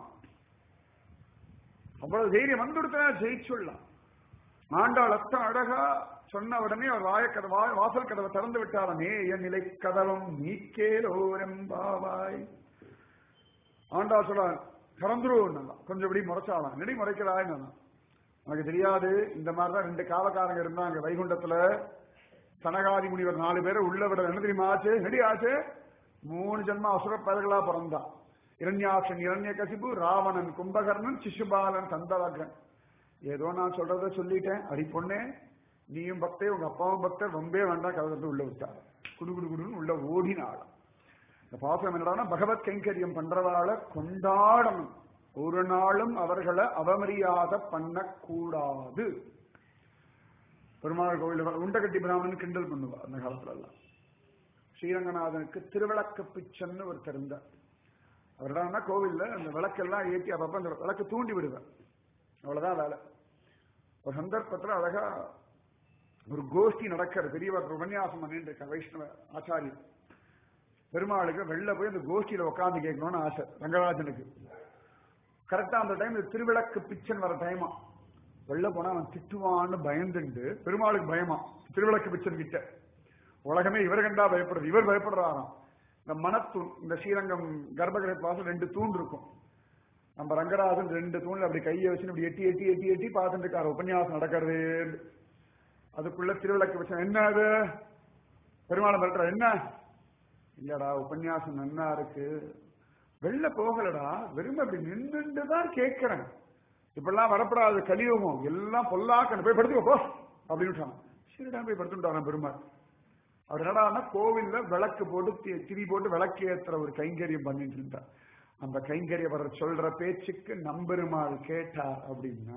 அவ்வளவு தைரியம் வந்துடுத்தா ஜெயிச்சுடலாம் ஆண்டாள் அத்தம் அழகா சொன்ன உடனே அவர் வாயக்கதை வாசல் கதவை திறந்து விட்டாரமே என் நிலை கதவம் நீக்கேலோரெம்பாவாய் ஆண்டாள் சொல்ல திறந்துருவோம் கொஞ்சம் இப்படி முறைச்சாலாம் நெடி முறைக்கிறாய் உனக்கு தெரியாது இந்த மாதிரிதான் ரெண்டு காவக்காரங்க இருந்தாங்க வைகுண்டத்துல சனகாதி முனிவர் நாலு பேரை உள்ள விட என்ன தெரியுமா ஆச்சு நெடி ஆச்சு மூணு ஜென்ம அசுர பயல்களா பிறந்தான் இரண்யாசன் இரண்ய கசிபு ராவணன் கும்பகர்ணன் சிசுபாலன் தந்தவகன் ஏதோ நான் சொல்றத சொல்லிட்டேன் அடி பொண்ணே நீயும் பக்தே உங்க அப்பாவும் பக்தர் ரொம்பவே வேண்டாம் கவலத்தை உள்ள விட்டார் குடு குடு குடுன்னு உள்ள ஓடினாள் இந்த பாசம் என்னடான்னா பகவத் கைங்கரியம் பண்றவாள கொண்டாடணும் ஒரு நாளும் அவர்களை அவமரியாத பண்ணக்கூடாது பெருமாள் கோவில் உண்டகட்டி பிராமணன் கிண்டல் பண்ணுவா அந்த காலத்துல எல்லாம் ஸ்ரீரங்கநாதனுக்கு திருவிளக்கு பிச்சன்னு ஒருத்தர் இருந்தார் அவர்தான் கோவில்ல அந்த விளக்கெல்லாம் ஏற்றி அப்பப்ப அந்த விளக்கு தூண்டி விடுவேன் அவ்வளவுதான் வேலை ஒரு சந்தர்ப்பத்துல அழகா ஒரு கோஷ்டி நடக்கிற பெரியவர் உபன்யாசம் பண்ணிட்டு இருக்க வைஷ்ணவ ஆச்சாரியர் பெருமாளுக்கு வெளில போய் அந்த கோஷ்டியில உட்காந்து கேட்கணும்னு ஆசை ரங்கராஜனுக்கு கரெக்டா அந்த டைம் திருவிளக்கு பிச்சன் வர டைமா வெளில போனா அவன் திட்டுவான்னு பயந்துண்டு பெருமாளுக்கு பயமா திருவிளக்கு பிச்சன் கிட்ட உலகமே இவர் கண்டா பயப்படுறது இவர் பயப்படுறாராம் இந்த மனத்தூண் இந்த ஸ்ரீரங்கம் கர்ப்பகிரக வாசல் ரெண்டு தூண் இருக்கும் நம்ம ரங்கராஜன் ரெண்டு தூண்ல அப்படி கையை வச்சு இப்படி எட்டி எட்டி எட்டி எட்டி பார்த்துட்டு இருக்காரு உபன்யாசம் நடக்கிறது அதுக்குள்ள திருவிளக்கு வச்சேன் என்ன அது பெருமாளை மிரட்டுற என்ன இல்லடா உபன்யாசம் நன்னா இருக்கு வெளில போகலடா வெறும் அப்படி நின்றுட்டு தான் கேட்கிறேன் இப்பெல்லாம் வரப்படாது கலியுகம் எல்லாம் பொல்லாக்கணும் போய் படுத்துக்கோ போ அப்படின்னு சொன்னான் சரிடா போய் படுத்துட்டாரான் பெருமாள் அவர் என்னடான்னா கோவில்ல விளக்கு போட்டு தி- திரி போட்டு விளக்கு ஏத்துற ஒரு கைங்கரியம் பண்ணிட்டு இருந்தார் அந்த கைங்கரியவர் சொல்ற பேச்சுக்கு நம்பெருமாள் கேட்டார் அப்படின்னா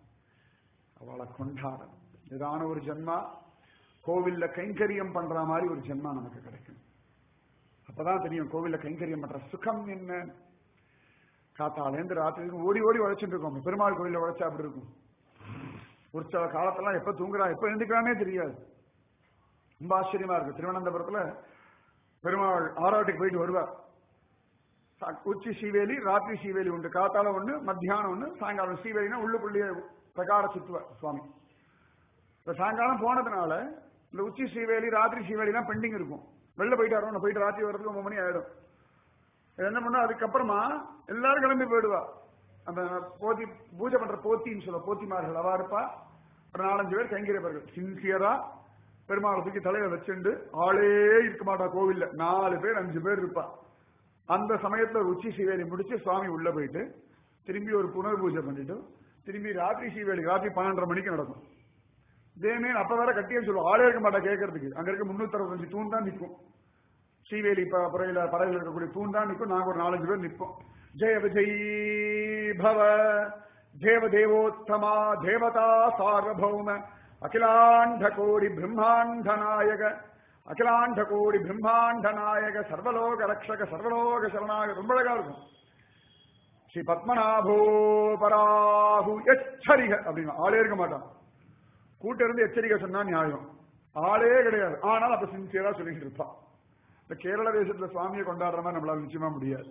அவளை கொண்டாடணும் இதான ஒரு ஜென்மா கோவில்ல கைங்கரியம் பண்ற மாதிரி ஒரு ஜென்மா நமக்கு கிடைக்கும் அப்பதான் தெரியும் கோவில்ல கைங்கரியம் பண்ற சுகம் என்ன காத்தாலேருந்து ராத்திரி வரைக்கும் ஓடி ஓடி உழைச்சிட்டு இருக்கோம் பெருமாள் கோவில்ல உழைச்சா அப்படி இருக்கும் ஒரு சில காலத்தெல்லாம் எப்ப தூங்குறா எப்ப எழுந்துக்கிறானே தெரியாது ரொம்ப ஆச்சரியமா இருக்கு திருவனந்தபுரத்துல பெருமாள் ஆராட்டுக்கு போயிட்டு வருவார் சா- உச்சி ஸ்ரீவேலி ராத்திரி ஸ்ரீவேலி உண்டு காத்தால ஒண்ணு மத்தியானம் ஒண்ணு சாயங்காலம் ஸ்ரீவேலினா உள்ளுக்குள்ளேயே பிரகார சுத்துவார் சுவாமி இப்ப சாயங்காலம் போனதுனால இந்த உச்சி ஸ்ரீவேலி ராத்திரி ஸ்ரீவேலிலாம் பெண்டிங் இருக்கும் வெளில போயிட்டு வரணும் போயிட்டு ராத்திரி வரதுக்கு ஒன்பது மணி ஆயிடும் இது என்ன பண்ணா அதுக்கப்புறமா எல்லாரும் கிளம்பி போயிடுவா அந்த போத்தி பூஜை பண்ற போத்தின்னு சொல்ல போத்திமார்கள் அவா இருப்பா ஒரு நாலஞ்சு பேர் கைங்கரியவர்கள் சின்சியரா பெருமாளை தூக்கி தலையில வச்சுண்டு ஆளே இருக்க மாட்டா கோவில்ல நாலு பேர் அஞ்சு பேர் இருப்பா அந்த சமயத்துல ஒரு உச்சி சீவேலி முடிச்சு சுவாமி உள்ள போயிட்டு திரும்பி ஒரு புனர் பூஜை பண்ணிட்டு திரும்பி ராத்திரி சீவேலி ராத்திரி பன்னெண்டரை மணிக்கு நடக்கும் இதேமே அப்ப வேற கட்டியே சொல்லுவோம் ஆளே இருக்க மாட்டா கேட்கறதுக்கு அங்க இருக்க முன்னூத்தி அறுபத்தஞ்சு தூண் தான் நிற்கும் ஸ்ரீவேலி ப- பறையில பறையில இருக்கக்கூடிய தூண் தான் நிற்கும் நாங்க ஒரு நாலஞ்சு பேர் நிற்போம் ஜெய விஜய் பவ தேவ தேவோத்தமா தேவதா சார்வபௌம அகிலாண்ட கோடி பிரம்மாண்ட நாயக அகிலாண்ட கோடி பிரம்மாண்ட நாயக சர்வலோக ரக்ஷக சர்வலோக சரணாக ரொம்ப அழகா இருக்கும் ஸ்ரீ பத்மநாபோ பராகு எச்சரிக அப்படின்னு ஆளே இருக்க மாட்டான் கூட்ட இருந்து எச்சரிக்கை சொன்னா நியாயம் ஆளே கிடையாது ஆனால் அப்ப சின்சியரா சொல்லிட்டு இருப்பான் இந்த கேரள தேசத்துல சுவாமியை கொண்டாடுற மாதிரி நம்மளால நிச்சயமா முடியாது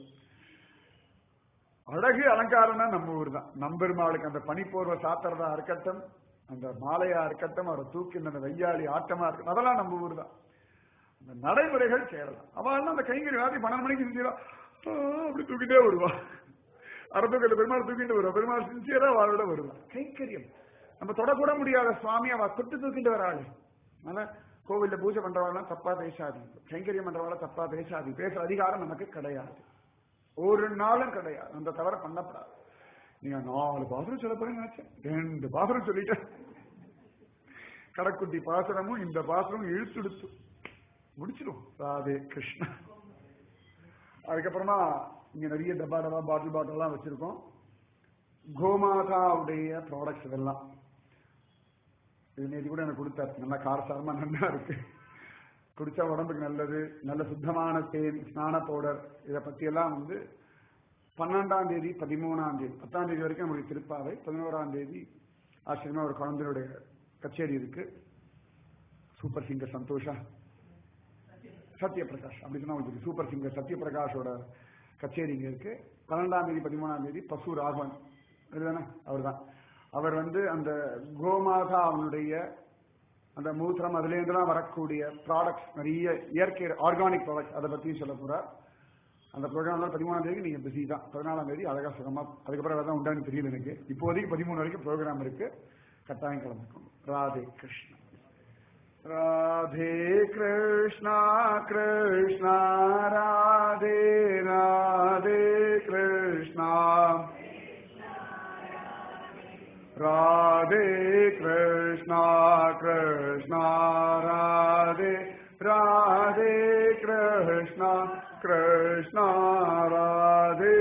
அழகு அலங்காரம்னா நம்ம ஊர் தான் நம்பெருமாளுக்கு அந்த பனிப்போர்வை சாத்துறதா இருக்கட்டும் அந்த மாலையா இருக்கட்டும் அவரை தூக்கி அந்த வெய்யாளி ஆட்டமா இருக்கட்டும் அதெல்லாம் நம்ம ஊர் தான் அந்த நடைமுறைகள் கேரளம் அவள் அந்த கைங்கறி ராத்திரி பன்னெண்டு மணிக்கு சின்சியரா அப்படி தூக்கிட்டே வருவா அறத்தூக்கல பெருமாள் தூக்கிட்டு வருவா பெருமாள் சின்சியரா அவளோட வருவா கைங்கரியம் நம்ம தொடக்கூட முடியாத சுவாமி அவ தொட்டு தூக்கிட்டு வராளு அதனால கோவில்ல பூஜை பண்றவாள்லாம் தப்பா பேசாது கைங்கரியம் பண்றவாள் தப்பா பேசாது பேசுற அதிகாரம் நமக்கு கிடையாது ஒரு நாளும் கிடையாது அந்த தவிர பண்ணப்படாது நீங்க நாலு பாத்திரம் சொல்ல போறேன்னு நினைச்சேன் ரெண்டு பாத்திரம் சொல்லிட்டேன் கடைக்குட்டி பாசனமும் இந்த பாத்திரமும் இழுத்துடுத்து முடிச்சிடும் ராதே கிருஷ்ணா அதுக்கப்புறமா இங்க நிறைய டப்பா டப்பா பாட்டில் பாட்டில் எல்லாம் வச்சிருக்கோம் கோமாதாவுடைய ப்ராடக்ட்ஸ் இதெல்லாம் இது நேற்று கூட எனக்கு கொடுத்தாரு நல்லா காரசாரமா நல்லா இருக்கு குடிச்சா உடம்புக்கு நல்லது நல்ல சுத்தமான தேன் ஸ்நான பவுடர் இதை பத்தி எல்லாம் வந்து பன்னெண்டாம் தேதி பதிமூணாம் தேதி பத்தாம் தேதி வரைக்கும் நம்மளுக்கு திருப்பாவை பதினோராம் தேதி ஆச்சரியமா ஒரு குழந்தையுடைய கச்சேரி இருக்கு சூப்பர் சிங்கர் சந்தோஷா சத்யபிரகாஷ் அப்படி சொன்னா உங்களுக்கு சூப்பர் சிங்கர் சத்யபிரகாஷோட கச்சேரி இங்க இருக்கு பன்னெண்டாம் தேதி பதிமூணாம் தேதி பசு ராகவன் இதுதானே அவர் தான் அவர் வந்து அந்த கோமாதா அவனுடைய அந்த மூத்திரம் அதுல இருந்துலாம் வரக்கூடிய ப்ராடக்ட்ஸ் நிறைய இயற்கை ஆர்கானிக் ப்ராடக்ட்ஸ் அதை பத்தியும் சொல்ல போறார் அந்த ப்ரோக்ராம் பதிமூணாம் தேதி நீங்க பிஸி தான் பதினாலாம் தேதி அழகா சுகமா அதுக்கப்புறம் வேற உண்டான்னு தெரியல எனக்கு இப்போதைக்கு பதிமூணு வரைக்கும் ப்ரோக்ராம் இருக்கு கட்டாயம் கலந்துக்கணும் ராதே கிருஷ்ணா ராதே கிருஷ்ணா கிருஷ்ணா ராதே ராதே கிருஷ்ணா ராதே கிருஷ்ணா கிருஷ்ணா ராதே ராதே கிருஷ்ணா கிருஷ்ணா ராதே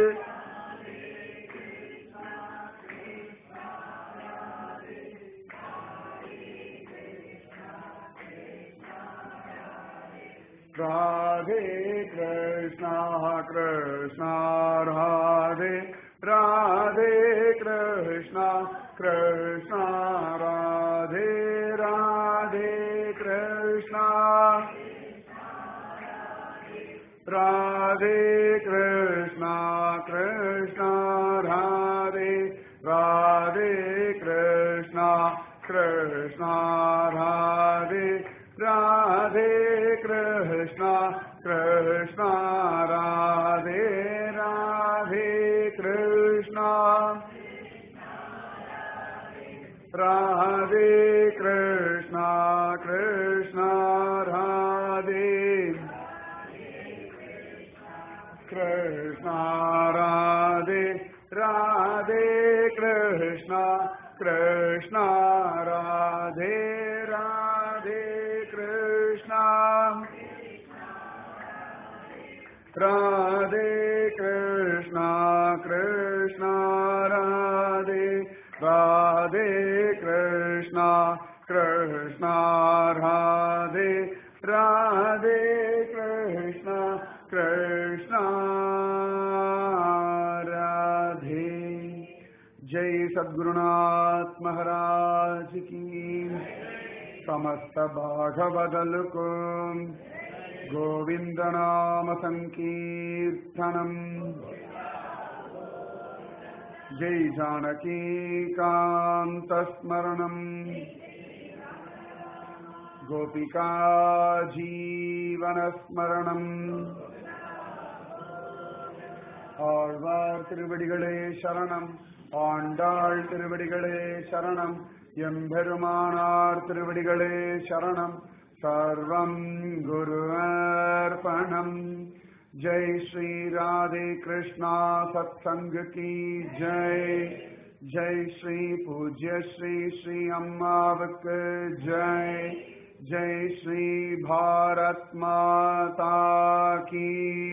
ராதே கிருஷ்ணா கிருஷ்ணா ராதே ராதே கிருஷ்ணா கிருஷ்ணா ராதே ராதே கிருஷ்ணா ராதே கிருஷ்ணா கிருஷ்ணா ராதே ராதே கிருஷ்ணா கிருஷ்ணா ராதே ராதே கிருஷ்ணா கிருஷ்ணா ராதே ராதே கிருஷ்ணா ராதே கிருஷ்ணா கிருஷ்ணா ராதே கிருஷ்ணா ராதே ராதே கிருஷ்ணா கிருஷ்ணா ராதே ராதே கிருஷ்ணா ராதே கிருஷ்ணா கிருஷ்ணா ராதே ராதே கிருஷ்ணா கிருஷ்ணா ராதே ராதே கிருஷ்ணா கிருஷ்ணா ராதே जय सद्गुरुनाथ महाराज की समस्त बाघवदल को गोविंद नाम संकीर्तनम जय जानकी कांत स्मरणम गोपिका जीवन स्मरणम ஆழ்வார் திருவடிகளே சரணம் ஆண்டாள் திருவடிகளே சரணம் எம்பெருமானார் திருவடிகளே சரணம் சர்வம் குருவர்பணம் ஜெய் ஸ்ரீ ராதே கிருஷ்ணா சத்சங்க கி ஜெய் ஜெய் ஸ்ரீ பூஜ்ய ஸ்ரீ ஸ்ரீ அம்மாவுக்கு ஜெய் ஜெய் ஸ்ரீ பாரத் மாதா கி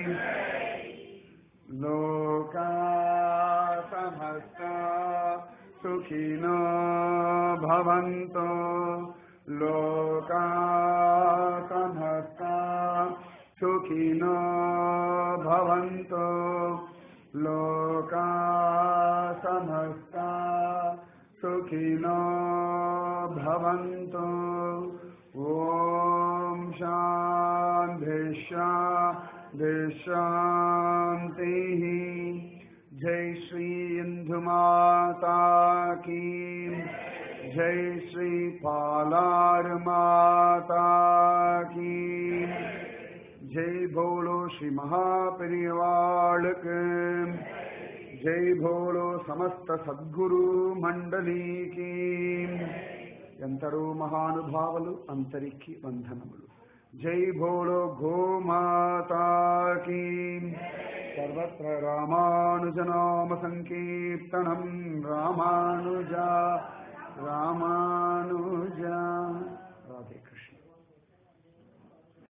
लोका समस्ता सुखिनो भवन्तो लोका समस्ता सुखिनो भवन्तो लोका समस्ता सुखिनो भवन्तो शान्तिः जय श्री इंदु माता की जय श्री पालार माता की जय बोलो श्री महापरिवार के जय बोलो समस्त सद्गुरु मंडली की ఎందరో మహానుభావులు అంతరికి వందనములు జై భోళో గోమాతా కీ సర్వత్ర రామానుజనామ సంకీర్తనం రామానుజ రామానుజ